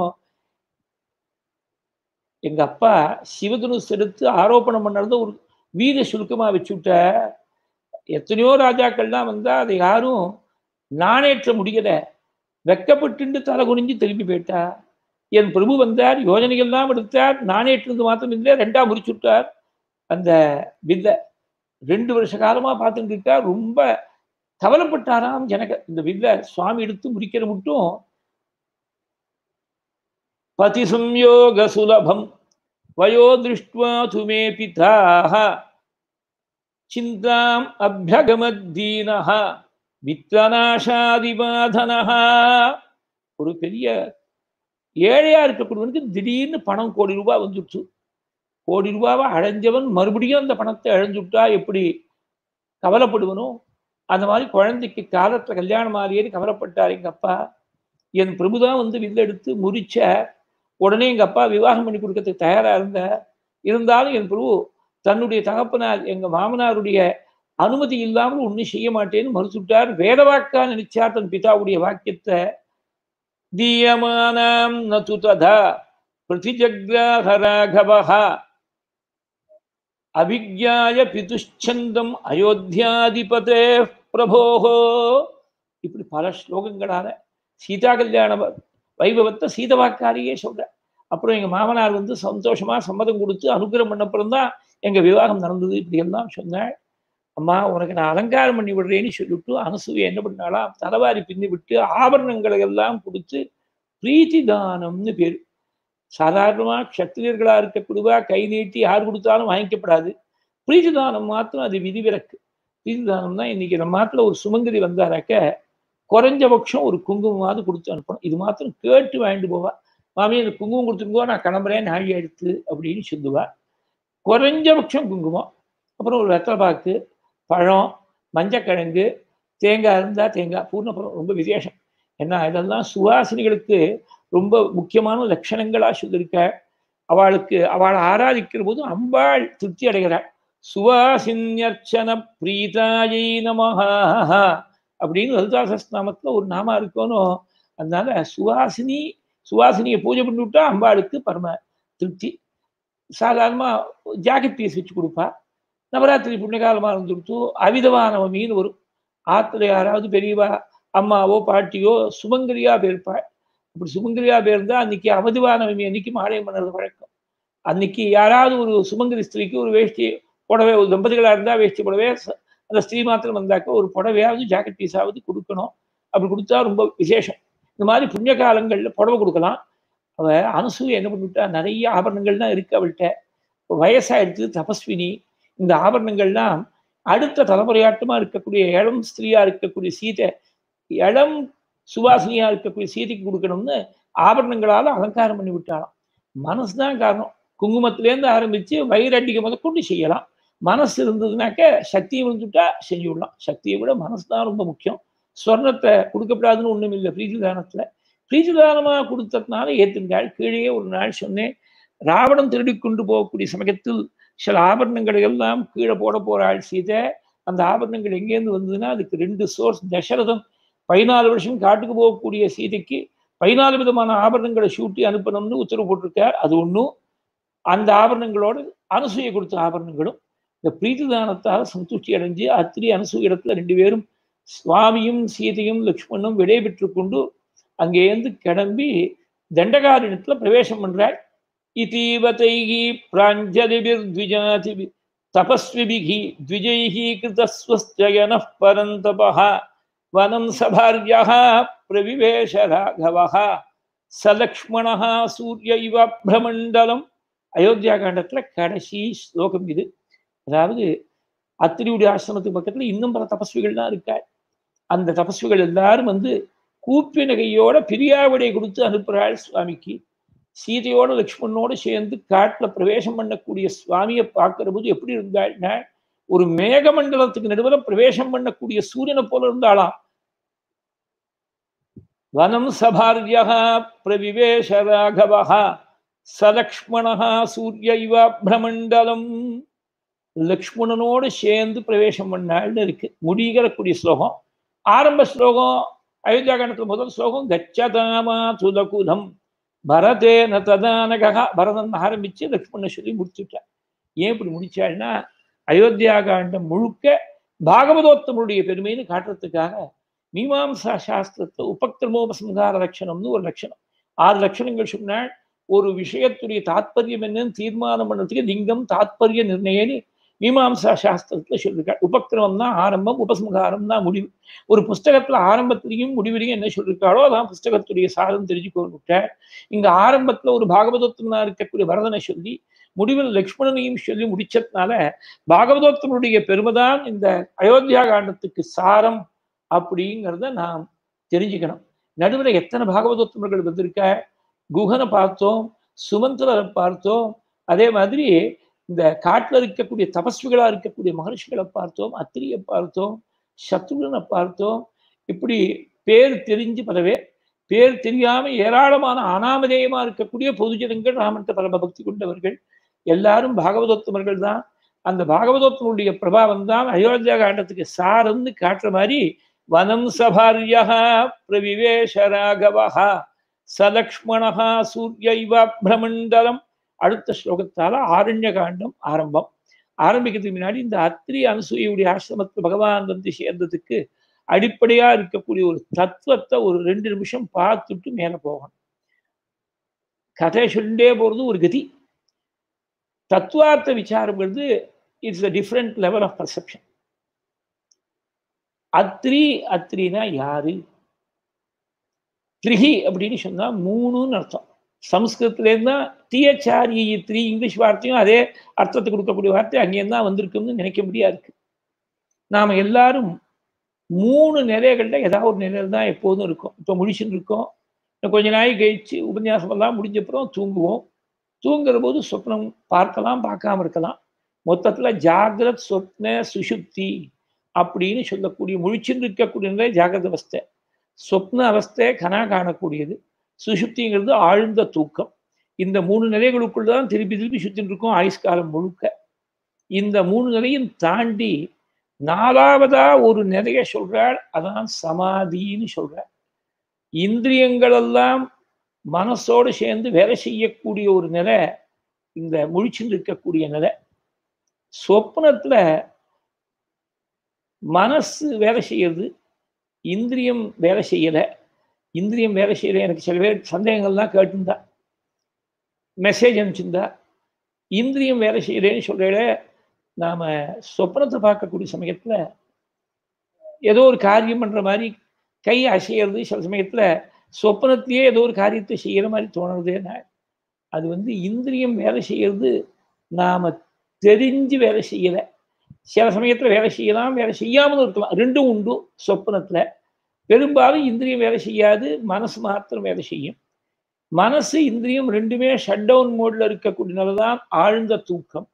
எங்க அப்பா சிவதனுஸ் எடுத்து ஆரோப்பணம் பண்ணது ஒரு வீர சுருக்கமா வச்சுவிட்ட எத்தனையோ ராஜாக்கள்லாம் வந்தா அதை யாரும் நாணேற்ற முடியல வெக்கப்பட்டு தலை குனிஞ்சு திரும்பி போயிட்டா என் பிரபு வந்தார் யோஜனைகள்லாம் எடுத்தார் நாணேற்றது மாத்திரம் இல்லை ரெண்டா முடிச்சுட்டார் அந்த வில்ல ரெண்டு வருஷ காலமா பார்த்துட்டு இருக்கா ரொம்ப கவலைப்பட்டாராம் ஜனக இந்த வில்ல சுவாமி எடுத்து முடிக்கிற மட்டும் பதி சம்யோக சுலபம் வயோ திருஷ்டுவா துமே பிதாக சிந்தாம் அபியகமத்தீனஹ வித்வநாசாதிபாதனஹா ஒரு பெரிய ஏழையா இருக்கக்கூடியவனுக்கு திடீர்னு பணம் கோடி ரூபாய் வந்துடுச்சு கோடி ரூபாவை அடைஞ்சவன் மறுபடியும் அந்த பணத்தை அழைஞ்சுட்டா எப்படி கவலைப்படுவனோ அந்த மாதிரி குழந்தைக்கு காலத்துல கல்யாணம் ஆகியேன்னு கவலைப்பட்டார் எங்க அப்பா என் பிரபுதான் வந்து வில்லெடுத்து முறிச்ச உடனே எங்க அப்பா விவாகம் பண்ணி கொடுக்கறதுக்கு தயாரா இருந்த இருந்தாலும் என் பிரபு தன்னுடைய தகப்பனார் எங்க மாமனாருடைய அனுமதி இல்லாமல் ஒன்றும் செய்ய மாட்டேன்னு மறுத்துட்டார் வேதவாக்கா நினைச்சார் தன் பிதாவுடைய வாக்கியத்தை தீயமானாம் நது ததா பிரதிஜக்ராக ராகவஹ அவிக்யாய பிதுஷ்சந்தம் அயோத்தியாதிபதே பிரபோகோ இப்படி பல ஸ்லோகங்களால சீதா கல்யாண வைபவத்தை சீதவாக்காரியே சொல்ற அப்புறம் எங்க மாமனார் வந்து சந்தோஷமா சம்மதம் கொடுத்து அனுகிரகம் பண்ணப்புறம் தான் எங்க விவாகம் நடந்தது இப்படி எல்லாம் சொன்னாள் அம்மா உனக்கு நான் அலங்காரம் பண்ணி விடுறேன்னு சொல்லிவிட்டு அனசூயை என்ன பண்ணாலாம் தலைவாரி பின்னி விட்டு ஆபரணங்களை எல்லாம் கொடுத்து பிரீத்தி தானம்னு பேர் சாதாரணமா க்ஷத்திரியர்களா இருக்கக்கூடியவா கை நீட்டி யார் கொடுத்தாலும் வாங்கிக்கப்படாது பிரீத்தி தானம் மாத்திரம் அது விதிவிலக்கு பிரீத்தி தானம் தான் இன்னைக்கு நம்ம நாட்டில் ஒரு சுமங்கரி வந்தாராக்க குறைஞ்சபட்சம் ஒரு குங்குமமாவது கொடுத்து அனுப்பணும் இது மாத்திரம் கேட்டு வாங்கிட்டு போவா மாமி இந்த குங்குமம் கொடுத்துருங்கோ நான் கிளம்புறேன் நாழி எடுத்து அப்படின்னு சொல்லுவா குறைஞ்சபட்சம் குங்குமம் அப்புறம் ஒரு வெத்தலை பாக்கு பழம் மஞ்சக்கிழங்கு தேங்காய் இருந்தால் தேங்காய் பூர்ணப்பழம் ரொம்ப விசேஷம் ஏன்னா இதெல்லாம் சுவாசினிகளுக்கு ரொம்ப முக்கியமான லட்சணங்களா சொல்லியிருக்க அவளுக்கு அவளை ஆராதிக்கிற போது அம்பாள் திருப்தி அடைகிறாள் சுவாசின்யர்ச்சன பிரீதாயை நமஹா அப்படின்னு லலிதாசஸ்நாமத்துல ஒரு நாமா இருக்கணும் அதனால சுவாசினி சுவாசினியை பூஜை பண்ணி விட்டா அம்பாளுக்கு பரம திருப்தி சாதாரணமா ஜாக்கெட் பீஸ் வச்சு கொடுப்பா நவராத்திரி புண்ணியகாலமா இருந்துடுத்து அவிதவானவமின்னு வரும் ஆத்துல யாராவது பெரியவா அம்மாவோ பாட்டியோ சுமங்கரியா போயிருப்பாள் அப்படி சுமங்கரியா போயிருந்தா அன்னைக்கு அவதிவானவமி அன்னைக்கு மாலயம் பண்ணுறது வழக்கம் அன்னைக்கு யாராவது ஒரு சுமங்கரி ஸ்திரீக்கு ஒரு வேஷ்டி புடவை ஒரு தம்பதிகளா இருந்தா வேஷ்டி புடவை அந்த ஸ்திரீ மாத்திரம் வந்தாக்க ஒரு புடவையாவது ஜாக்கெட் பீஸாவது கொடுக்கணும் அப்படி கொடுத்தா ரொம்ப விசேஷம் இந்த மாதிரி புண்ணிய காலங்கள்ல புடவை கொடுக்கலாம் அவ அனுசூய என்ன பண்ணிவிட்டா நிறைய ஆபரணங்கள் தான் இருக்கு அவள்கிட்ட வயசாயிடுச்சு தபஸ்வினி இந்த ஆபரணங்கள்லாம் அடுத்த தலைமுறையாட்டமா இருக்கக்கூடிய இளம் ஸ்திரீயா இருக்கக்கூடிய சீதை இளம் சுவாசினியா இருக்கக்கூடிய சீதைக்கு கொடுக்கணும்னு ஆபரணங்களால அலங்காரம் பண்ணி விட்டாலாம் மனசுதான் காரணம் குங்குமத்திலேருந்து ஆரம்பிச்சு வைரண்டிகை முதற்கொண்டு செய்யலாம் மனசு இருந்ததுனாக்க சக்தியை விழுந்துட்டா செஞ்சு விடலாம் சக்தியை விட மனசு தான் ரொம்ப முக்கியம் ஸ்வர்ணத்தை கொடுக்கப்படாதுன்னு ஒண்ணும் இல்லை பிரீதி தானத்துல பிரீதி தானமா கொடுத்ததுனால ஏத்துங்காள் கீழே ஒரு நாள் சொன்னேன் ராவணம் திருடி கொண்டு போகக்கூடிய சமயத்தில் சில ஆபரணங்களை எல்லாம் கீழே போட போறாள் சீதை அந்த ஆபரணங்கள் எங்கேருந்து வந்ததுன்னா அதுக்கு ரெண்டு சோர்ஸ் தசரதம் பதினாலு வருஷம் காட்டுக்கு போகக்கூடிய சீதைக்கு பதினாலு விதமான ஆபரணங்களை சூட்டி அனுப்பணும்னு உத்தரவு போட்டிருக்கார் அது ஒன்றும் அந்த ஆபரணங்களோடு அனுசூயை கொடுத்த ஆபரணங்களும் இந்த பிரீத்தி தானத்தால் சந்துஷ்டி அடைஞ்சு அத்திரி அனுசூய இடத்துல ரெண்டு பேரும் சுவாமியும் சீதையும் லக்ஷ்மணும் விடை பெற்று கொண்டு அங்கேருந்து கிளம்பி தண்டகாரண்யத்துல பிரவேசம் பண்றாள் இதீவதைகி பிராஞ்சலிபிர்த்விஜாதி தபஸ்விபிகி த்விஜைः கிருதஸ்வஸ்ஜயனः பரந்தபः வனம் சபார்யः பிரவிவேஷ ராகவः சலக்ஷ்மணः சூரிய இவ பிரமண்டலம் அயோத்தியா காண்டத்துல கடைசி ஸ்லோகம் இது அதாவது அத்திரியுடைய ஆசிரமத்துக்கு பக்கத்துல இன்னும் பல தபஸ்விகள்லாம் இருக்காள் அந்த தபஸ்விகள் எல்லாரும் வந்து கூப்பின கையோட பிரியாவிடை கொடுத்து அனுப்புகிறாள் சுவாமிக்கு சீதையோட லக்ஷ்மணனோட சேர்ந்து காட்டுல பிரவேசம் பண்ணக்கூடிய சுவாமியை பார்க்கிற போது எப்படி இருந்தாள்னா ஒரு மேகமண்டலத்துக்கு நடுவில் பிரவேசம் பண்ணக்கூடிய சூரியனை போல இருந்தாளாம் வனம் சபாரியா பிரவிவேஷ ராகவா சலக்ஷ்மணா சூரிய இவ பிரமண்டலம் லக்ஷ்மணனோடு சேர்ந்து பிரவேசம் பண்ணாள்னு இருக்கு முடிகிறக்கூடிய ஸ்லோகம் ஆரம்ப ஸ்லோகம் அயோத்தியா காண்டத்துல முதல் ஸ்லோகம் கச்சதாமா துதகுலம் பரதேன ததானகா பரதன் ஆரம்பிச்சு லக்ஷ்மண சொல்லி முடிச்சுட்டார் ஏன் இப்படி முடிச்சாள்னா அயோத்தியா காண்டம் முழுக்க பாகவதோத்தமனுடைய பெருமைன்னு காட்டுறதுக்காக மீமாம்சா சாஸ்திரத்தை உபக்திரமோபசங்கார லட்சணம்னு ஒரு லட்சணம் ஆறு லட்சணங்கள் சொன்னால் ஒரு விஷயத்துடைய தாத்பரியம் என்னன்னு தீர்மானம் பண்ணுறதுக்கு லிங்கம் தாத்பரிய நிர்ணயன்னு மீமாம்சா சாஸ்திரத்துல சொல்லியிருக்காள் உபக்கிரமம் தான் ஆரம்பம் உபசம்ஹாரம் தான் முடிவு ஒரு புஸ்தகத்துல ஆரம்பத்திலையும் முடிவிலையும் என்ன சொல்லியிருக்காளோ அதான் புஸ்தகத்துடைய சாரம் தெரிஞ்சுக்கொண்டுட்டாள் இங்க ஆரம்பத்துல ஒரு பாகவதோத்தமனா இருக்கக்கூடிய வரதனை சொல்லி முடிவில் லக்ஷ்மணனையும் சொல்லி முடிச்சதுனால பாகவதோத்தமனுடைய பெருமைதான் இந்த அயோத்தியா காண்டத்துக்கு சாரம் அப்படிங்கிறத நாம் தெரிஞ்சுக்கணும் நடுவில் எத்தனை பாகவதோத்தமர்கள் வந்திருக்க குஹனை பார்த்தோம் சுமந்திரரை பார்த்தோம் அதே மாதிரி இந்த காட்டில் இருக்கக்கூடிய தபஸ்விகளா இருக்கக்கூடிய மகர்ஷிகளை பார்த்தோம் அத்திரியை பார்த்தோம் சத்ருகனை பார்த்தோம் இப்படி பேர் தெரிஞ்சு பலவே பேர் தெரியாம ஏராளமான அனாமதேயமா இருக்கக்கூடிய பொதுஜனங்கள் ராமன்ட்ட பரம பக்தி கொண்டவர்கள் எல்லாரும் பாகவதோத்தமர்கள் தான் அந்த பாகவதோத்தமனுடைய பிரபாவம் தான் அயோத்தியா காண்டத்துக்கு சாரம்னு காட்டுற மாதிரி வனம் சபாரியா பிரவிவேஷ ராகவா சலக்ஷ்மணா சூரிய இவ பிரமண்டலம் அடுத்த ஸ்லோகத்தால ஆரண்ய காண்டம் ஆரம்பம் ஆரம்பிக்கிறதுக்கு முன்னாடி இந்த அத்திரி அனுசூயுடைய ஆசிரமத்தில் பகவான் வந்து சேர்ந்ததுக்கு அடிப்படையா இருக்கக்கூடிய ஒரு தத்துவத்தை ஒரு ரெண்டு நிமிஷம் பார்த்துட்டு மேலே போகணும் கதை சொல்லிட்டே போறது ஒரு கதி தத்துவார்த்த விசாரங்கிறது it's a different level of perception Atri அத்ரினா யாரு த்ரிஹி அப்படின்னு சொன்னா மூணுன்னு அர்த்தம் சம்ஸ்கிருதத்துலேருந்து தான் டிஹெச்ஆர்இ த்ரீ இங்கிலீஷ் வார்த்தையும் அதே அர்த்தத்தை கொடுக்கக்கூடிய வார்த்தை அங்கேருந்து தான் வந்திருக்குன்னு நினைக்க முடியாது இருக்கு நாம் எல்லாரும் மூணு நிலைகளில் ஏதாவது ஒரு நிலையில் தான் எப்போதும் இருக்கும் இப்போ முழிச்சுன்னு இருக்கோம் இன்னும் கொஞ்ச நாள் கழிச்சு உபன்யாசம் எல்லாம் முடிஞ்சப்புறம் தூங்குவோம் தூங்குற போது சொப்னம் பார்க்கலாம் பார்க்காம இருக்கலாம் மொத்தத்தில் ஜாகிரத் சொப்ன சுஷுப்தி அப்படின்னு சொல்லக்கூடிய முழிச்சுன்னு இருக்கக்கூடிய நிலை ஜாகிரத அவஸ்தை சொப்ன அவஸ்தை கனா காணக்கூடியது சுஷுப்திங்கிறது ஆழ்ந்த தூக்கம் இந்த மூணு நிலைகளுக்குள்ள தான் திருப்பி திருப்பி சுத்தின்னு இருக்கோம் ஆயுஷ்காலம் முழுக்க இந்த மூணு நிலையும் தாண்டி நாலாவதா ஒரு நிலைய சொல்றாள் அதான் சமாதின்னு சொல்றாள் இந்திரியங்களெல்லாம் மனசோடு சேர்ந்து வேலை செய்யக்கூடிய ஒரு நிலை இந்த முழிச்சுன்னு இருக்கக்கூடிய நிலை சொப்னத்துல மனசு வேலை செய்யறது இந்திரியம் வேலை செய்யலை இந்திரியம் வேலை செய்யல எனக்கு சில பேர் சந்தேகங்கள்லாம் கேட்டிருந்தா மெசேஜ் அனுப்பிச்சிருந்தா இந்திரியம் வேலை செய்யலேன்னு சொல்கிறேட நாம் சொப்னத்தை பார்க்கக்கூடிய சமயத்தில் ஏதோ ஒரு காரியம் பண்ணுற மாதிரி கை அசைகிறது சில சமயத்தில் சொப்னத்திலேயே ஏதோ ஒரு காரியத்தை செய்கிற மாதிரி தோணுறதுன்னா அது வந்து இந்திரியம் வேலை செய்கிறது நாம் தெரிஞ்சு வேலை செய்யலை சில சமயத்தில் வேலை செய்யலாம் வேலை செய்யாமலும் இருக்கலாம் ரெண்டும் உண்டு சொப்னத்தில் பெரும்பாலும் இந்திரியம் வேலை செய்யாது மனசு மாத்திரம் வேலை செய்யும் மனசு இந்திரியம் ரெண்டுமே ஷட் டவுன் மோட்ல இருக்கக்கூடியனாலதான் ஆழ்ந்த தூக்கம்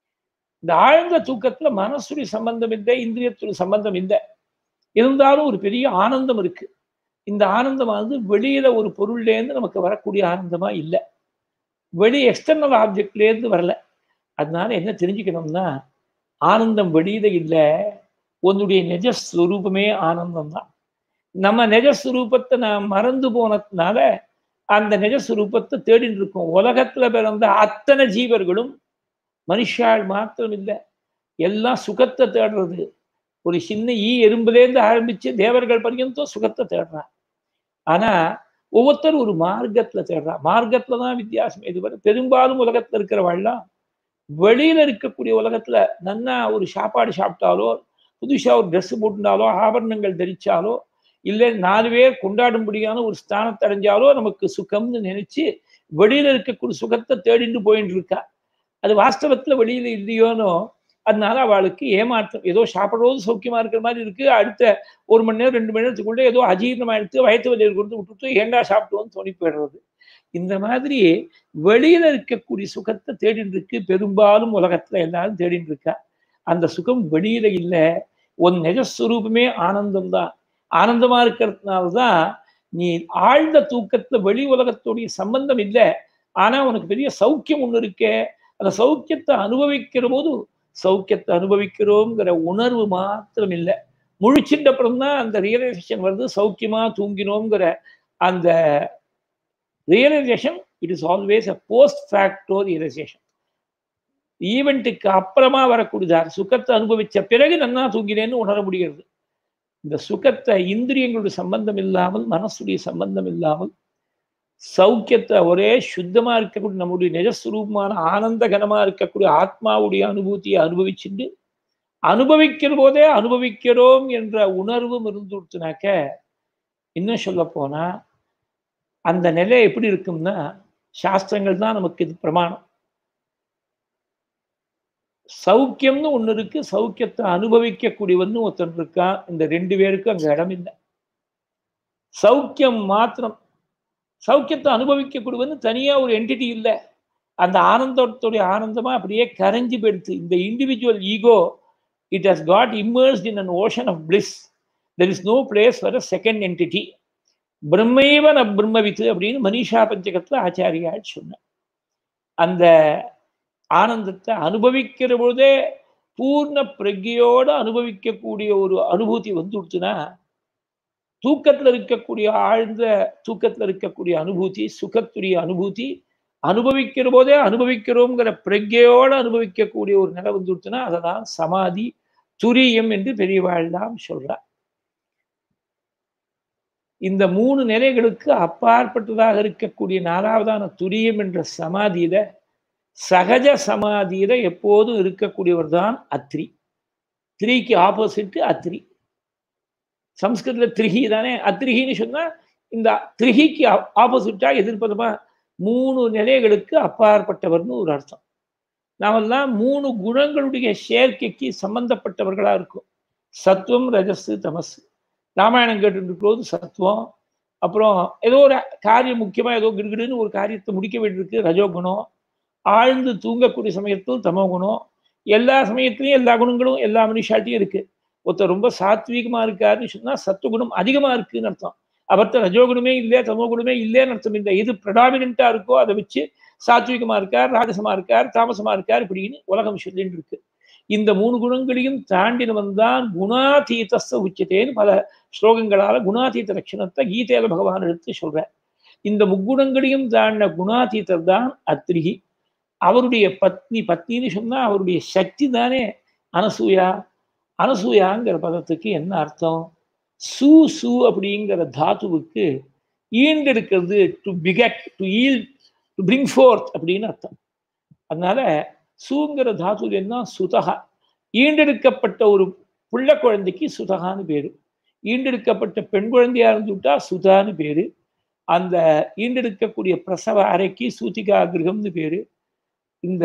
இந்த ஆழ்ந்த தூக்கத்துல மனசுடைய சம்பந்தம் இல்லை இந்திரியத்துடைய சம்பந்தம் இல்லை இருந்தாலும் ஒரு பெரிய ஆனந்தம் இருக்கு இந்த ஆனந்தமானது வெளியில ஒரு பொருள்லேருந்து நமக்கு வரக்கூடிய ஆனந்தமா இல்லை வெளி எக்ஸ்டர்னல் ஆப்ஜெக்ட்லேருந்து வரல அதனால என்ன தெரிஞ்சுக்கணும்னா ஆனந்தம் வெளியில இல்லை உன்னுடைய நிஜஸ்வரூபமே ஆனந்தம் தான் நம்ம நிஜஸ்வரூபத்தை நான் மறந்து போனதுனால அந்த நிஜஸ்வரூபத்தை தேடிட்டு இருக்கோம் உலகத்துல பிறந்த அத்தனை ஜீவர்களும் மனுஷாள் மாத்திரம் இல்லை எல்லாம் சுகத்தை தேடுறது ஒரு சின்ன ஈ எறும்புலேருந்து ஆரம்பிச்சு தேவர்கள் பர்யந்தம் சுகத்தை தேடுறான் ஆனா ஒவ்வொருத்தரும் ஒரு மார்க்கத்துல தேடுறா மார்க்கத்துல தான் வித்தியாசம் இது பெரும்பாலும் உலகத்துல இருக்கிறவாள்லாம் வெளியில இருக்கக்கூடிய உலகத்துல நன்னா ஒரு சாப்பாடு சாப்பிட்டாலோ புதுசா ஒரு ட்ரெஸ் போட்டுட்டாலோ ஆபரணங்கள் தரிச்சாலோ இல்லை நாலு பேர் கொண்டாடும்படியான ஒரு ஸ்தானத்தை அடைஞ்சாலோ நமக்கு சுகம்னு நினைச்சு வெளியில இருக்கக்கூடிய சுகத்தை தேடிட்டு போயிட்டு இருக்கா அது வாஸ்தவத்துல வெளியில இல்லையோனோ அதனால அவளுக்கு ஏமாற்றம் ஏதோ சாப்பிட்றது சௌக்கியமா இருக்கிற மாதிரி இருக்கு அடுத்த ஒரு மணி நேரம் ரெண்டு மணி நேரத்துக்குள்ள ஏதோ அஜீர்ணமா எடுத்து வயத்து வலியில் கொடுத்து விட்டுட்டு ஏண்டா சாப்பிட்டோன்னு தோணி போயிடுறது இந்த மாதிரி வெளியில இருக்கக்கூடிய சுகத்தை தேடிட்டு இருக்கு பெரும்பாலும் உலகத்துல எல்லாரும் தேடிட்டு இருக்கா அந்த சுகம் வெளியில இல்லை உன் நிஜஸ்வரூபமே ஆனந்தம் தான் ஆனந்தமா இருக்கிறதுனாலதான் நீ ஆழ்ந்த தூக்கத்துல வெளி உலகத்துடைய சம்பந்தம் இல்லை ஆனா உனக்கு பெரிய சௌக்கியம் ஒண்ணு இருக்கே அந்த சௌக்கியத்தை அனுபவிக்கிற போது சௌக்கியத்தை அனுபவிக்கிறோங்கிற உணர்வு மாத்திரம் இல்லை முழிச்சின்ற அப்புறம் தான் அந்த ரியலைசேஷன் வருது சௌக்கியமா தூங்கினோங்கிற அந்த realisation it is always a post facto realisation ஈவெண்ட்டுக்கு அப்புறமா வரக்கூடியதாக சுகத்தை அனுபவிச்ச பிறகு நன்னா தூங்கினேன்னு உணர முடிகிறது இந்த சுகத்தை இந்திரியங்களுடைய சம்பந்தம் இல்லாமல் மனசுடைய சம்பந்தம் இல்லாமல் சௌக்கியத்தை ஒரே சுத்தமா இருக்கக்கூடிய நம்முடைய நிஜஸ்வரூபமான ஆனந்தகனமா இருக்கக்கூடிய ஆத்மாவுடைய அனுபூதியை அனுபவிச்சுட்டு அனுபவிக்கிற போதே அனுபவிக்கிறோம் என்ற உணர்வும் இருந்துடுத்துனாக்க இன்னும் சொல்ல போனா அந்த நிலை எப்படி இருக்கும்னா சாஸ்திரங்கள் தான் நமக்கு இது பிரமாணம் சௌக்கியம்னு ஒன்று இருக்கு சௌக்கியத்தை அனுபவிக்கக்கூடியவன்னு ஒருத்தன் இருக்கான் இந்த ரெண்டு பேருக்கும் அங்க இடம் இல்லை சௌக்கியம் மாத்திரம் சௌக்கியத்தை அனுபவிக்கக்கூடியவன்னு தனியா ஒரு என்டிட்டி இல்லை அந்த ஆனந்தத்துடைய ஆனந்தமா அப்படியே கரைஞ்சு போயிடுது இந்த individual ego it has got immersed in an ocean of bliss there is no place for a second entity பிரம்மைவ ந பிரம்மவித்து அப்படின்னு மனிஷா பஞ்சகத்துல ஆச்சாரியால் சொன்னார் அந்த ஆனந்தத்தை அனுபவிக்கிற பொழுதே பூர்ண பிரஜையோட அனுபவிக்கக்கூடிய ஒரு அனுபூதி வந்து கொடுத்துனா தூக்கத்துல இருக்கக்கூடிய ஆழ்ந்த தூக்கத்துல இருக்கக்கூடிய அனுபூதி சுகத்துடைய அனுபூதி அனுபவிக்கிற போதே அனுபவிக்கிறோங்கிற பிரஜையோடு அனுபவிக்கக்கூடிய ஒரு நிலை வந்துடுச்சுன்னா அதை தான் சமாதி துரியம் என்று பெரியவாழ்லாம் சொல்றார் இந்த மூணு நிலைகளுக்கு அப்பாற்பட்டதாக இருக்கக்கூடிய நாலாவதான துரியம் என்ற சமாதியில சகஜ சமாதியில எப்போதும் இருக்கக்கூடியவர் தான் அத்ரி த்ரீக்கு ஆப்போசிட் அத்ரி சம்ஸ்கிருதத்துல திரிகி தானே அத்ரிகின்னு சொன்னா இந்த திரிகிக்கு ஆப்போசிட்டா எதிர்ப்பதமா மூணு நிலைகளுக்கு அப்பாற்பட்டவர்னு ஒரு அர்த்தம் நாமெல்லாம் மூணு குணங்களுடைய சேர்க்கைக்கு சம்பந்தப்பட்டவர்களா இருக்கும் சத்துவம் ரஜசு தமசு ராமாயணம் கேட்டு போது சத்துவம் அப்புறம் ஏதோ ஒரு காரியம் முக்கியமா ஏதோ கிடுகிடுன்னு ஒரு காரியத்தை முடிக்க வேண்டியிருக்கு ரஜோகுணம் ஆழ்ந்து தூங்கக்கூடிய சமயத்தில் தமோ குணம் எல்லா சமயத்திலையும் எல்லா குணங்களும் எல்லா மனுஷாட்டியும் இருக்கு ஒருத்தர் ரொம்ப சாத்வீகமா இருக்காருன்னு சொன்னா சத்துவகுணம் அதிகமா இருக்குன்னு அர்த்தம் அவர்த்த ரஜோகுணமே இல்லை தமோ குணமே இல்லைன்னு அர்த்தம் இல்லை எது பிரடாமினா இருக்கோ அதை வச்சு சாத்விகமா இருக்கார் ராஜசமா இருக்கார் தாமசமா இருக்கார் இப்படின்னு உலகம் சொல்லிட்டு இருக்கு இந்த மூணு குணங்களையும் தாண்டினவன் தான் குணாதீதஸ்த உச்சத்தேன்னு பல ஸ்லோகங்களால குணாதீத லட்சணத்தை கீதையில பகவான் எடுத்து சொல்ற இந்த முக்குணங்களையும் தாண்டின குணாதீதர் தான் அத்ரிகி அவருடைய பத்னி பத்னின்னு சொன்னா அவருடைய சக்தி தானே அனசூயா அனசூயாங்கிற பதத்துக்கு என்ன அர்த்தம் சூ சூ அப்படிங்கிற தாத்துவுக்கு ஈண்டெடுக்கிறது to beget to yield to bring forth அப்படின்னு அர்த்தம் அதனால சூங்கிற தாத்து என்ன சுதகா ஈண்டெடுக்கப்பட்ட ஒரு புள்ள குழந்தைக்கு சுதகான்னு பேரு ஈண்டெடுக்கப்பட்ட பெண் குழந்தையா இருந்துட்டா சுதான்னு பேரு அந்த ஈண்டெடுக்கக்கூடிய பிரசவ அறைக்கு சூதிகா கிரகம்னு பேரு இந்த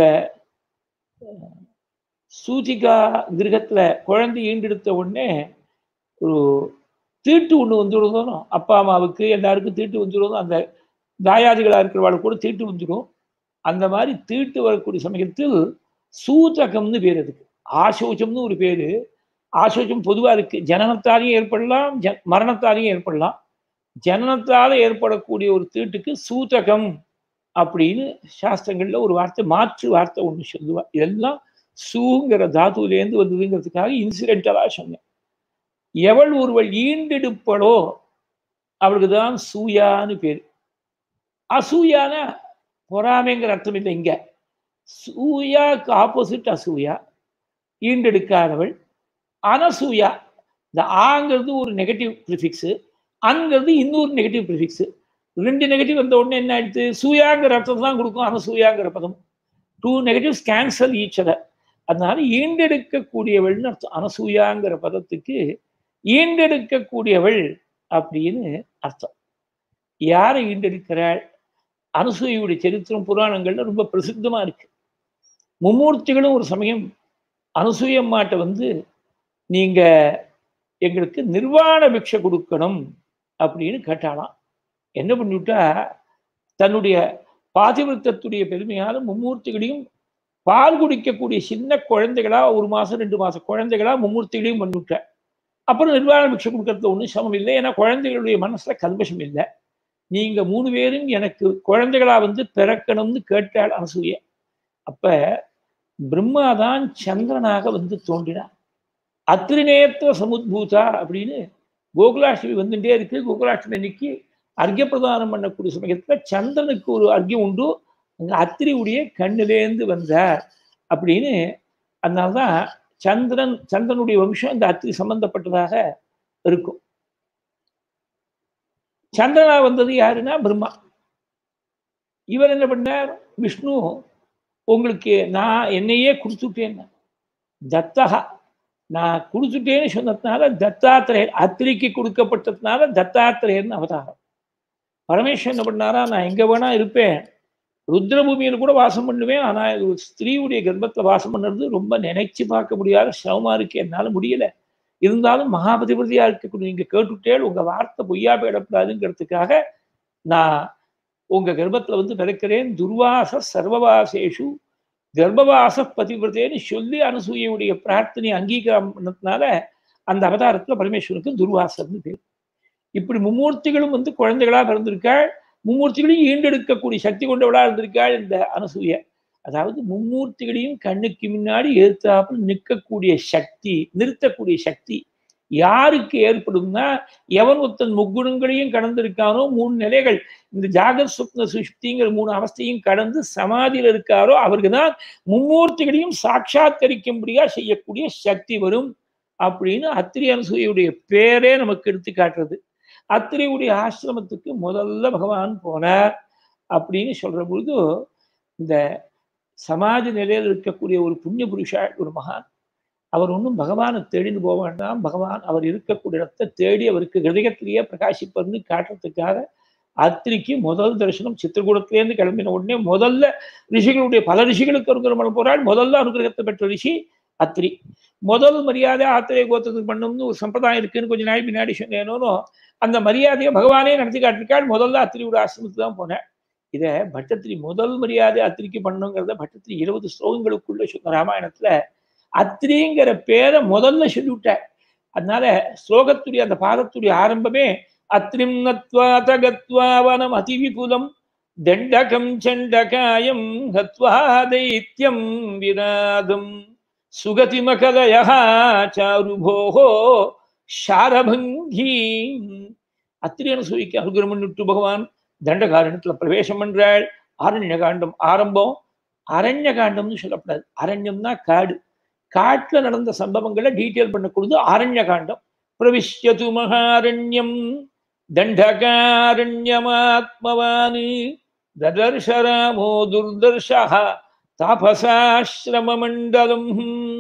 சூதிகா கிரகத்துல குழந்தை ஈண்டெடுத்த உடனே ஒரு தீட்டு ஒன்று வந்துவிடுதோம் அப்பா அம்மாவுக்கு எல்லாருக்கும் தீட்டு வந்துவிடுதோ அந்த தாயாதிகளாக இருக்கிறவாள் கூட தீட்டு வந்துடும் அந்த மாதிரி தீட்டு வரக்கூடிய சமயத்தில் சூதகம்னு பேர் அதுக்கு ஆசோச்சம்னு ஒரு பேர் ஆசோச்சம் பொதுவாக இருக்கு ஜனனத்தாலையும் ஏற்படலாம் ஜ மரணத்தாலையும் ஏற்படலாம் ஜனனத்தால் ஏற்படக்கூடிய ஒரு தீட்டுக்கு சூதகம் அப்படின்னு சாஸ்திரங்கள்ல ஒரு வார்த்தை மாற்று வார்த்தை ஒன்று சொல்லுவா இதெல்லாம் சூங்கிற தாத்துலேருந்து வந்ததுங்கிறதுக்காக இன்சிடென்டலாக சொன்னேன் எவள் ஒருவள் ஈண்டெடுப்பளோ அவளுக்கு தான் சூயான்னு பேர் அசூயான பொறாமைங்கிற அர்த்தம் இல்லை இங்க சூயாக்கு ஆப்போசிட் அசூயா ஈண்டெடுக்காதவள் அனசூயா இந்த ஆங்கிறது ஒரு நெகட்டிவ் ப்ரிஃபிக்ஸு அங்கிறது இன்னொரு நெகட்டிவ் ப்ரிஃபிக்ஸு ரெண்டு நெகட்டிவ் வந்த உடனே என்ன ஆயிடுது சூயாங்கிற அர்த்தம் தான் கொடுக்கும் அனசூயாங்கிற பதம் டூ நெகட்டிவ்ஸ் கேன்சல் ஈச்சதர் அதனால ஈண்டெடுக்கக்கூடியவள்னு அர்த்தம் அனசூயாங்கிற பதத்துக்கு ஈண்டெடுக்கக்கூடியவள் அப்படின்னு அர்த்தம் யாரை ஈண்டெடுக்கிறாள் அனுசூயுடைய சரித்திரம் புராணங்கள்ல ரொம்ப பிரசித்தமா இருக்கு மும்மூர்த்திகளும் ஒரு சமயம் அனுசூயம்மாட்ட வந்து நீங்க எங்களுக்கு நிர்வாண பிக்ஷை கொடுக்கணும் அப்படின்னு கேட்டாலாம் என்ன பண்ணிவிட்டா தன்னுடைய பாதிவிருத்தத்துடைய பெருமையால மும்மூர்த்திகளையும் பால் குடிக்கக்கூடிய சின்ன குழந்தைகளா ஒரு மாசம் ரெண்டு மாசம் குழந்தைகளா மும்மூர்த்திகளையும் பண்ணிவிட்டார் அப்புறம் நிர்வாண பிக்ஷை கொடுக்கறது ஒன்றும் சமம் இல்லை ஏன்னா குழந்தைகளுடைய மனசுல கல்வசம் இல்லை நீங்க மூணு பேரும் எனக்கு குழந்தைகளா வந்து பிறக்கணும்னு கேட்டாள் அனசூய அப்ப பிரம்மாதான் சந்திரனாக வந்து தோன்றினார் அத்திரிநேத்திர சமுத்பூதா அப்படின்னு கோகுலாஷ்டமி வந்துட்டே இருக்கு கோகுலாஷ்டமி அன்னைக்கு அர்க்கிய பிரதானம் பண்ணக்கூடிய சமயத்துல சந்திரனுக்கு ஒரு அர்க்கியம் உண்டு அங்க அத்திரியுடைய கண்ணிலேந்து வந்தார் அப்படின்னு அதனால்தான் சந்திரன் சந்திரனுடைய வம்சம் இந்த அத்திரி சம்பந்தப்பட்டதாக இருக்கும் சந்திரனா வந்தது யாருன்னா பிரம்மா இவர் என்ன பண்ணார் விஷ்ணு உங்களுக்கு நான் என்னையே கொடுத்துட்டேன் தத்தகா நான் கொடுத்துட்டேன்னு சொன்னதுனால தத்தாத்திரேயர் அத்திரிக்கு கொடுக்கப்பட்டதுனால தத்தாத்திரேயர்னு அவதாரம் பரமேஸ்வரன் என்ன பண்ணாரா நான் எங்க வேணா இருப்பேன் ருத்ரபூமியில் கூட வாசம் பண்ணுவேன் ஆனா ஒரு ஸ்திரீவுடைய கர்ப்பத்துல வாசம் பண்ணுறது ரொம்ப நினைச்சு பார்க்க முடியாத சிரமமா இருக்கு என்னால முடியல இருந்தாலும் மகாபதிபதியா இருக்கக்கூடிய நீங்க கேட்டுட்டேள் உங்க வார்த்தை பொய்யா போயிடக்கூடாதுங்கிறதுக்காக நான் உங்க கர்ப்பத்துல வந்து பிறக்கிறேன் துர்வாச சர்வவாசேஷு கர்ப்பவாச பதிவிரதேன்னு சொல்லி அனுசூயனுடைய பிரார்த்தனை அங்கீகாரம் பண்ணதுனால அந்த அவதாரத்துல பரமேஸ்வரனுக்கு துர்வாசர்னு பேர் இப்படி மும்மூர்த்திகளும் வந்து குழந்தைகளா பிறந்திருக்காள் மும்மூர்த்திகளையும் ஈண்டெடுக்கக்கூடிய சக்தி கொண்டவளா இருந்திருக்காள் இந்த அனசூய அதாவது மும்மூர்த்திகளையும் கண்ணுக்கு முன்னாடி எதிர்த்தாப்புல நிற்கக்கூடிய சக்தி நிறுத்தக்கூடிய சக்தி யாருக்கு ஏற்படும்னா எவன் ஒருத்தன் முக்குணங்களையும் கடந்திருக்கானோ மூணு நிலைகள் இந்த ஜாகத் சுப்ன சுஷ்டிங்கிற மூணு அவஸ்தையும் கடந்து சமாதியில் இருக்காரோ அவருக்கு தான் மும்மூர்த்திகளையும் சாட்சாத்கரிக்கும்படியா செய்யக்கூடிய சக்தி வரும் அப்படின்னு அத்திரி அனசூயுடைய பேரே நமக்கு எடுத்து காட்டுறது அத்திரியுடைய ஆசிரமத்துக்கு முதல்ல பகவான் போனார் அப்படின்னு சொல்ற பொழுது இந்த சமாஜ நிலையில் இருக்கக்கூடிய ஒரு புண்ணிய புருஷா ஒரு மகான் அவர் ஒன்றும் பகவானை தேடின்னு போக வேண்டாம் பகவான் அவர் இருக்கக்கூடிய இடத்தை தேடி அவருக்கு ஹிருதயத்திலேயே பிரகாசிப்பதுன்னு காட்டுறதுக்காக அத்திரிக்கு முதல் தரிசனம் சித்திரகூடத்திலேருந்து கிளம்பின உடனே முதல்ல ரிஷிகளுடைய பல ரிஷிகளுக்கு அனுகிரகம் பண்ண போறாள் முதல்ல அனுகிரகத்தை பெற்ற ரிஷி அத்திரி முதல் மரியாதை ஆத்திரை கோத்திரத்துக்கு பண்ணணும்னு ஒரு சம்பிரதாயம் இருக்குன்னு கொஞ்ச நாள் பின்னாடி சொன்னேனோ அந்த மரியாதையை பகவானே நடத்தி காட்டிருக்காள் முதல்ல அத்திரியோட ஆசிரமத்துக்கு தான் போனேன் இதை பட்டத்திரி முதல் மரியாதை அத்திரிக்கு பண்ணணுங்கிறத பட்டத்திரி இருபது ஸ்லோகங்களுக்குள்ள சொன்ன ராமாயணத்துல அத்திரிங்கிற பேரை முதல்ல சொல்லிவிட்டார் அதனால ஸ்லோகத்துடைய அந்த பாதத்துடைய ஆரம்பமே அத்ரிம் நத்வா தகத்வா வனம் அதிவிபுலம் தண்டகம் சண்டகாயம் ஹத்வா தைத்யம் விராதம் சுகதிமகலய சாருபோகோ ஷாரபங்கி அத்திரியன சூரிக்கு அனுகிரம் பண்ணிட்டு பகவான் தண்டகாரண்யத்துல பிரவேசம் பண்றாள் ஆரண்ய காண்டம் ஆரம்பம் அரண்ய காண்டம்னு சொல்லப்படாது அரண்யம்னா காடு காட்டுல நடந்த சம்பவங்களை டீட்டெயில் பண்ணக்கூடாது அரண்ய காண்டம் பிரவிஷ்யது மகாரண்யம் தண்டகாரண்யமாத்மவான் ததர்ஷராமோ துர்தர்ஷா தாபசாசிரம மண்டலம்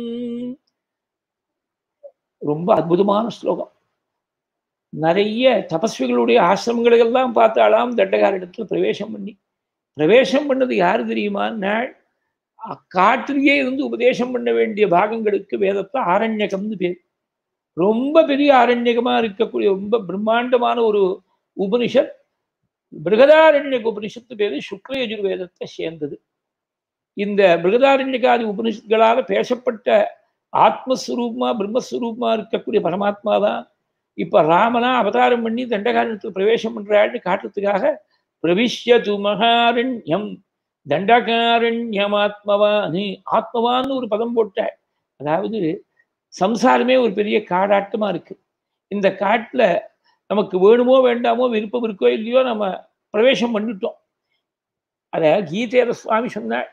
ரொம்ப அற்புதமான ஸ்லோகம் நிறைய தபஸ்விகளுடைய ஆசிரமங்களுக்கெல்லாம் பார்த்தாலாம் தண்டகாரிடத்துல பிரவேசம் பண்ணி பிரவேசம் பண்ணது யாரு தெரியுமா நாள் காட்டிலேயே இருந்து உபதேசம் பண்ண வேண்டிய பாகங்களுக்கு வேதத்தை ஆரண்யகம்னு பேர் ரொம்ப பெரிய ஆரண்யகமா இருக்கக்கூடிய ரொம்ப பிரம்மாண்டமான ஒரு உபனிஷத் பிருகதாரண்யக உபனிஷத்து பேரு சுக்ல யஜுர்வேதத்தை சேர்ந்தது இந்த பிருகதாரண்யகாதி உபனிஷத்துகளால பேசப்பட்ட ஆத்மஸ்வரூபமா பிரம்மஸ்வரூபமா இருக்கக்கூடிய பரமாத்மா தான் இப்ப ராமனா அவதாரம் பண்ணி தண்டகாரண்யத்துக்கு பிரவேசம் பண்றாள்னு காட்டுறதுக்காக பிரவிஷ்யது மகாரண்யம் தண்டகாரண்யமாத்மவான் ஆத்மவான்னு ஒரு பதம் போட்ட அதாவது சம்சாரமே ஒரு பெரிய காடாட்டமா இருக்கு இந்த காட்டுல நமக்கு வேணுமோ வேண்டாமோ விருப்பம் இருக்கோ இல்லையோ நம்ம பிரவேசம் பண்ணிட்டோம் அத கீதையில சுவாமி சொன்னாள்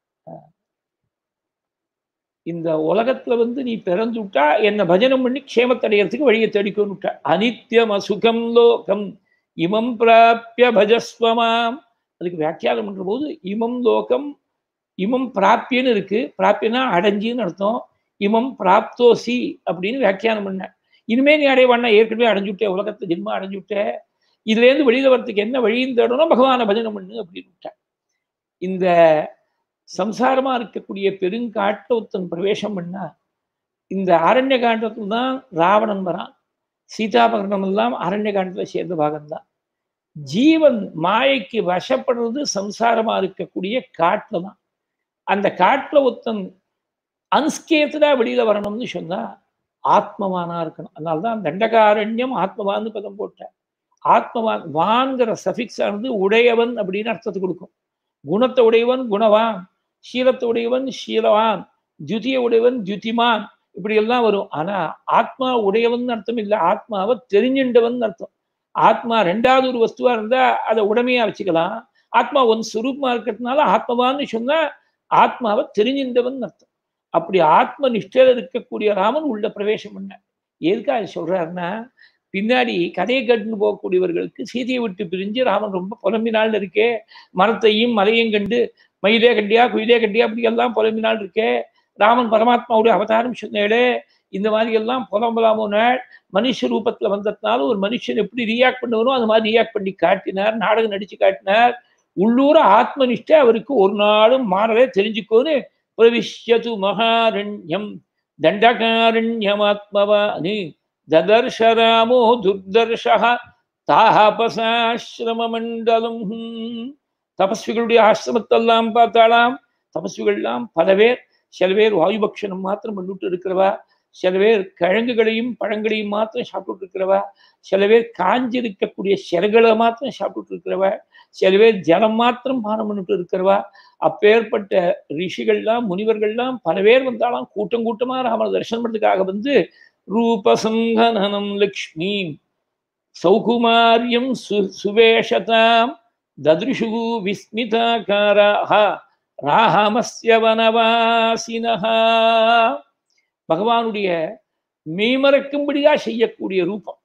இந்த உலகத்துல வந்து நீ பிறந்து விட்டா என்னை பஜனம் பண்ணி க்ஷேமத்தடைகிறதுக்கு வழியை தேடிக்கொண்டு விட்டா அனித்யம் அசுகம் லோகம் இமம் பிராப்பிய பஜஸ்வமாம் அதுக்கு வியாக்கியானம் பண்ற போது இமம் லோகம் இமம் பிராப்பியன்னு இருக்கு பிராப்பியனா அடைஞ்சின்னு அர்த்தம் இமம் பிராப்தோசி அப்படின்னு வியாக்கியானம் பண்ண இனிமே நீ அடைவானா ஏற்கனவே அடைஞ்சுட்டே உலகத்தை ஜென்மா அடைஞ்சுட்டே இதுல இருந்து வெளியில வரத்துக்கு என்ன வழியும் தேடணும் பகவான பஜனை பண்ணு அப்படின்னு விட்டேன் இந்த சம்சாரமா இருக்கக்கூடிய பெருங்காட்ட ஒருத்தன் பிரவேசம் பண்ணா இந்த அரண்ய காண்டத்துல தான் ராவணன் வரான் சீதாபகரணம் எல்லாம் அரண்ய காண்டத்துல சேர்ந்த பாகம்தான் ஜீவன் மாயைக்கு வசப்படுறது சம்சாரமா இருக்கக்கூடிய காட்டுல தான் அந்த காட்டுல ஒருத்தன் அன்ஸ்கேத்தடா வெளியில வரணும்னு சொன்னா ஆத்மவானா இருக்கணும் அதனால்தான் தண்டகாரண்யம் ஆத்மவான்னு பதம் போட்டேன் ஆத்மவான் வான்கிற சஃபிக்ஸ் ஆனது உடையவன் அப்படின்னு அர்த்தத்தை கொடுக்கும் குணத்தை உடையவன் குணவான் சீலத்தை உடையவன் சீலவான் ஜுதிய உடையவன் ஜுதிமான் இப்படி எல்லாம் வரும் ஆனா ஆத்மா உடையவன் அர்த்தம் இல்லை ஆத்மாவை தெரிஞ்சின்றவன் அர்த்தம் ஆத்மா ரெண்டாவது ஒரு வஸ்துவா இருந்தா அதை உடமையா வச்சுக்கலாம் ஆத்மா ஒன் சுரூபமா இருக்கிறதுனால ஆத்மவான்னு சொன்னா ஆத்மாவை தெரிஞ்சின்றவன் அர்த்தம் அப்படி ஆத்ம நிஷ்டையில இருக்கக்கூடிய ராமன் உள்ள பிரவேசம் பண்ண எதுக்காக சொல்றாருன்னா பின்னாடி கதையை கட்டுன்னு போகக்கூடியவர்களுக்கு சீதையை விட்டு பிரிஞ்சு ராமன் ரொம்ப புலம்பினாள் இருக்கே மரத்தையும் மலையும் கண்டு மயிலே கண்டியா குயிலே கண்டியா அப்படி எல்லாம் புலம்பினாள் இருக்கே ராமன் பரமாத்மாவுடைய அவதாரம் சொன்னேளே இந்த மாதிரி எல்லாம் புலம்பலாமோ நாள் மனுஷ ரூபத்துல வந்ததுனால ஒரு மனுஷன் எப்படி ரியாக்ட் பண்ணுவனோ அந்த மாதிரி ரியாக்ட் பண்ணி காட்டினார் நாடகம் நடிச்சு காட்டினார் உள்ளூர ஆத்மனிஷ்டை அவருக்கு ஒரு நாளும் மாறவே தெரிஞ்சுக்கோன்னு பிரவிஷ்யது மகாரண்யம் தண்டகாரண்யமாத்மவானி ததர்ஷ ராமோ துர்தர்ஷா தாபசாசிரம மண்டலம் தபஸ்விகளுடைய ஆசிரமத்தெல்லாம் பார்த்தாலாம் தபஸ்விகள்லாம் பல பேர் சில பேர் வாயுபக்ஷணம் மாத்திரம் பண்ணிட்டு இருக்கிறவா சில பேர் கிழங்குகளையும் பழங்களையும் மாத்திரம் சாப்பிட்டு இருக்கிறவா சில பேர் காஞ்சிருக்கக்கூடிய சிறகளை மாத்திரம் சாப்பிட்டு இருக்கிறவா சில பேர் ஜலம் மாத்திரம் பானம் பண்ணிட்டு இருக்கிறவா அப்பேற்பட்ட ரிஷிகள்லாம் முனிவர்கள்லாம் பல பேர் வந்தாலும் கூட்டம் கூட்டமா ராமனை தரிசனம் பண்ணுறதுக்காக வந்து ரூபசங்கனனம் லக்ஷ்மீம் சௌகுமாரியம் சு சுவேஷதாம் ததிருஷு விஸ்மிதாகாராக ராமஸ்ய வனவாசினஹா பகவானுடைய மெய்மறக்கும்படியா செய்யக்கூடிய ரூபம்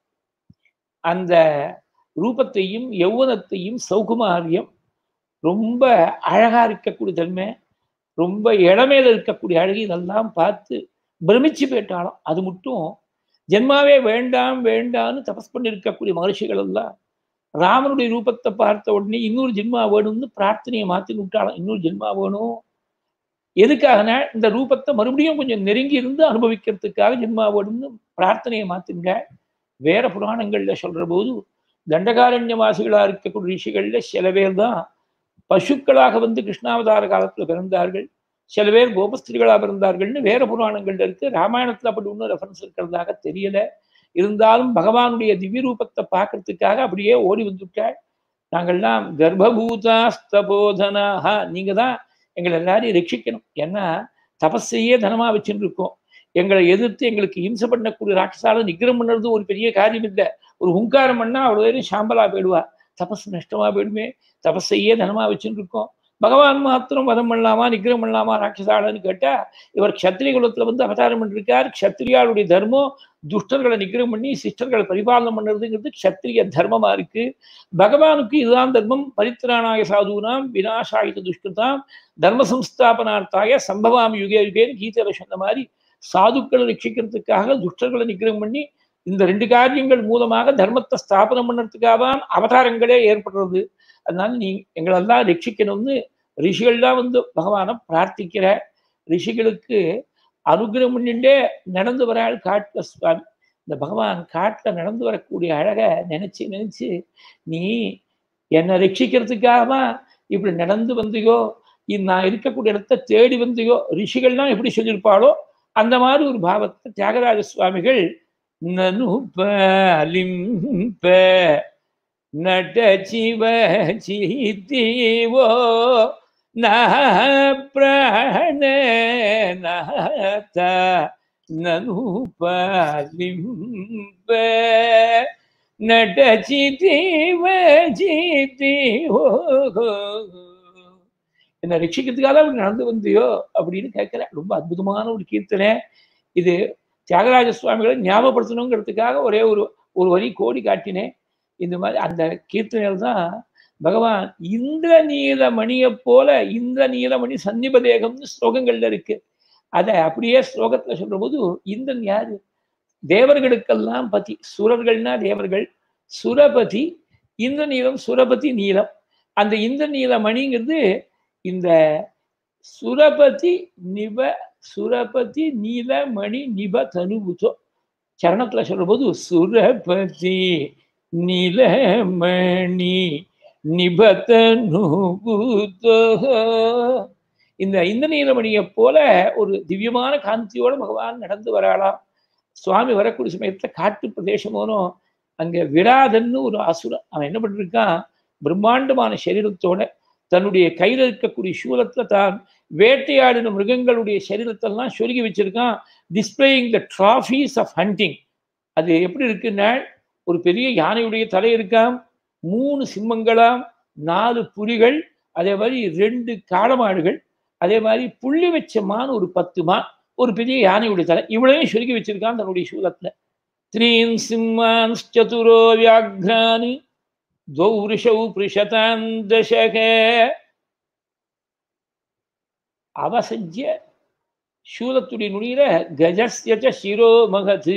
அந்த ரூபத்தையும் யௌவனத்தையும் சௌகுமாரியம் ரொம்ப அழகா இருக்கக்கூடிய தன்மை ரொம்ப இடமேல இருக்கக்கூடிய அழகு இதெல்லாம் பார்த்து பிரமிச்சு போயிட்டாலும் அது மட்டும் ஜென்மாவே வேண்டாம் வேண்டான்னு தபஸ் பண்ணி இருக்கக்கூடிய மகர்ஷிகள் எல்லாம் ராமனுடைய ரூபத்தை பார்த்த உடனே இன்னொரு ஜென்மா வேணும்னு பிரார்த்தனையை மாற்றி விட்டாலும் இன்னொரு ஜென்மா வேணும் எதுக்காகனா இந்த ரூபத்தை மறுபடியும் கொஞ்சம் நெருங்கி இருந்து அனுபவிக்கிறதுக்காக ஜென்மா வேணும்னு பிரார்த்தனையை மாத்துங்க வேற புராணங்கள்ல சொல்ற போது தண்டகாரண்யவாசிகளா இருக்கக்கூடிய ரிஷிகள்ல சில பேர் தான் பசுக்களாக வந்து கிருஷ்ணாவதார காலத்துல பிறந்தார்கள் சில பேர் கோபஸ்திரிகளாக பிறந்தார்கள்னு வேற புராணங்கள்ல இருக்கு ராமாயணத்துல அப்படி ஒன்றும் ரெஃபரன்ஸ் இருக்கிறதாக தெரியல இருந்தாலும் பகவானுடைய திவ்ய ரூபத்தை பார்க்கறதுக்காக அப்படியே ஓடி வந்துட்டாள் நாங்கள்லாம் கர்ப்பபூதாஸ்தபோதனாக நீங்க தான் எங்களை எல்லாரையும் ரட்சிக்கணும் ஏன்னா தபஸையே தனமா வச்சுட்டு இருக்கோம் எங்களை எதிர்த்து எங்களுக்கு இம்சை பண்ணக்கூடிய ராட்சசால நிகிரம் பண்ணுறது ஒரு பெரிய காரியம் இல்லை ஒரு ஹுங்காரம் பண்ணா அவ்வளோ பேரும் சாம்பலா போயிடுவா தபஸ் நஷ்டமா போயிடுமே தபஸையே தனமா வச்சுட்டு இருக்கோம் பகவான் மாத்திரம் வதம் பண்ணலாமா நிகிரம் பண்ணலாமா ராட்சசாலன்னு கேட்டா இவர் க்ஷத்திரிய குலத்துல வந்து அவதாரம் பண்ணிருக்கார் க்ஷத்திரியாளுடைய தர்மம் துஷ்டர்களை நிகிரம் பண்ணி சிஸ்டர்களை பரிபாலனம் பண்ணுறதுங்கிறது க்ஷத்திரிய தர்மமா இருக்கு பகவானுக்கு இதுதான் தர்மம் பரித்திராணாய சாதுனாம் வினாசாயுத துஷ்கிருதாம் தர்ம சம்ஸ்தாபனார்த்தாய சம்பவாம் யுகே யுகேன்னு கீதையில சொன்ன மாதிரி சாதுக்களை ரட்சிக்கிறதுக்காக துஷ்டர்களை நிகிரம் பண்ணி இந்த ரெண்டு காரியங்கள் மூலமாக தர்மத்தை ஸ்தாபனம் பண்ணுறதுக்காக தான் அவதாரங்களே ஏற்படுறது அதனால நீ எங்களெல்லாம் ரட்சிக்கணும்னு ரிஷிகள்லாம் வந்து பகவானை பிரார்த்திக்கிற ரிஷிகளுக்கு அனுகிரகம் பண்ணிட்டே நடந்து வராள் காட்டுல சுவாமி இந்த பகவான் காட்டுல நடந்து வரக்கூடிய அழகை நினைச்சு நினைச்சு நீ என்னை ரட்சிக்கிறதுக்காக தான் இப்படி நடந்து வந்தியோ நான் இருக்கக்கூடிய இடத்த தேடி வந்தியோ ரிஷிகள்லாம் எப்படி சொல்லியிருப்பாளோ அந்த மாதிரி ஒரு பாவத்தை தியாகராஜ சுவாமிகள் நனுபலிம்ப நட சிவ சித்தீவோ பிராண நனுபலிம்ப நட சிதீவ சித்தீவோ என்னை ரட்சிக்கிறதுக்காக அப்படி நடந்து வந்தியோ அப்படின்னு கேட்கிறேன் ரொம்ப அற்புதமான ஒரு கீர்த்தனை இது தியாகராஜ சுவாமிகளை ஞாபகப்படுத்தணுங்கிறதுக்காக ஒரே ஒரு ஒரு வரி கோடி காட்டினேன் இந்த மாதிரி அந்த கீர்த்தனையில் தான் பகவான் இந்திர நீலமணியை போல இந்திர நீலமணி சன்னிபதேகம்னு ஸ்லோகங்கள்ல இருக்கு அதை அப்படியே ஸ்லோகத்துல சொல்ற போது இந்திரன் யாரு தேவர்களுக்கெல்லாம் பதி சுரர்கள்னா தேவர்கள் சுரபதி இந்திர நீலம் சுரபதி நீலம் அந்த இந்திர நீலமணிங்கிறது இந்த சுரபதி நிப சுரபதி நீலமணி நிப தனுபுதோ சரணத்துல சொல்ற போது சுரபதி நிலமணி நிபதனுபுதோ இந்த இந்த நீலமணியை போல ஒரு திவ்யமான காந்தியோட பகவான் நடந்து வராளாம் சுவாமி வரக்கூடிய சமயத்துல காட்டு பிரதேசமோனும் அங்க விராதன்னு ஒரு அசுரன் அவன் என்ன பண்ணிருக்கான் பிரம்மாண்டமான சரீரத்தோட தன்னுடைய கையில் இருக்கக்கூடிய சூலத்துல தான் வேட்டையாடின மிருகங்களுடைய சரீரத்தெல்லாம் சொருகி வச்சிருக்கான் displaying the trophies of hunting அது எப்படி இருக்குன்னா ஒரு பெரிய யானையுடைய தலை இருக்காம் மூணு சிம்மங்களாம் நாலு புலிகள் அதே மாதிரி ரெண்டு காளமாடுகள் அதே மாதிரி புள்ளி வச்ச மான் ஒரு பத்து மான் ஒரு பெரிய யானையுடைய தலை இவ்வளவையும் சொருகி வச்சிருக்கான் தன்னுடைய சூலத்துல த்ரீன் சிம்மான் சதுரோ வியாக்ரானி द्वौ पृशतां दशक அவசஜ்ய சூலத்துடைய நுனியில கஜஸ்யச்ச சிரோ மகது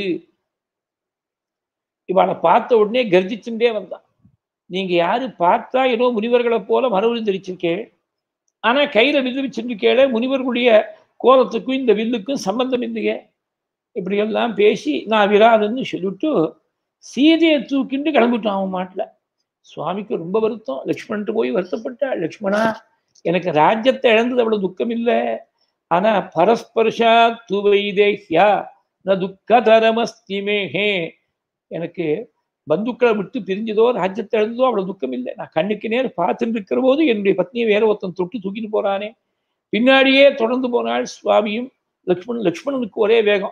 இவளை பார்த்த உடனே கர்ஜிச்சுட்டே வந்தான் நீங்க யாரு பார்த்தா ஏதோ முனிவர்களை போல மரவிழுந்திருச்சிருக்கேள் ஆனா கையில வில்லு வச்சிருக்கேள முனிவர்களுடைய கோலத்துக்கும் இந்த வில்லுக்கும் சம்பந்தம் இல்லையே இப்படியெல்லாம் பேசி நான் விராதுன்னு சொல்லிவிட்டு சீதையை தூக்கிட்டு கிளம்பிட்டான் அவன் மாட்டில் சுவாமிக்கு ரொம்ப வருத்தம் லக்ஷ்மணன்ட்டு போய் வருத்தப்பட்டா லக்ஷ்மணா எனக்கு ராஜ்யத்தை இழந்தது அவ்வளவு துக்கம் இல்லை ஆனா பரஸ்பர்ஷா துவைதேஹ்யா ந துக்கதரமஸ்திமேஹே எனக்கு பந்துக்களை விட்டு பிரிஞ்சதோ ராஜ்யத்தை இழந்ததோ அவ்வளவு துக்கம் இல்லை நான் கண்ணுக்கு நேர் பார்த்துட்டு இருக்கிற போது என்னுடைய பத்னியை வேற ஒருத்தன் தொட்டு தூக்கிட்டு போறானே பின்னாடியே தொடர்ந்து போனாள் சுவாமியும் லக்ஷ்மணன் லக்ஷ்மணனுக்கு ஒரே வேகம்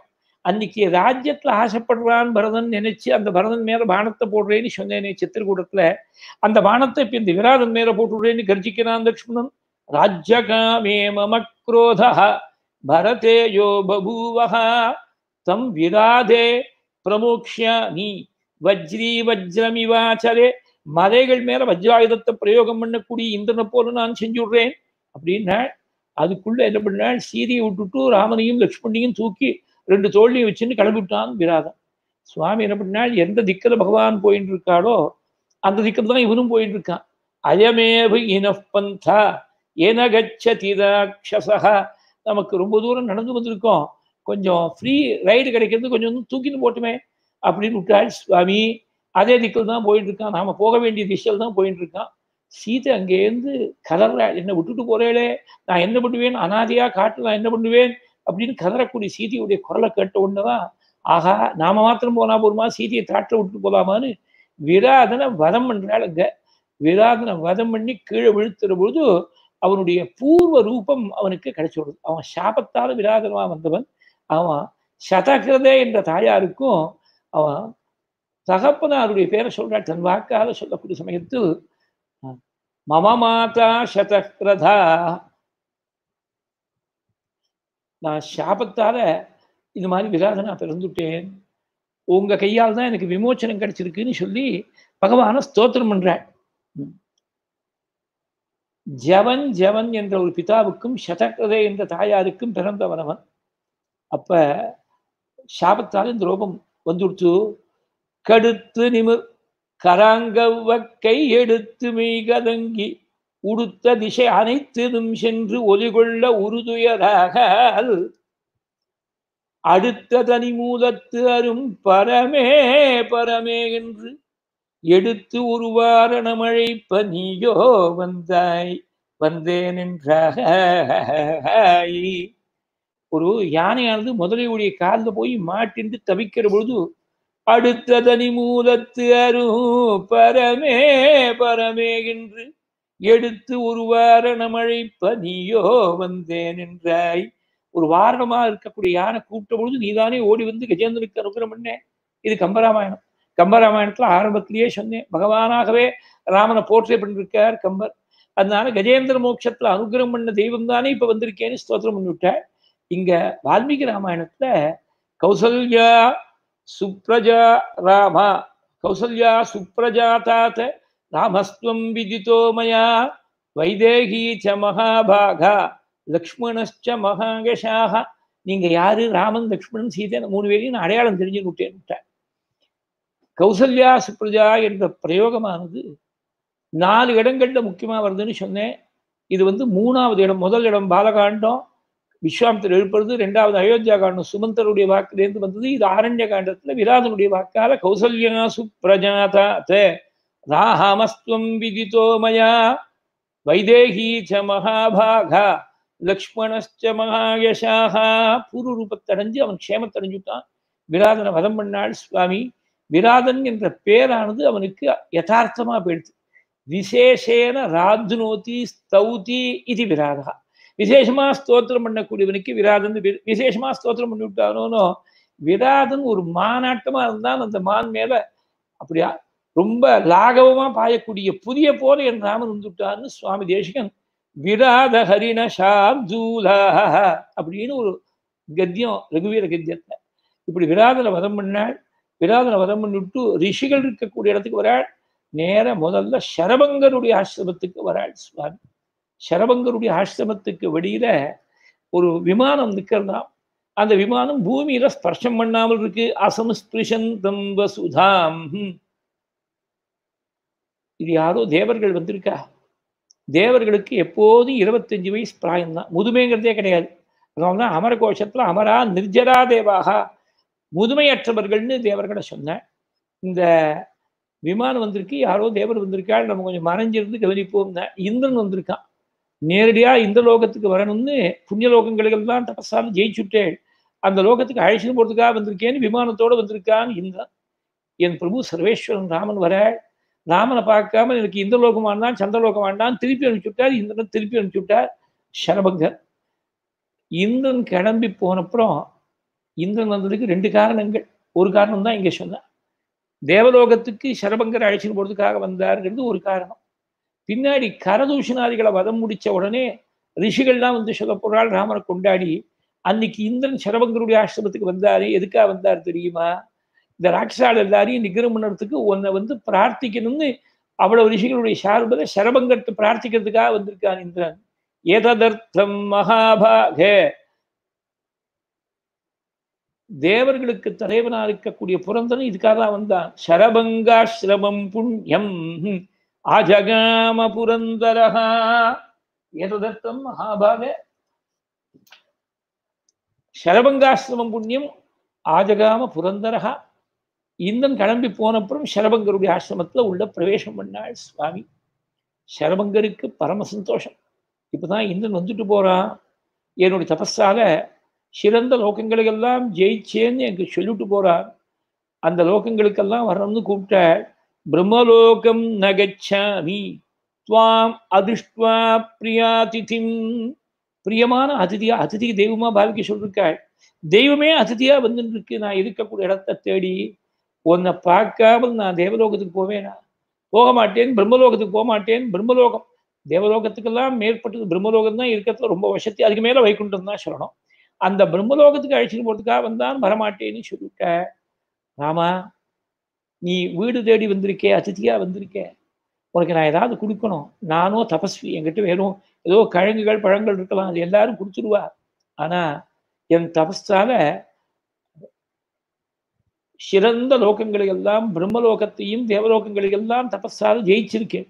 அன்னைக்கு ராஜ்யத்துல ஆசைப்படுறான் பரதன் நினைச்சு அந்த பரதன் மேல பானத்தை போடுறேன்னு சொன்னேனே சித்திரக்கூடத்துல அந்த பானத்தை இப்ப இந்த விராதன் மேல போட்டுடுறேன்னு கர்ஜிக்கிறான் லக்ஷ்மணன் ராஜ்யகாமே மம குரோதா பரதேயோ பபூவஹா தம் விராதே பிரமோக்ஷாமி வஜ்ரி வஜ்ரமிவாச்சரே மலைகள் மேல வஜ்ராயுதத்தை பிரயோகம் பண்ணக்கூடிய இந்திரனை போல நான் செஞ்சுடுறேன் அப்படின்னா அதுக்குள்ள என்ன பண்ணாள் சீதையை விட்டுட்டு ராமனையும் லக்ஷ்மணியும் தூக்கி ரெண்டு தோல்லையும் வச்சுன்னு கிளம்பிவிட்டான் விராதன் சுவாமி என்ன பண்ணாள் எந்த திக்கில் பகவான் போயிட்டு இருக்காளோ அந்த திக்கில் தான் இவனும் போயிட்டு இருக்கான் அயமேவு இனப்பந்தா என கச்சதி ராட்சசா நமக்கு ரொம்ப தூரம் நடந்து வந்திருக்கோம் கொஞ்சம் ஃப்ரீ ரைடு கிடைக்கிறது கொஞ்சம் வந்து தூக்கின்னு போட்டுமே அப்படின்னு விட்டாள் சுவாமி அதே திக்கில் தான் போயிட்டு இருக்கான் நாம போக வேண்டிய திசையில் தான் போயிட்டு இருக்கான் சீதை அங்கேருந்து கதற என்னை விட்டுட்டு போறேளே நான் என்ன பண்ணுவேன் அனாதையா காட்டு நான் என்ன பண்ணுவேன் அப்படின்னு கதறக்கூடிய சீதையுடைய குரலை கேட்ட உடனேதான் ஆஹா நாம மாத்திரம் போனா போருமா சீதையை தாட்டில் விட்டுட்டு போலாமான்னு விராதனை வதம் பண்றாள் அங்க விராதனை வதம் பண்ணி கீழே விழுத்துற பொழுது அவனுடைய பூர்வ ரூபம் அவனுக்கு கிடைச்சிடுது அவன் சாபத்தால விராதனமா வந்தவன் அவன் சதகிருதே என்ற தாயாருக்கும் அவன் தகப்பனாருடைய பேரை சொல்றாள் தன் வாக்கால சொல்லக்கூடிய சமயத்தில் மம மாதா சதகிரதா நான் சாபத்தால இது மாதிரி விராதனா பிறந்துட்டேன் உங்க கையால் தான் எனக்கு விமோச்சனம் கிடைச்சிருக்குன்னு சொல்லி பகவான ஸ்தோத்திரம் பண்றாள் ஜவன் ஜவன் என்ற ஒரு பிதாவுக்கும் சதகிரதை என்ற தாயாருக்கும் பிறந்தவனவன் அப்ப சாபத்தால் இந்த ரோபம் வந்துடுத்து கடுத்து நிமிர் கராங்கவ்வ கை எடுத்து மெய்கதங்கி உடுத்த திசை அனைத்திலும் சென்று ஒலிகொள்ள உறுதுயராக அடுத்த தனி மூலத்து அரும் பரமே பரமே என்று எடுத்து உருவாரணமழைப்ப நீயோ வந்தாய் வந்தேன் என்றாக ஒரு யானையானது முதலையுடைய காலில் போய் மாட்டின்று தவிக்கிற பொழுது அடுத்த தனி மூலத்து அரும் பரமே பரமே என்று எடுத்து ஒரு வாரணம் அழைப்ப நீயோ வந்தேன் என்றாய் ஒரு வாரணமா இருக்கக்கூடிய யானை கூப்பிட்ட பொழுது நீதானே ஓடி வந்து கஜேந்திரனுக்கு அனுகிரம் பண்ணேன் இது கம்பராமாயணம் கம்பராமாயணத்துல ஆரம்பத்திலேயே சொன்னேன் பகவானாகவே ராமனை போர்ட்ரே பண்ணிருக்கார் கம்பர் அதனால கஜேந்திர மோட்சத்துல அனுகிரம் பண்ண தெய்வம் தானே இப்ப வந்திருக்கேன்னு ஸ்தோத்திரம் பண்ணிவிட்டார் இங்க வால்மீகி ராமாயணத்துல கௌசல்யா சுப்ரஜா ராமா கௌசல்யா சுப்ரஜாதாத் ராமஸ்துவம் விதித்தோ மயா வைதேகி ச மகாபாகா லக்ஷ்மணச்ச மகாகஷாக நீங்க யாரு ராமன் லக்ஷ்மணன் சீதை மூணு பேரையும் நான் அடையாளம் தெரிஞ்சு விட்டேன் விட்டேன் கௌசல்யா சுப்ரஜா என்ற பிரயோகமானது நாலு இடங்கள்ல முக்கியமா வருதுன்னு சொன்னேன் இது வந்து மூணாவது இடம் முதல் இடம் பாலகாண்டம் விஸ்வாமித்தர் எழுப்புறது ரெண்டாவது அயோத்தியா காண்டம் சுமந்தருடைய வாக்குலேருந்து வந்தது இது ஆரண்ய காண்டத்துல விராதனுடைய வாக்கால கௌசல்யா சுப்ரஜாத ராமஸ்துவம் விதித்தோ மயா வைதேகி ச மகாபாகா லக்ஷ்மணச்ச மகாயசாக பூர்வ ரூபத்தடைஞ்சு அவன் க்ஷேமத்தடைஞ்சுட்டான் விராதனை வதம் பண்ணாள் சுவாமி விராதன் என்ற பேரானது அவனுக்கு யதார்த்தமா போயிடுது விசேஷேன ராத்னோதி ஸ்தௌதி இது விராதா விசேஷமா ஸ்தோத்திரம் பண்ணக்கூடியவனுக்கு விராதன் விசேஷமா ஸ்தோத்திரம் பண்ணி விட்டானோனோ விராதன் ஒரு மாநாட்டமா இருந்தான் அந்த மான் மேல அப்படியா ரொம்ப லாகவமா பாயக்கூடிய புதிய போல என் ராமன் வந்துட்டான்னு சுவாமி தேசிகன் விராத ஹரிண ஷாப்தூலா அப்படின்னு ஒரு கத்தியம் ரகுவீர கத்தியத்துல இப்படி விராதனை வதம் பண்ணாள் விராதனை வதம் பண்ணிவிட்டு ரிஷிகள் இருக்கக்கூடிய இடத்துக்கு வராள் நேர முதல்ல சரபங்கருடைய ஆசிரமத்துக்கு வராள் சுவாமி சரபங்கருடைய ஆசிரமத்துக்கு வெளியில ஒரு விமானம் நிற்கிறதாம் அந்த விமானம் பூமியில ஸ்பர்ஷம் பண்ணாமல் இருக்கு அசம்ஸ்பிருஷந்தம் வசுதாம் இது யாரோ தேவர்கள் வந்திருக்கா தேவர்களுக்கு எப்போதும் இருபத்தஞ்சு வயசு பிராயம்தான் முதுமைங்கிறதே கிடையாது அதனால தான் அமர கோஷத்துல அமரா நிர்ஜரா தேவாக முதுமையற்றவர்கள்னு தேவர்களை சொன்னேன் இந்த விமானம் வந்திருக்கு யாரோ தேவர் வந்திருக்காள் நம்ம கொஞ்சம் மறைஞ்சிருந்து கவனிப்போம் இந்திரன் வந்திருக்கான் நேரடியா இந்த லோகத்துக்கு வரணும்னு புண்ணிய லோகங்களுக்கெல்லாம் தபஸால் ஜெயிச்சுட்டேன் அந்த லோகத்துக்கு அழைச்சிட்டு போறதுக்காக வந்திருக்கேன்னு விமானத்தோட வந்திருக்கான்னு இந்திரன் என் பிரபு சர்வேஸ்வரன் ராமன் வர ராமனை பார்க்காம எனக்கு இந்த லோகம் வேண்டாம் சந்திரலோகம் வேண்டாம் திருப்பி அனுப்பிச்சுட்டார் இந்திரன் திருப்பி அனுப்பிச்சுட்டார் சரபங்கர் இந்திரன் கிளம்பி போனப்புறம் இந்திரன் வந்ததுக்கு ரெண்டு காரணங்கள் ஒரு காரணம் தான் இங்க சொன்னேன் தேவலோகத்துக்கு சரபங்கர் அழைச்சிட்டு போறதுக்காக வந்தாருங்கிறது ஒரு காரணம் பின்னாடி கரதூஷணாதிகளை வதம் முடிச்ச உடனே ரிஷிகள்லாம் வந்து சொல்ல போறாள் ராமரை கொண்டாடி அன்னைக்கு இந்திரன் சரபங்கருடைய ஆசிரமத்துக்கு வந்தாரு எதுக்காக வந்தார் தெரியுமா இந்த ராட்சாள் எல்லாரையும் நிகிரம் பண்ணுறதுக்கு உன்னை வந்து பிரார்த்திக்கணும்னு அவ்வளவு ரிஷிகளுடைய சார்பில் சரபங்கத்தை பிரார்த்திக்கிறதுக்காக வந்திருக்கான் இந்திரன் ஏததர்த்தம் மகாபாக தேவர்களுக்கு தலைவனா இருக்கக்கூடிய புரந்தன் இதுக்காக தான் வந்தான் சரபங்காசிரமம் புண்ணியம் ஆஜகாம புரந்தரஹா ஏததர்த்தம் மகாபாக சரபங்காசிரமம் புண்ணியம் ஆஜகாம புரந்தரஹா இந்தன் கிளம்பி போனப்புறம் சரபங்கருடைய ஆசிரமத்துல உள்ள பிரவேசம் பண்ணாள் சுவாமி சரபங்கருக்கு பரம சந்தோஷம் இப்பதான் இந்தன் வந்துட்டு போறான் என்னுடைய தபஸால சிறந்த லோகங்களுக்கெல்லாம் ஜெயிச்சேன்னு எனக்கு சொல்லிட்டு போறார் அந்த லோகங்களுக்கெல்லாம் வரணும்னு கூப்பிட்ட பிரம்மலோகம் நகச்சாமி துவாம் அதிர்ஷ்டுவா பிரியாதிதிம் பிரியமான அதிதியா அதிதி தெய்வமா பாவிக்க சொல்லிருக்காள் தெய்வமே அதிதியா வந்துட்டு இருக்கு நான் இருக்கக்கூடிய இடத்த தேடி உன்னை பார்க்காமல் நான் தேவலோகத்துக்கு போவேனா போக மாட்டேன் பிரம்மலோகத்துக்கு போக மாட்டேன் பிரம்மலோகம் தேவலோகத்துக்கெல்லாம் மேற்பட்டது பிரம்மலோகம் தான் இருக்கிறதுல ரொம்ப வசதி அதுக்கு மேல வைகுண்டம் தான் சொல்லணும் அந்த பிரம்மலோகத்துக்கு அழைச்சிட்டு போறதுக்காக வந்தான் வரமாட்டேன்னு சொல்லிட்ட ராமா நீ வீடு தேடி வந்திருக்கே அதிதியா வந்திருக்கே உனக்கு நான் ஏதாவது கொடுக்கணும் நானும் தபஸ்வி என்கிட்ட வெறும் ஏதோ கிழங்குகள் பழங்கள் இருக்கலாம் அது எல்லாரும் கொடுத்துருவா ஆனா என் தபஸால சிறந்த லோகங்களை எல்லாம் பிரம்மலோகத்தையும் தேவலோகங்களை தபஸால ஜெயிச்சிருக்கேன்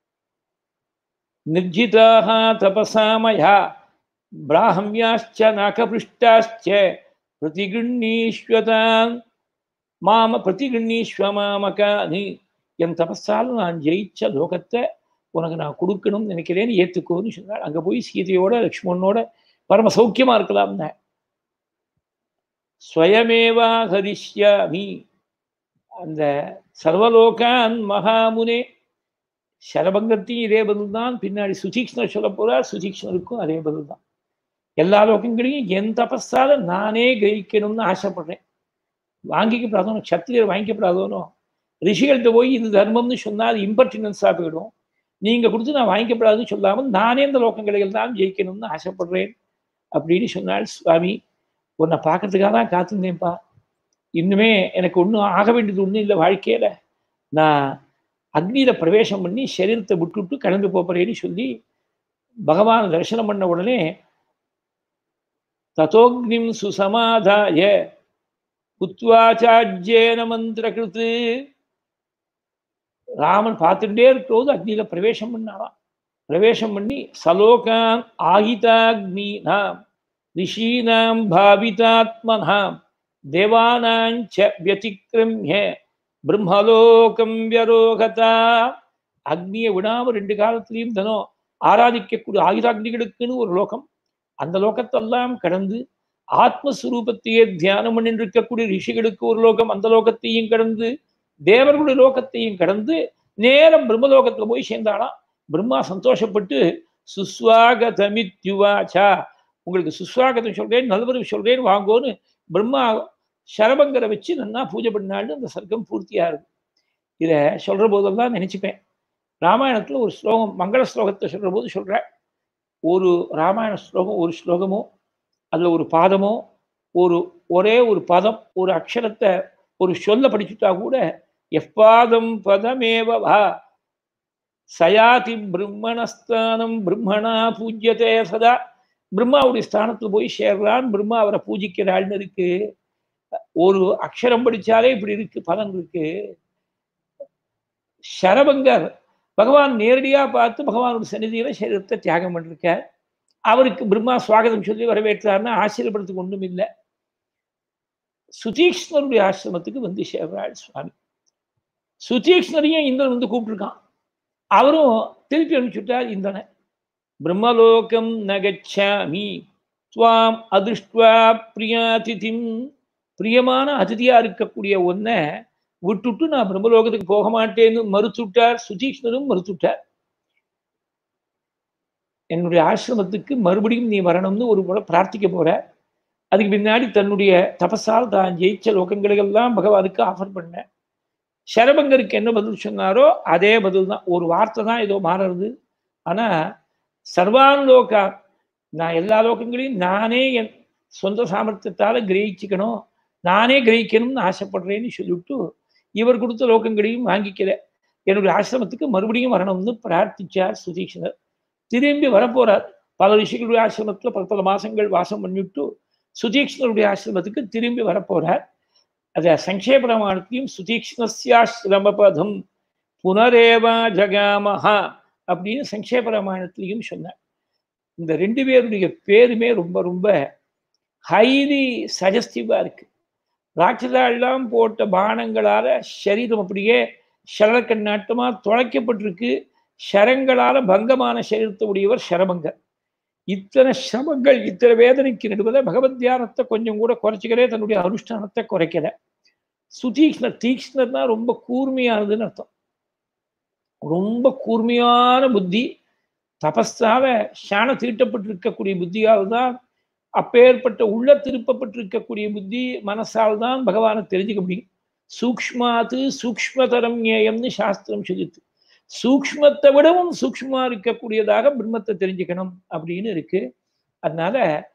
நிர்ஜிதாக தபசாமயா பிராஹ்மியாச்ச நாகபிருஷ்டாச்ச பிரதிகிருண்ணீஸ்வதான் மாம பிரதிகிருண்ணீஸ்வ மாமகானி என் தபஸால் நான் ஜெயிச்ச லோகத்தை உனக்கு நான் கொடுக்கணும்னு நினைக்கிறேன்னு ஏத்துக்கோன்னு சொன்னாள் அங்க போய் சீதையோட லக்ஷ்மணனோட பரம சௌக்கியமா இருக்கலாம்னு ஸ்வயமேவா ஹரிஷ்யாமி அந்த சர்வலோகான் மகாமுனே சரபங்கத்தையும் இதே பதில் தான் பின்னாடி சுதீக்ஷ்ணர் சொல்ல போறார் சுதீக்ஷ்ணருக்கும் அதே பதில் தான் எல்லா லோகங்களையும் என் தபஸால நானே கிரகிக்கணும்னு ஆசைப்படுறேன் வாங்கிக்கப்படாதோனோ சத்திரியர் வாங்கிக்கப்படாதோனோ ரிஷிகள்கிட்ட போய் இது தர்மம்னு சொன்னால் அது இம்பர்டினன்ஸாக போயிடும் நீங்க கொடுத்து நான் வாங்கிக்கப்படாதுன்னு சொல்லாமல் நானே இந்த லோகங்களை எல்லாம் ஜெயிக்கணும்னு ஆசைப்படுறேன் அப்படின்னு சொன்னாள் சுவாமி உன்னை பார்க்கறதுக்காக தான் காத்திருந்தேன்ப்பா இன்னுமே எனக்கு ஒன்றும் ஆக வேண்டியது ஒன்றும் இல்லை வாழ்க்கையில நான் அக்னியில பிரவேசம் பண்ணி சரீரத்தை விட்டுவிட்டு கிளம்பி போறேன்னு சொல்லி பகவான் தரிசனம் பண்ண உடனே ததோக்னிம் சுசமாதாய புத்வாச்சாஜ்யேன மந்திரகிருத்து ராமன் பார்த்துட்டே இருக்கிறபோது அக்னியில பிரவேசம் பண்ணாராம் பிரவேசம் பண்ணி சலோகான் ஆகிதாக்னீனாம் ரிஷீனாம் பாவிதாத்மனாம் தேவானாஞ்ச வியதிக்கிரமிய பிரம்மலோகம் வியரோகதா அக்னியை விடாம ரெண்டு காலத்திலையும் தினம் ஆராதிக்கக்கூடிய ஆயுதாக்னிகளுக்குன்னு ஒரு லோகம் அந்த லோகத்தெல்லாம் கடந்து ஆத்மஸ்வரூபத்தையே தியானம் பண்ணிட்டு இருக்கக்கூடிய ரிஷிகளுக்கு ஒரு லோகம் அந்த லோகத்தையும் கடந்து தேவர்களுடைய லோகத்தையும் கடந்து நேரம் பிரம்மலோகத்துல போய் சேர்ந்தாலாம் பிரம்மா சந்தோஷப்பட்டு சுஸ்வாகதமித்யுவாச்சா உங்களுக்கு சுஸ்வாகதம் சொல்றேன் நல்வரவு சொல்றேன் வாங்கோன்னு பிரம்மா சரபங்கரை வச்சு நன்னா பூஜை பண்ணாலும் அந்த சர்க்கம் பூர்த்தியா இருக்கு இதை சொல்ற போதெல்லாம் நினைச்சுப்பேன் ராமாயணத்துல ஒரு ஸ்லோகம் மங்கள ஸ்லோகத்தை சொல்ற போது சொல்ற ஒரு ராமாயண ஸ்லோகம் ஒரு ஸ்லோகமோ அதுல ஒரு பாதமோ ஒரு ஒரே ஒரு பதம் ஒரு அக்ஷரத்தை ஒரு சொல்ல படிச்சுட்டா கூட எப்பாதம் பதமேவா சயாதி பிரம்மணஸ்தானம் பிரம்மணா பூஜ்யதே சதா பிரம்மாவுடைய ஸ்தானத்துல போய் சேர்றான் பிரம்மா அவரை பூஜிக்கிறாள்னு இருக்கு ஒரு அக்ஷரம் படிச்சாலே இப்படி இருக்கு பலன் இருக்கு சரபங்கர் பகவான் நேரடியா பார்த்து பகவானுடைய சன்னிதியில சரீரத்தை தியாகம் பண்ணிருக்கார் அவருக்கு பிரம்மா சுவாகதம் சொல்லி வரவேற்றார்னா ஆச்சரியப்படுறதுக்கு ஒன்றும் இல்லை சுதீக்ஷ்ணருடைய ஆசிரமத்துக்கு வந்து சேர்றாள் சுவாமி சுதீக்ஷ்ணரையும் இந்திரன் வந்து கூப்பிட்டுருக்கான் அவரும் திருப்பி அனுப்பிச்சுட்டார் இந்திரனை பிரம்மலோகம் நகச்சாமி துவாம் அதிர்ஷ்டுவா பிரியாதிதிம் பிரியமான அதிதியா இருக்கக்கூடிய ஒன்ன விட்டுட்டு நான் பிரம்மலோகத்துக்கு போக மாட்டேன்னு மறுத்துட்டார் சுதீக்ஷ்ணரும் மறுத்துட்டார் என்னுடைய ஆசிரமத்துக்கு மறுபடியும் நீ வரணும்னு ஒரு முறை பிரார்த்திக்க போற அதுக்கு பின்னாடி தன்னுடைய தபஸால் தான் ஜெயிச்ச லோகங்களுக்கெல்லாம் பகவானுக்கு ஆஃபர் பண்ண சரபங்கருக்கு என்ன பதில் சொன்னாரோ அதே பதில் தான் ஒரு வார்த்தை தான் ஏதோ மாறுறது ஆனா சர்வான் லோகா நான் எல்லா லோகங்களையும் நானே என் சொந்த சாமர்த்தியத்தால கிரகிச்சுக்கணும் நானே கிரகிக்கணும்னு ஆசைப்படுறேன்னு சொல்லிவிட்டு இவர் கொடுத்த லோகங்களையும் வாங்கிக்கல என்னுடைய ஆசிரமத்துக்கு மறுபடியும் வரணும்னு பிரார்த்திச்சார் சுதீக்ஷனர் திரும்பி வரப்போறார் பல ரிஷிகளுடைய ஆசிரமத்துல பல பல மாசங்கள் வாசம் பண்ணிவிட்டு சுதீக்ஷணருடைய ஆசிரமத்துக்கு திரும்பி வரப்போறார் அத சங்கேபரமானத்தையும் சுதீக்ஷ்ணஸ்யாசிரமபதம் புனரேவா ஜகாமஹா அப்படின்னு சங்கேபரமானத்திலையும் சொன்னார் இந்த ரெண்டு பேருடைய பேருமே ரொம்ப ரொம்ப ஹைலி சஜஸ்டிவா இருக்கு ராட்சதாள்லாம் போட்ட பானங்களால சரீரம் அப்படியே சரக்கண்ணாட்டமா தொலைக்கப்பட்டிருக்கு ஷரங்களால பங்கமான சரீரத்தை உடையவர் ஷரபங்கர் இத்தனை சிரமங்கள் இத்தனை வேதனைக்கு நடுவில் பகவத் தியானத்தை கொஞ்சம் கூட குறைச்சிக்கிறே தன்னுடைய அனுஷ்டானத்தை குறைக்கல சுதீக்ஷ்ணர் தீக்ஷ்ணர்னா ரொம்ப கூர்மையானதுன்னு அர்த்தம் ரொம்ப கூர்மையான புத்தி தபஸால சாண தீட்டப்பட்டிருக்கக்கூடிய புத்தியால் தான் அப்பேற்பட்ட உள்ள திருப்பப்பட்டிருக்கக்கூடிய புத்தி மனசால் தான் பகவானை தெரிஞ்சுக்க முடியும் சூக்ஷ்மாத்து சூக்ஷ்மதரம் ஞேயம்னு சாஸ்திரம் சொல்லித்து சூக்ஷ்மத்தை விடவும் சூக்ஷ்மா இருக்கக்கூடியதாக பிரம்மத்தை தெரிஞ்சுக்கணும் அப்படின்னு இருக்கு அதனால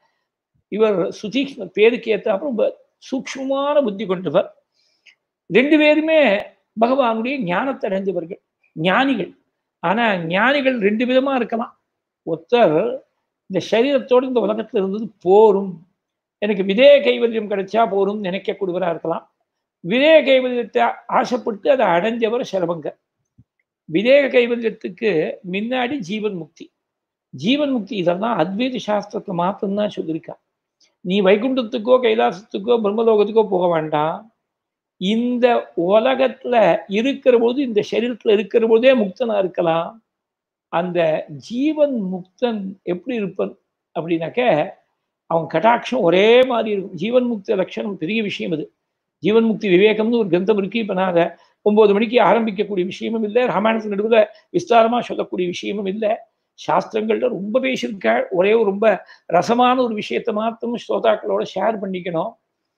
இவர் சுதீக்ஷ்ம பேருக்கு ஏற்றாப்புல ரொம்ப சூக்ஷ்மமான புத்தி கொண்டவர் ரெண்டு பேருமே பகவானுடைய ஞானத்தை அடைந்தவர்கள் ஞானிகள் ஆனா ஞானிகள் ரெண்டு விதமா இருக்கலாம் ஒருத்தர் இந்த சரீரத்தோடு இந்த உலகத்துல இருந்தது போரும் எனக்கு விதய கைவல்யம் கிடைச்சா போரும் நினைக்கக்கூடியவரா இருக்கலாம் விதய கைவல்யத்தை ஆசைப்பட்டு அதை அடைஞ்சவர் சிரமங்கர் விதேக கைவல்யத்துக்கு முன்னாடி ஜீவன் முக்தி ஜீவன் முக்தி இதெல்லாம் அத்வைத சாஸ்திரத்தை மாத்திரம்தான் சொல்லியிருக்கா நீ வைகுண்டத்துக்கோ கைலாசத்துக்கோ பிரம்மலோகத்துக்கோ போக வேண்டாம் இந்த உலகத்துல இருக்கிற போது இந்த சரீரத்துல இருக்கிற போதே முக்தனா இருக்கலாம் அந்த ஜீவன் முக்தன் எப்படி இருப்பன் அப்படின்னாக்க அவன் கட்டாட்சம் ஒரே மாதிரி இருக்கும் ஜீவன் முக்த லட்சணம் பெரிய விஷயம் அது ஜீவன் முக்தி விவேகம்னு ஒரு கிரந்தம் இருக்கு இப்ப நான் அதை ஒன்பது மணிக்கு ஆரம்பிக்கக்கூடிய விஷயமும் இல்லை ராமாயணத்தின் நடுவில் விஸ்தாரமா சொல்லக்கூடிய விஷயமும் இல்லை சாஸ்திரங்கள்ல ரொம்ப பேசியிருக்காள் ஒரே ஒரு ரொம்ப ரசமான ஒரு விஷயத்தை மாத்திரம் ஸ்ரோதாக்களோட ஷேர் பண்ணிக்கணும்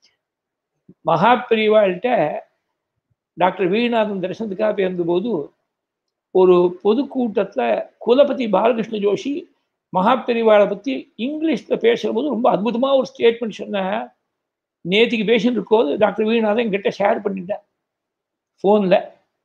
மகா பெரியவாள்கிட்ட டாக்டர் வீணநாதன் தரிசனத்துக்காக பேர்ந்தபோது ஒரு பொதுக்கூட்டத்துல குலபதி பாலகிருஷ்ண ஜோஷி மகா பெரியவாளை பத்தி இங்கிலீஷ்ல பேசுற போது ரொம்ப அற்புதமா ஒரு ஸ்டேட்மெண்ட் சொன்ன நேற்றுக்கு பேசிட்டு இருக்கோது டாக்டர் வீணநாதன் என்கிட்ட ஷேர் பண்ணிட்டேன் ஃபோனில்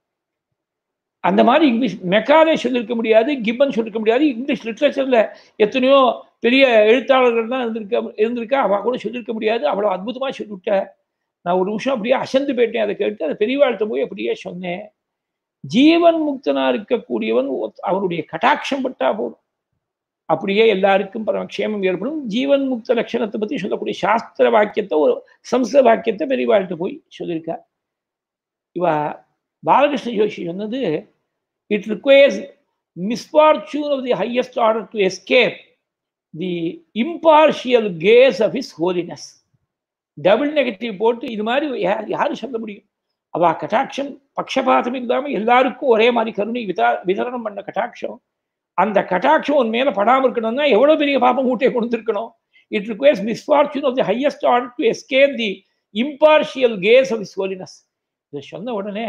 அந்த மாதிரி இங்கிலீஷ் மெக்காலே சொல்லியிருக்க முடியாது கிப்பன் சொல்லியிருக்க முடியாது இங்கிலீஷ் லிட்ரேச்சரில் எத்தனையோ பெரிய எழுத்தாளர்கள் தான் இருந்திருக்க இருந்திருக்கா அவள் கூட சொல்லியிருக்க முடியாது அவ்வளோ அற்புதமாக சொல்லிவிட்டேன் நான் ஒரு நிமிஷம் அப்படியே அசந்து போயிட்டேன் அதை கேட்டு அதை பெரியவாழ்த்த போய் அப்படியே சொன்னேன் ஜீவன் முக்தனா இருக்கக்கூடியவன் அவருடைய கட்டாட்சம் பட்டா போதும் அப்படியே எல்லாருக்கும் பரமக்ஷேமம் ஏற்படும் ஜீவன் முக்த லட்சணத்தை பற்றி சொல்லக்கூடிய சாஸ்திர வாக்கியத்தை ஒரு சம்ஸ்கிருத வாக்கியத்தை பெரியவாழ்த்த போய் சொல்லியிருக்கா இவ பாலகிருஷ்ண ஜோஷி சொன்னது it requires misfortune of the highest order to escape the impartial gaze of his holiness double negative போட்டு இது மாதிரி யார் யாரும் சொல்ல முடியும் அவ கட்டாட்சம் பக்ஷபாதம் இல்லாமல் எல்லாருக்கும் ஒரே மாதிரி கருணை விதா விதரணம் பண்ண கட்டாட்சம் அந்த கட்டாட்சம் உன் மேல படாமல் இருக்கணும்னா எவ்வளவு பெரிய பாப்பம் மூட்டையை கொடுத்துருக்கணும் it requires misfortune of the highest order to escape the impartial gaze of his holiness இதை சொன்ன உடனே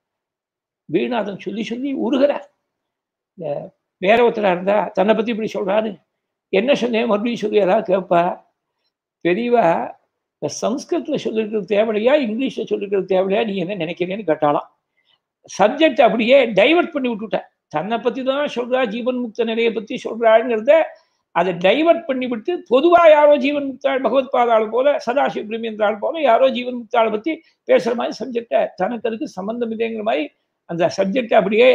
வீணாதன் சொல்லி சொல்லி உருகிறார் இந்த வேற ஒருத்தரா இருந்தா தன்னை பத்தி இப்படி சொல்றாரு என்ன சொன்னேன் மறுபடியும் சொல்லி யாராவது கேட்பா பெரியவா இந்த சம்ஸ்கிருத்தில் சொல்லிருக்கிறது தேவையா இங்கிலீஷில் சொல்லிருக்கிறது தேவையா நீ என்ன நினைக்கிறேன்னு கேட்டாலாம் சப்ஜெக்ட் அப்படியே டைவர்ட் பண்ணி விட்டுட்டேன் தன்னை பத்தி தான் சொல்றா ஜீவன் முக்த நிலையை பத்தி சொல்றாங்கிறத அதை டைவர்ட் பண்ணி விட்டு பொதுவாக யாரோ ஜீவன் முக்தாள் பகவத் பாதாள் போல சதாசிவ பிரமேந்திராள் போல யாரோ ஜீவன் முக்தாளை பத்தி பேசுற மாதிரி சப்ஜெக்டை தனக்கு அதுக்கு சம்பந்தம் இல்லைங்கிற மாதிரி அந்த சப்ஜெக்டை அப்படியே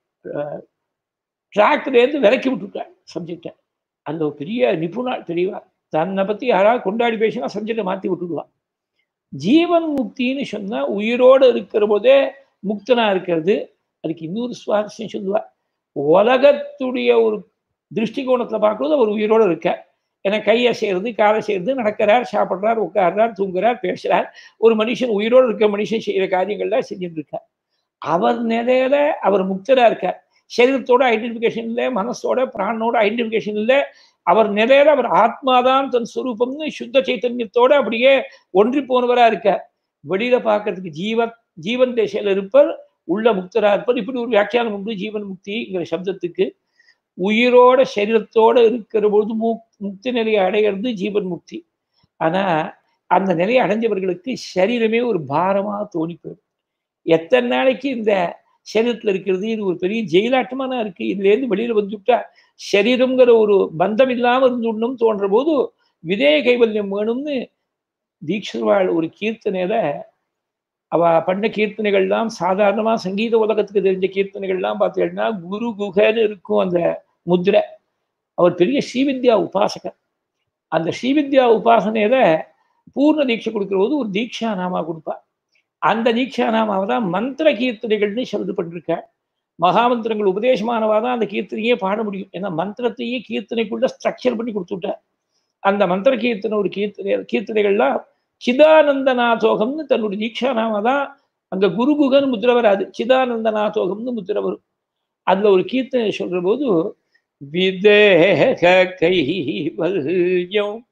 ட்ராக்லேருந்து விலக்கி விட்டுட்டாள் சப்ஜெக்டை அந்த ஒரு பெரிய நிபுணா தெரியவா தன்னை பத்தி யாராவது கொண்டாடி பேசினா சப்ஜெக்டை மாற்றி விட்டுடுவான் ஜீவன் முக்தின்னு சொன்னா உயிரோடு இருக்கிற போதே முக்தனா இருக்கிறது அதுக்கு இன்னொரு சுவாரஸ்யம் சொல்லுவா உலகத்துடைய ஒரு திருஷ்டிகோணத்துல பார்க்கும்போது அவர் உயிரோடு இருக்க ஏன்னா கையை செய்யறது காலை செய்யறது நடக்கிறார் சாப்பிட்றார் உட்கார்றார் தூங்குறார் பேசுறார் ஒரு மனுஷன் உயிரோடு இருக்க மனுஷன் செய்யற காரியங்கள்லாம் செஞ்சுட்டு இருக்கார் அவர் நிலையில அவர் முக்தரா இருக்கார் சரீரத்தோட ஐடென்டிஃபிகேஷன் இல்லை மனசோட பிராணனோட ஐடென்டிஃபிகேஷன் இல்லை அவர் நிலையில அவர் ஆத்மாதான் தன் சுரூபம்னு சுத்த சைத்தன்யத்தோட அப்படியே ஒன்றி போனவரா இருக்க வெளியில பார்க்கறதுக்கு ஜீவன் ஜீவன் தேசையில இருப்பர் உள்ள முக்தரா இருப்பர் இப்படி ஒரு வியாக்கியானம் உண்டு ஜீவன் முக்திங்கிற சப்தத்துக்கு உயிரோட சரீரத்தோட இருக்கிற பொழுது மு முக்தி நிலையை அடைகிறது ஜீவன் முக்தி ஆனா அந்த நிலையை அடைஞ்சவர்களுக்கு சரீரமே ஒரு பாரமா தோணி போயிடும் எத்தனை நாளைக்கு இந்த சரீரத்துல இருக்கிறது இது ஒரு பெரிய ஜெயிலாட்டமான இருக்கு இதுல இருந்து வெளியில வந்துவிட்டா சரீரம்ங்கிற ஒரு பந்தம் இல்லாம இருந்துடணும் தோன்ற போது விதேய கைவல்யம் வேணும்னு தீட்சர்வாள் ஒரு கீர்த்தனையில அவ பண்ண கீர்த்தனைகள்லாம் சாதாரணமா சங்கீத உலகத்துக்கு தெரிஞ்ச கீர்த்தனைகள்லாம் பார்த்தீங்கன்னா குரு குகன்னு இருக்கும் அந்த முத்ரை அவர் பெரிய ஸ்ரீவித்யா உபாசகர் அந்த ஸ்ரீவித்யா உபாசனையில பூர்ண தீட்சை கொடுக்கிற போது ஒரு தீட்சா நாமா கொடுப்பா அந்த தீட்சா நாமாவை தான் மந்திர கீர்த்தனைகள்னு சொல்றது பண்ணிருக்காள் மகாமந்திரங்கள் உபதேசமானவா தான் அந்த கீர்த்தனையே பாட முடியும் ஏன்னா மந்திரத்தையே கீர்த்தனைக்குள்ள ஸ்ட்ரக்சர் பண்ணி கொடுத்துட்டார் அந்த மந்திர கீர்த்தனை ஒரு கீர்த்தனை கீர்த்தனைகள்லாம் சிதானந்தநாதோகம்னு தன்னுடைய தீட்சா நாம தான் அங்க குருகுகன் முத்திர வராது சிதானந்தநாதோகம்னு முத்திர வரும் அதுல ஒரு கீர்த்தனை சொல்ற போது விதேக கைவல்யம்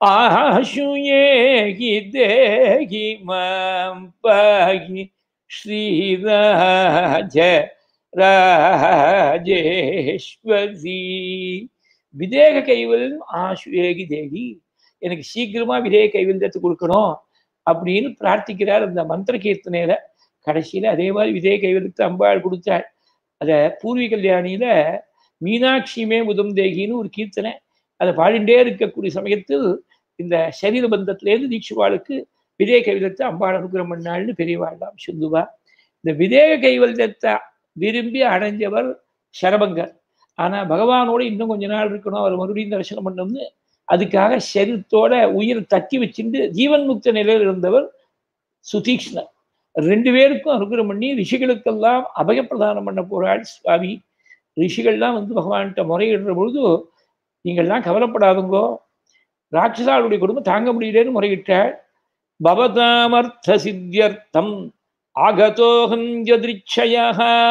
ஆசுயேகி தேகி மாம் பாகி ஸ்ரீராஜ ராஜேஸ்வரி விதேக கைவல்யம் ஆசுயேகி தேகி எனக்கு சீக்கிரமா விதேக கைவல்யத்தை கொடுக்கணும் அப்படின்னு பிரார்த்திக்கிறார் அந்த மந்திர கீர்த்தனையில கடைசியில அதே மாதிரி விதேக கைவல்யத்தை அம்பாள் கொடுத்தாள் அத பூர்வி கல்யாணியில மீனாட்சியுமே முதம் தேகின்னு ஒரு கீர்த்தனை அதை பாடிண்டே இருக்கக்கூடிய சமயத்தில் இந்த சரீர பந்தத்திலேருந்து தீட்சுவாளுக்கு விதேக கைவல்யத்தை அம்பாள் அனுகிரம் பண்ணாள்னு பெரியவாழ்லாம் சொல்லுவா இந்த விதேக கைவல்யத்தை விரும்பி அடைஞ்சவர் சரபங்கர் ஆனா பகவானோட இன்னும் கொஞ்ச நாள் இருக்கணும் அவர் மறுபடியும் தரிசனம் பண்ணணும்னு அதுக்காக சரீரத்தோட உயிர் தக்கி வச்சுட்டு ஜீவன் முக்த நிலையில் இருந்தவர் சுதீக்ஷ்ணர் ரெண்டு பேருக்கும் அனுகிரம் பண்ணி ரிஷிகளுக்கெல்லாம் அபயப்பிரதானம் பண்ண போறாள் சுவாமி ரிஷிகள்லாம் வந்து பகவான்கிட்ட முறையிடுற பொழுது நீங்கள்லாம் கவலைப்படாதுங்கோ ராட்சசாளுடைய குடும்பம் தாங்க முடியலேன்னு முறையிட்டாள் பவதாமர்த்த சித்தியர்த்தம் ஆகதோகம் எதிர்ச்சயா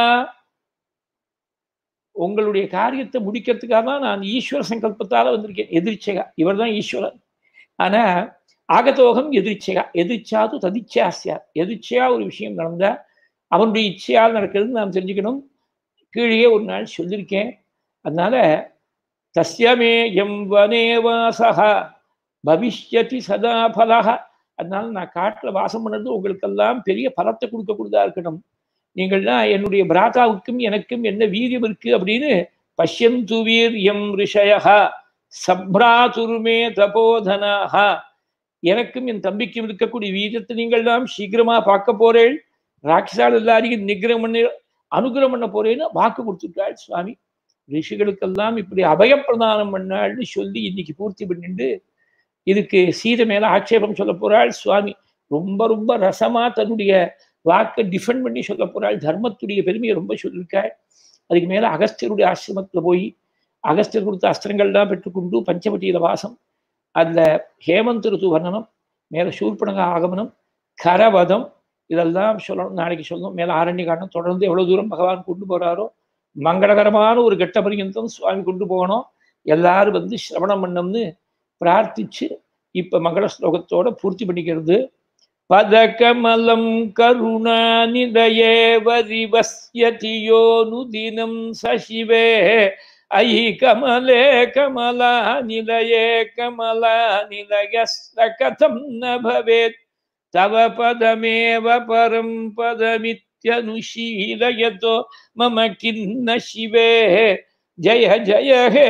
உங்களுடைய காரியத்தை முடிக்கிறதுக்காக தான் நான் ஈஸ்வர சங்கல்பத்தால வந்திருக்கேன் எதிர்ச்சையா இவர் தான் ஈஸ்வரன் ஆனா ஆகத்தோகம் எதிர்ச்சையா எதிர்ச்சாது ததிச்சாசியா எதிர்ச்சையா ஒரு விஷயம் நடந்தா அவனுடைய இச்சையால் நடக்கிறது நாம் தெரிஞ்சுக்கணும் கீழே ஒரு நாள் சொல்லியிருக்கேன் அதனால தஸ்யமே எம் வனேவாசா பவிஷ்யதி சதா பலக அதனால நான் காட்டில் வாசம் பண்ணது உங்களுக்கெல்லாம் பெரிய பலத்தை கொடுக்கக்கூடியதா இருக்கணும் நீங்கள்லாம் என்னுடைய பிராதாவுக்கும் எனக்கும் என்ன வீரியம் இருக்கு அப்படின்னு பஷ்யந்து வீரியம் ரிஷயா சப்ராதுருமே தபோதனாக எனக்கும் என் தம்பிக்கும் இருக்கக்கூடிய வீரியத்தை நீங்கள்லாம் சீக்கிரமா பார்க்க போறேன் ராட்சசால் எல்லாரையும் நிகிரம் பண்ணி அனுகிரம் பண்ண போறேன்னு வாக்கு கொடுத்துட்டாள் சுவாமி ரிஷிகளுக்கெல்லாம் இப்படி அபயப்பிரதானம் பண்ணாள்னு சொல்லி இன்னைக்கு பூர்த்தி பண்ணிட்டு இதுக்கு சீதை மேல ஆட்சேபம் சொல்ல போறாள் சுவாமி ரொம்ப ரொம்ப ரசமா தன்னுடைய வாக்கை டிஃபெண்ட் பண்ணி சொல்ல போறாள் தர்மத்துடைய பெருமையை ரொம்ப சொல்லியிருக்காள் அதுக்கு மேல அகஸ்தியருடைய ஆசிரமத்துல போய் அகஸ்தியர் கொடுத்த அஸ்திரங்கள்லாம் பெற்றுக்கொண்டு பஞ்சவட்டியில வாசம் அதுல ஹேமந்த் ருத்து வர்ணனம் மேல சூர்பனக ஆகமனம் கரவதம் இதெல்லாம் சொல்லணும் நாளைக்கு சொல்லணும் மேல ஆரண்ய காரணம் தொடர்ந்து எவ்வளவு தூரம் பகவான் கொண்டு போறாரோ மங்களகரமான ஒரு கட்ட பரியந்தம் சுவாமி கொண்டு போகணும் எல்லாரும் வந்து சிரவணம் பண்ணம்னு பிரார்த்திச்சு இப்ப மங்கள ஸ்லோகத்தோட பூர்த்தி பண்ணிக்கிறது பதகமலம் கருணாநிதயே வரிவஸ்யதி யோனுதினம் சசிவே ஐ கமலே கமலா நிலயே கமலா நிலயஸ்த கதம் ந பவேத் தவ பதமேவ பரம் பதமித்யனுஷீலயதோ மம கிண்ண சிவே ஜய ஜய ஹே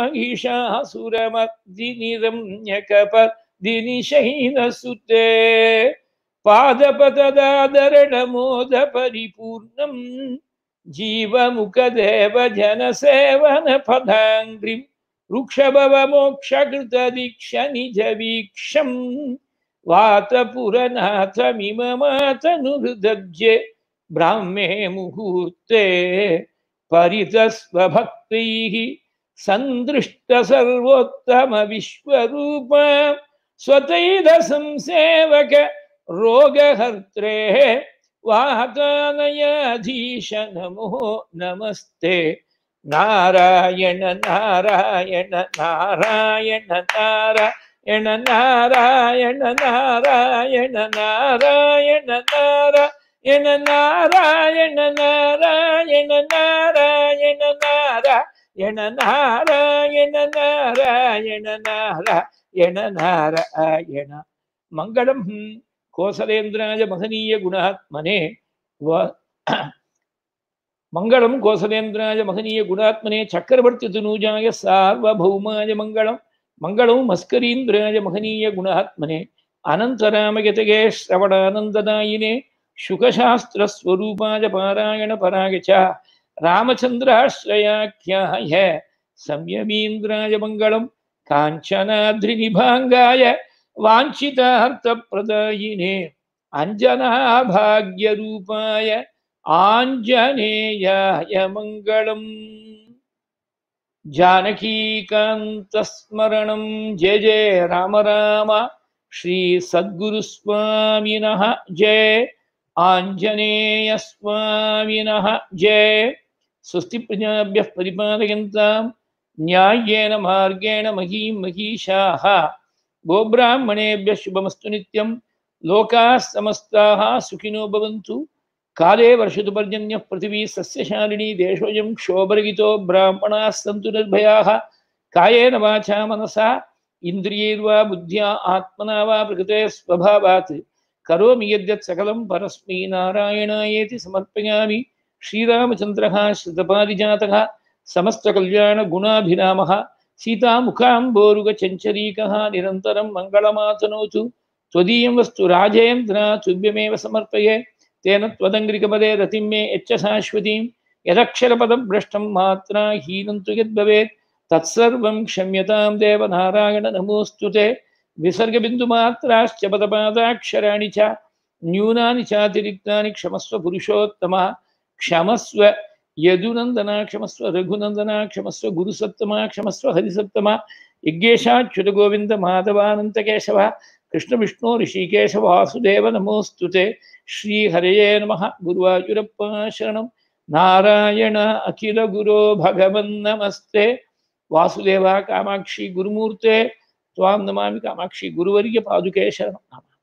महिषासुरमर्दिनिरम्यकपर्दिनिशैनसुते पादपतदादरणमोद परिपूर्णम् जीवमुखदेव जनसेवनपदाङ्घ्रिं वृक्षभवमोक्षकृतदीक्षनिजवीक्षम् वातपुरनाथमिममातनुहृदब्जे ब्राह्मे मुहूर्ते परितस्वभक्तैः सन्दृष्ट सर्वोत्तमविश्वरूप स्वतैलसंसेवक रोगहर्त्रे वातानयाधीश नमो नमस्ते நாராயண நாராயண நாராயண நாராயண நாராயண நாராயண நாராயண நாராயண நாராயண நாராயண நாராயண நாராயண நாராயண நாராயண நாராயண நாராயண மங்களம் கோசலேந்திராய மகனீய குணாத்மனே வ- மங்களம் கோசலேந்திராய மகனீய குணாத்மனே சக்கரவர்த்தி தனூஜாய சார்வபௌமாய மங்களம் மங்களம் மஸ்கரீந்திராய மகனீய குணாத்மனே அனந்தராமயதகே ஸ்ரவணானந்ததாயினே சுகசாஸ்திரஸ்வரூபாய பாராயண பராய ச ராமச்சந்திராஸ்ரயாக்கியாய संयमीन्द्राय मङ्गलं काञ्चनाद्रिनिभाङ्गाय वाञ्छितार्थप्रदायिने अञ्जनाभाग्यरूपाय आञ्जनेयाय मङ्गलम् जानकीकान्तस्मरणं जय जय राम राम श्रीसद्गुरुस्वामिनः जय आञ्जनेयस्वामिनः जय स्वस्ति प्रजाभ्यः परिपालयन्तां न्याय्येन मार्गेण महीं महीषाः गोब्राह्मणेभ्यः शुभमस्तु नित्यं लोकाः समस्ताः सुखिनो भवन्तु काले वर्षतु पर्जन्यः पृथिवी सस्यशालिनी देशोऽयं क्षोभरहितो ब्राह्मणाः सन्तु निर्भयाः कायेन वाचा मनसा इन्द्रियैर्वा बुद्ध्या आत्मना वा प्रकृते स्वभावात् करोमि यद्यत् सकलं परस्मै नारायणायेति समर्पयामि श्रीरामचन्द्रः श्रुतपारिजातः समस्तकल्याणगुणाभिरामः सीतामुखाम्बोरुगचञ्चरीकः निरन्तरं मङ्गलमातनोतु त्वदीयं वस्तु राजेन्द्र तुभ्यमेव समर्पये तेन त्वदङ्घ्रिकपदे रतिं मे यच्च शाश्वतीं यदक्षरपदं भ्रष्टं मात्रा हीनं तु यद्भवेत् तत्सर्वं क्षम्यतां देव नारायण नमोऽस्तु ते विसर्गबिन्दुमात्राश्च पदपादाक्षराणि च न्यूनानि चातिरिक्तानि क्षमस्व पुरुषोत्तमः क्षमस्व यदुनन्दना क्षमस्व रघुनन्दना क्षमस्व गुरुसत्तमा क्षमस्व हरिसत्तमा यज्ञेशाच्युतगोविन्द माधवानन्तकेशव कृष्णविष्णु ऋषिकेश वासुदेव नमोऽस्तु ते श्रीहरये नमः गुरुवायुरप्पा शरणं नारायण अखिलगुरो भगवन्नमस्ते वासुदेवा कामाक्षी गुरुमूर्ते त्वां नमामि कामाक्षी गुरुवर्य पादुके शरणं नमः